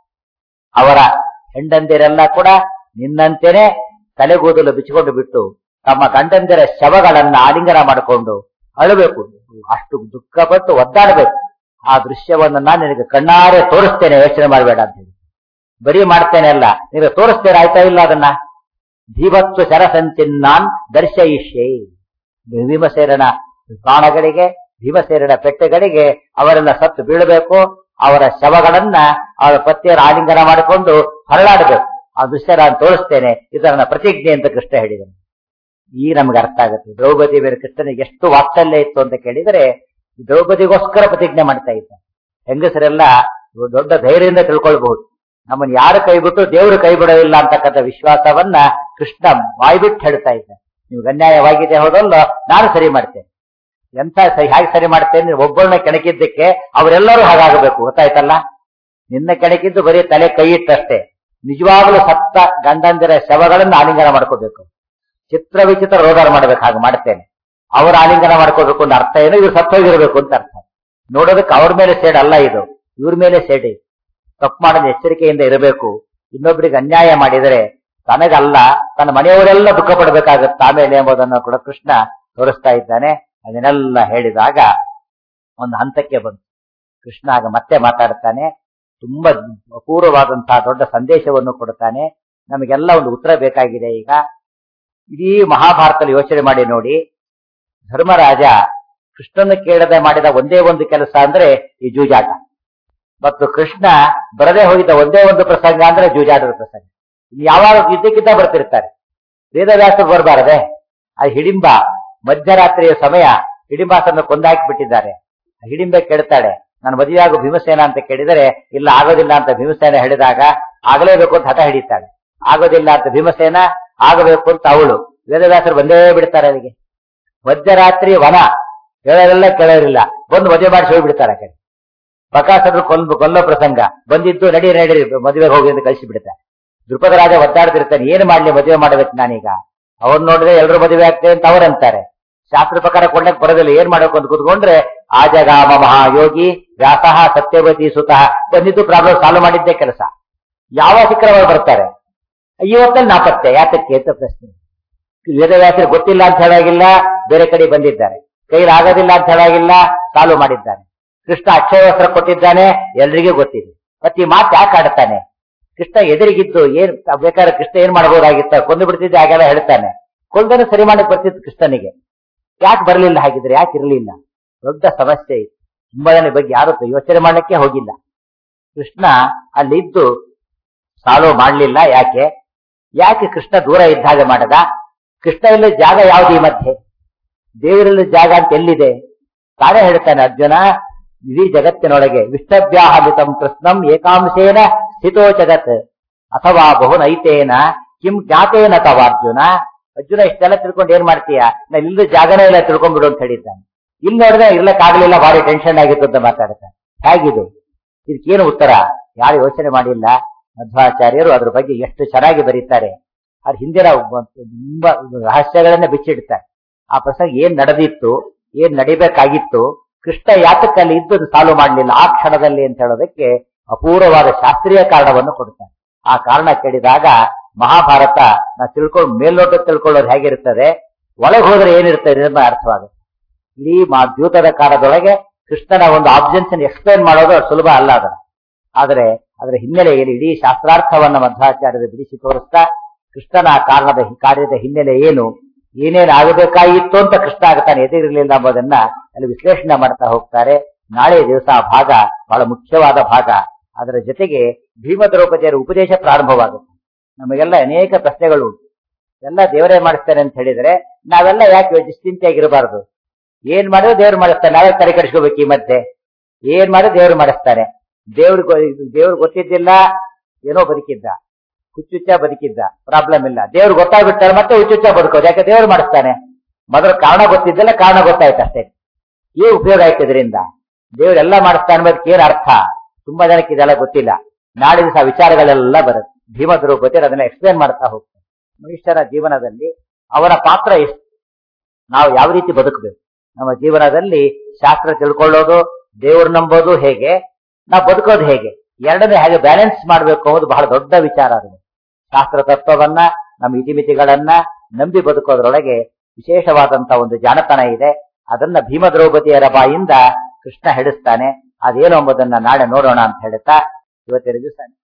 ಅವರ ಹೆಂಡಂದಿರೆಲ್ಲ ಕೂಡ ನಿನ್ನಂತೆನೆ ತಲೆಗೂದಲು ಬಿಚ್ಚಿಕೊಂಡು ಬಿಟ್ಟು ತಮ್ಮ ಗಂಡಂದಿರ ಶವಗಳನ್ನ ಆಲಿಂಗನ ಮಾಡಿಕೊಂಡು ಅಳಬೇಕು ಅಷ್ಟು ದುಃಖಪಟ್ಟು ಒದ್ದಾಡಬೇಕು ಆ ದೃಶ್ಯವನ್ನ ನಾನು ನಿನಗೆ ಕಣ್ಣಾರೆ ತೋರಿಸ್ತೇನೆ ಯೋಚನೆ ಮಾಡಬೇಡ ಅಂತ ಹೇಳಿ ಬರೀ ಮಾಡ್ತೇನೆ ಅಲ್ಲ ನಿನಗೆ ತೋರಿಸ್ತೇನೆ ಆಯ್ತಾ ಇಲ್ಲ ಅದನ್ನ ಧೀವತ್ವ ಶರಸಂಚಿನ್ನಾನ್ ದರ್ಶಯಿಷ್ಯೆ ಭೀಮಸೇರನ ಪ್ರಾಣಗಳಿಗೆ ಭೀಮಸೇರನ ಪೆಟ್ಟೆಗಳಿಗೆ ಅವರೆಲ್ಲ ಸತ್ತು ಬೀಳಬೇಕು ಅವರ ಶವಗಳನ್ನ ಅವರ ಪತಿಯರ ಆಲಿಂಗನ ಮಾಡಿಕೊಂಡು ಹೊರಳಾಡಬೇಕು ಆ ದೃಶ್ಯ ನಾನು ತೋರಿಸ್ತೇನೆ ಇದು ನನ್ನ ಪ್ರತಿಜ್ಞೆ ಅಂತ ಕೃಷ್ಣ ಹೇಳಿದನು ಈ ನಮ್ಗೆ ಅರ್ಥ ಆಗುತ್ತೆ ದ್ರೌಪದಿ ಬೇರೆ ಕೃಷ್ಣನಿಗೆ ಎಷ್ಟು ವಾತ್ಸಲ್ಯ ಇತ್ತು ಅಂತ ಕೇಳಿದರೆ ದ್ರೌಪದಿಗೋಸ್ಕರ ಪ್ರತಿಜ್ಞೆ ಮಾಡ್ತಾ ಇದ್ದ ಹೆಂಗಸರೆಲ್ಲ ದೊಡ್ಡ ಧೈರ್ಯದಿಂದ ತಿಳ್ಕೊಳ್ಬಹುದು ನಮ್ಮನ್ನು ಯಾರು ಕೈ ಬಿಟ್ಟು ದೇವರು ಕೈ ಬಿಡೋದಿಲ್ಲ ಅಂತಕ್ಕಂಥ ವಿಶ್ವಾಸವನ್ನ ಕೃಷ್ಣ ಬಾಯ್ಬಿಟ್ಟು ಹೇಳ್ತಾ ಇದ್ದ ನೀವು ಅನ್ಯಾಯವಾಗಿದೆ ಹೋದಲ್ಲೋ ನಾನು ಸರಿ ಮಾಡ್ತೇನೆ ಎಂತ ಸರಿ ಹೇಗೆ ಸರಿ ಮಾಡ್ತೇನೆ ಒಬ್ಬರನ್ನ ಕೆಣಕಿದ್ದಕ್ಕೆ ಅವರೆಲ್ಲರೂ ಹಾಗಾಗಬೇಕು ಗೊತ್ತಾಯ್ತಲ್ಲ ನಿನ್ನ ಕೆಣಕಿದ್ದು ಬರೀ ತಲೆ ಕೈ ಇಟ್ಟಷ್ಟೇ ನಿಜವಾಗ್ಲೂ ಸತ್ತ ಗಂಡಂದಿರ ಶವಗಳನ್ನು ಆಲಿಂಗನ ಮಾಡ್ಕೋಬೇಕು ಚಿತ್ರ ವಿಚಿತ್ರ ರೋದಾರ ಮಾಡ್ಬೇಕು ಹಾಗೆ ಮಾಡ್ತೇನೆ ಅವರ ಆಲಿಂಗನ ಮಾಡ್ಕೋಬೇಕು ಅಂತ ಅರ್ಥ ಏನು ಇವ್ರು ಸತ್ತೋಗಿರ್ಬೇಕು ಅಂತ ಅರ್ಥ ನೋಡೋದಕ್ಕೆ ಅವ್ರ ಮೇಲೆ ಸೇಡ್ ಅಲ್ಲ ಇದು ಇವ್ರ ಮೇಲೆ ಸೇಡಿ ತಪ್ಪು ಮಾಡೋದು ಎಚ್ಚರಿಕೆಯಿಂದ ಇರಬೇಕು ಇನ್ನೊಬ್ಬರಿಗೆ ಅನ್ಯಾಯ ಮಾಡಿದರೆ ತನಗಲ್ಲ ತನ್ನ ಮನೆಯವರೆಲ್ಲ ದುಃಖ ಪಡಬೇಕಾಗತ್ತೆ ಆಮೇಲೆ ಎಂಬುದನ್ನು ಕೂಡ ಕೃಷ್ಣ ತೋರಿಸ್ತಾ ಇದ್ದಾನೆ ಅದನ್ನೆಲ್ಲ ಹೇಳಿದಾಗ ಒಂದು ಹಂತಕ್ಕೆ ಬಂತು ಕೃಷ್ಣ ಆಗ ಮತ್ತೆ ಮಾತಾಡ್ತಾನೆ ತುಂಬಾ ಅಪೂರ್ವವಾದಂತಹ ದೊಡ್ಡ ಸಂದೇಶವನ್ನು ಕೊಡ್ತಾನೆ ನಮಗೆಲ್ಲ ಒಂದು ಉತ್ತರ ಬೇಕಾಗಿದೆ ಈಗ ಇಡೀ ಮಹಾಭಾರತದಲ್ಲಿ ಯೋಚನೆ ಮಾಡಿ ನೋಡಿ ಧರ್ಮರಾಜ ಕೃಷ್ಣನ ಕೇಳದೆ ಮಾಡಿದ ಒಂದೇ ಒಂದು ಕೆಲಸ ಅಂದ್ರೆ ಈ ಜೂಜಾಟ ಮತ್ತು ಕೃಷ್ಣ ಬರದೇ ಹೋಗಿದ್ದ ಒಂದೇ ಒಂದು ಪ್ರಸಂಗ ಅಂದ್ರೆ ಜೂಜಾಟದ ಪ್ರಸಂಗ ಯಾವಾಗ ಯುದ್ಧಕ್ಕಿಂತ ಬರ್ತಿರ್ತಾರೆ ವೇದವ್ಯಾಸರು ಬರಬಾರದೆ ಆ ಹಿಡಿಂಬ ಮಧ್ಯರಾತ್ರಿಯ ಸಮಯ ಹಿಡಿಂಬಾಸನ್ನು ಕೊಂದಾಕಿ ಬಿಟ್ಟಿದ್ದಾರೆ ಹಿಡಿಂಬೆ ಕೇಳ್ತಾಳೆ ನಾನು ಮದುವೆಯಾಗೋ ಭೀಮಸೇನ ಅಂತ ಕೇಳಿದರೆ ಇಲ್ಲ ಆಗೋದಿಲ್ಲ ಅಂತ ಭೀಮಸೇನ ಹೇಳಿದಾಗ ಆಗಲೇಬೇಕು ಅಂತ ಹಠ ಹಿಡಿತಾಳೆ ಆಗೋದಿಲ್ಲ ಅಂತ ಭೀಮಸೇನ ಆಗಬೇಕು ಅಂತ ಅವಳು ವೇದವ್ಯಾಸರು ಬಂದೇ ಬಿಡ್ತಾರೆ ಅಲ್ಲಿಗೆ ಮಧ್ಯರಾತ್ರಿ ವನ ಹೇಳೋರೆಲ್ಲ ಕೇಳೋರಿಲ್ಲ ಬಂದು ಮದುವೆ ಮಾಡಿಸಿ ಹೋಗ್ಬಿಡ್ತಾರೆ ಆ ಕಡೆ ಬಕಾಸರು ಕೊಲ್ ಕೊಲ್ಲೋ ಪ್ರಸಂಗ ಬಂದಿದ್ದು ನಡಿ ನಡಿ ಮದುವೆಗೆ ಹೋಗಿ ಅಂತ ಕಳಿಸಿ ಬಿಡ್ತಾರೆ ದೃಪದ ರಾಜ ಒದ್ದಾಡ್ತಿರ್ತಾನೆ ಏನು ಮಾಡ್ಲಿ ಮದುವೆ ಮಾಡಬೇಕು ನಾನೀಗ ಅವ್ರು ನೋಡಿದ್ರೆ ಎಲ್ರು ಮದುವೆ ಆಗ್ತೇವೆ ಅಂತ ಅವ್ರಂತಾರೆ ಶಾಸ್ತ್ರ ಪ್ರಕಾರ ಕೊಂಡಕ್ಕೆ ಬರೋದಿಲ್ಲ ಏನ್ ಮಾಡಬೇಕು ಅಂತ ಕೂತ್ಕೊಂಡ್ರೆ ಆಜಗಾಮ ಮಹಾಯೋಗಿ ವ್ಯಾಸಃ ಸತ್ಯವತಿ ಸುತಃ ಬಂದಿದ್ದು ಪ್ರಾಬ್ಲಮ್ ಸಾಲ್ವ್ ಮಾಡಿದ್ದೇ ಕೆಲಸ ಯಾವ ಶಿಖರವಾಗಿ ಬರ್ತಾರೆ ಇವತ್ತಲ್ಲಿ ನಾಪತ್ತೆ ಯಾತಕ್ಕೆ ಅಂತ ಪ್ರಶ್ನೆ ವೇದವ್ಯಾಸರು ಗೊತ್ತಿಲ್ಲ ಅಂತ ಹೇಳಾಗಿಲ್ಲ ಬೇರೆ ಕಡೆ ಬಂದಿದ್ದಾರೆ ಕೈಲಿ ಆಗೋದಿಲ್ಲ ಅಂತ ಹೇಳಾಗಿಲ್ಲ ಸಾಲ್ವ್ ಮಾಡಿದ್ದಾರೆ ಕೃಷ್ಣ ಅಕ್ಷಯವಸ್ತ್ರ ಕೊಟ್ಟಿದ್ದಾನೆ ಎಲ್ರಿಗೂ ಗೊತ್ತಿದೆ ಮತ್ತೆ ಈ ಮಾತು ಯಾಕೆ ಆಡ್ತಾನೆ ಕೃಷ್ಣ ಎದುರಿಗಿದ್ದು ಏನ್ ಬೇಕಾದ್ರೆ ಕೃಷ್ಣ ಏನ್ ಮಾಡಬಹುದಾಗಿತ್ತ ಕೊಂದು ಬಿಡ್ತಿದ್ದೆ ಹಾಗೆಲ್ಲ ಹೇಳ್ತಾನೆ ಕೊಂದನು ಸರಿ ಮಾಡಕ್ ಬರ್ತಿತ್ತು ಕೃಷ್ಣನಿಗೆ ಯಾಕೆ ಬರಲಿಲ್ಲ ಹಾಗಿದ್ರೆ ಯಾಕೆ ಇರಲಿಲ್ಲ ದೊಡ್ಡ ಸಮಸ್ಯೆ ಇತ್ತು ತುಂಬಾ ಜನ ಈ ಬಗ್ಗೆ ಯಾರು ಯೋಚನೆ ಮಾಡ್ಲಿಕ್ಕೆ ಹೋಗಿಲ್ಲ ಕೃಷ್ಣ ಅಲ್ಲಿದ್ದು ಸಾಲ್ವ್ ಮಾಡ್ಲಿಲ್ಲ ಯಾಕೆ ಯಾಕೆ ಕೃಷ್ಣ ದೂರ ಇದ್ದಾಗ ಮಾಡದ ಕೃಷ್ಣ ಇಲ್ಲ ಜಾಗ ಯಾವ್ದು ಈ ಮಧ್ಯೆ ದೇವರಲ್ಲಿ ಜಾಗ ಅಂತ ಎಲ್ಲಿದೆ ತಾನೇ ಹೇಳ್ತಾನೆ ಅರ್ಜುನ ಇಡೀ ಜಗತ್ತಿನೊಳಗೆ ವಿಷ್ಟವ್ಯಾಹಮಿತಂ ಕೃಷ್ಣಂ ಏಕಾಂಶೇನ ಸ್ಥಿತೋ ಜಗತ್ ಅಥವಾ ಬಹುನೈತೇನ ಕಿಂ ಜ್ಞಾತೇನ ತವ ಅರ್ಜುನ ಅರ್ಜುನ ಇಷ್ಟೆಲ್ಲ ತಿಳ್ಕೊಂಡು ಏನ್ ಮಾಡ್ತೀಯ ನಾ ಇಲ್ಲದ ಜಾಗನೇ ಇಲ್ಲ ತಿಳ್ಕೊಂಡ್ಬಿಡು ಅಂತ ಹೇಳಿದ್ದಾನೆ ಇಲ್ಲಿ ನೋಡಿದ್ರೆ ಇರ್ಲಕ್ಕಾಗ್ಲಿಲ್ಲ ಭಾರಿ ಟೆನ್ಷನ್ ಆಗಿತ್ತು ಅಂತ ಮಾತಾಡ್ತಾನೆ ಹೇಗಿದೆ ಇದಕ್ಕೇನು ಉತ್ತರ ಯಾರು ಯೋಚನೆ ಮಾಡಿಲ್ಲ ಮಧ್ವಾಚಾರ್ಯರು ಅದ್ರ ಬಗ್ಗೆ ಎಷ್ಟು ಚೆನ್ನಾಗಿ ಬರೀತಾರೆ ಅದ್ರ ಹಿಂದಿನ ಒಬ್ಬ- ತುಂಬಾ ರಹಸ್ಯಗಳನ್ನ ಬಿಚ್ಚಿಡ್ತಾರೆ ಆ ಪ್ರಸಂಗ ಏನ್ ನಡೆದಿತ್ತು ಏನ್ ನಡಿಬೇಕಾಗಿತ್ತು ಕೃಷ್ಣ ಯಾತಕ್ಕೆ ಅಲ್ಲಿ ಇದ್ದದ್ದು ಸಾಲ್ವ್ ಮಾಡಲಿಲ್ಲ ಆ ಕ್ಷಣದಲ್ಲಿ ಅಂತ ಹೇಳೋದಕ್ಕೆ ಅಪೂರ್ವವಾದ ಶಾಸ್ತ್ರೀಯ ಕಾರಣವನ್ನು ಕೊಡ್ತಾರೆ ಆ ಕಾರಣ ಕೇಳಿದಾಗ ಮಹಾಭಾರತ ನಾವು ತಿಳ್ಕೊಂಡು ಮೇಲ್ನೋಟ ತಿಳ್ಕೊಳ್ಳೋದು ಹೇಗಿರ್ತದೆ ಒಳಗೆ ಹೋದ್ರೆ ಏನಿರ್ತದೆ ಅನ್ನೋದು ಅರ್ಥವಾಗುತ್ತೆ ಇಡೀ ಮಾ ದ್ಯೂತದ ಕಾಲದೊಳಗೆ ಕೃಷ್ಣನ ಒಂದು ಆಬ್ಜೆನ್ಷನ್ ಎಕ್ಸ್ಪ್ಲೈನ್ ಮಾಡೋದು ಅಷ್ಟು ಸುಲಭ ಅಲ್ಲ ಅದರ ಆದರೆ ಅದರ ಹಿನ್ನೆಲೆಯಲ್ಲಿ ಇಡೀ ಶಾಸ್ತ್ರಾರ್ಥವನ್ನ ಮಧ್ವಾಚಾರ್ಯರು ಬಿಡಿಸಿ ತೋರಿಸ್ತಾ ಕೃಷ್ಣನ ಆ ಕಾರಣದ ಹಿ- ಕಾರ್ಯದ ಹಿನ್ನೆಲೆ ಏನು ಏನೇನು ಆಗಬೇಕಾಗಿತ್ತು ಅಂತ ಕೃಷ್ಣ ಆಗ್ತಾನೆ ಎದುರಿರಲಿಲ್ಲ ಎಂಬುದನ್ನ ಅಲ್ಲಿ ವಿಶ್ಲೇಷಣೆ ಮಾಡ್ತಾ ಹೋಗ್ತಾರೆ ನಾಳೆ ದಿವಸ ಆ ಭಾಗ ಬಹಳ ಮುಖ್ಯವಾದ ಭಾಗ ಅದರ ಜೊತೆಗೆ ಭೀಮ ದ್ರೌಪದಿಯರ ಉಪದೇಶ ಪ್ರಾರಂಭವಾಗುತ್ತೆ ನಮಗೆಲ್ಲ ಅನೇಕ ಪ್ರಶ್ನೆಗಳು ಉಂಟು ಎಲ್ಲ ದೇವರೇ ಮಾಡಿಸ್ತಾನೆ ಅಂತ ಹೇಳಿದ್ರೆ ನಾವೆಲ್ಲ ಯಾಕೆ ನಿಶ್ಚಿಂತೆಯಾಗಿರಬಾರದು ಏನ್ ಮಾಡಿದ್ರೆ ದೇವ್ರು ಮಾಡಿಸ್ತಾನೆ ನಾವೇ ತಲೆ ಕಡಿಸ್ಕೋಬೇಕು ಈ ಮಧ್ಯೆ ಏನ್ ಮಾಡಿದ್ರೆ ದೇವ್ರು ಮಾಡಿಸ್ತಾನೆ ದೇವ್ರಿಗೆ ದೇವ್ರಿಗೆ ಗೊತ್ತಿದ್ದಿಲ್ಲ ಏನೋ ಬದುಕಿದ್ದ ಹುಚ್ಚುಚ್ಚ ಬದುಕಿದ್ದ ಪ್ರಾಬ್ಲಮ್ ಇಲ್ಲ ದೇವ್ರು ಗೊತ್ತಾಗ್ಬಿಟ್ಟಾರೆ ಮತ್ತೆ ಹುಚ್ಚುಚ್ಚ ಬದುಕೋದು ಯಾಕೆ ದೇವ್ರು ಮಾಡಿಸ್ತಾನೆ ಮೊದಲು ಕಾರಣ ಗೊತ್ತಿದ್ದಿಲ್ಲ ಕಾರಣ ಗೊತ್ತಾಯ್ತು ಅಷ್ಟೇ ಏನ್ ಉಪಯೋಗ ಆಯ್ತು ಇದರಿಂದ ದೇವ್ರೆಲ್ಲ ಮಾಡಿಸ್ತಾನೆ ಅನ್ನೋದಕ್ಕೆ ಏನ್ ಅರ್ಥ ತುಂಬಾ ಜನಕ್ಕೆ ಇದೆಲ್ಲ ಗೊತ್ತಿಲ್ಲ ನಾಳೆ ದಿವಸ ಆ ವಿಚಾರಗಳೆಲ್ಲ ಬರುತ್ತೆ ಭೀಮ ದ್ರೌಪದಿ ಅದನ್ನ ಎಕ್ಸ್ಪ್ಲೇನ್ ಮಾಡ್ತಾ ಹೋಗ್ತಾರೆ ಮನುಷ್ಯನ ಜೀವನದಲ್ಲಿ ಅವನ ಪಾತ್ರ ಎಷ್ಟು ನಾವು ಯಾವ ರೀತಿ ಬದುಕಬೇಕು ನಮ್ಮ ಜೀವನದಲ್ಲಿ ಶಾಸ್ತ್ರ ತಿಳ್ಕೊಳ್ಳೋದು ದೇವ್ರು ನಂಬೋದು ಹೇಗೆ ನಾವು ಬದುಕೋದು ಹೇಗೆ ಎರಡನೇ ಹೇಗೆ ಬ್ಯಾಲೆನ್ಸ್ ಮಾಡಬೇಕು ಅನ್ನೋದು ಬಹಳ ದೊಡ್ಡ ವಿಚಾರ ಅದು ಶಾಸ್ತ್ರ ತತ್ವವನ್ನ ನಮ್ಮ ಇತಿಮಿತಿಗಳನ್ನ ನಂಬಿ ಬದುಕೋದ್ರೊಳಗೆ ವಿಶೇಷವಾದಂತ ಒಂದು ಜಾಣತನ ಇದೆ ಅದನ್ನ ಭೀಮ ದ್ರೌಪದಿಯರ ಬಾಯಿಂದ ಕೃಷ್ಣ ಹೇಳಿಸ್ತಾನೆ ಅದೇನು ಎಂಬುದನ್ನ ನಾಳೆ ನೋಡೋಣ ಅಂತ ಹೇಳ್ತಾ ಇವತ್ತಿನ ದಿವಸ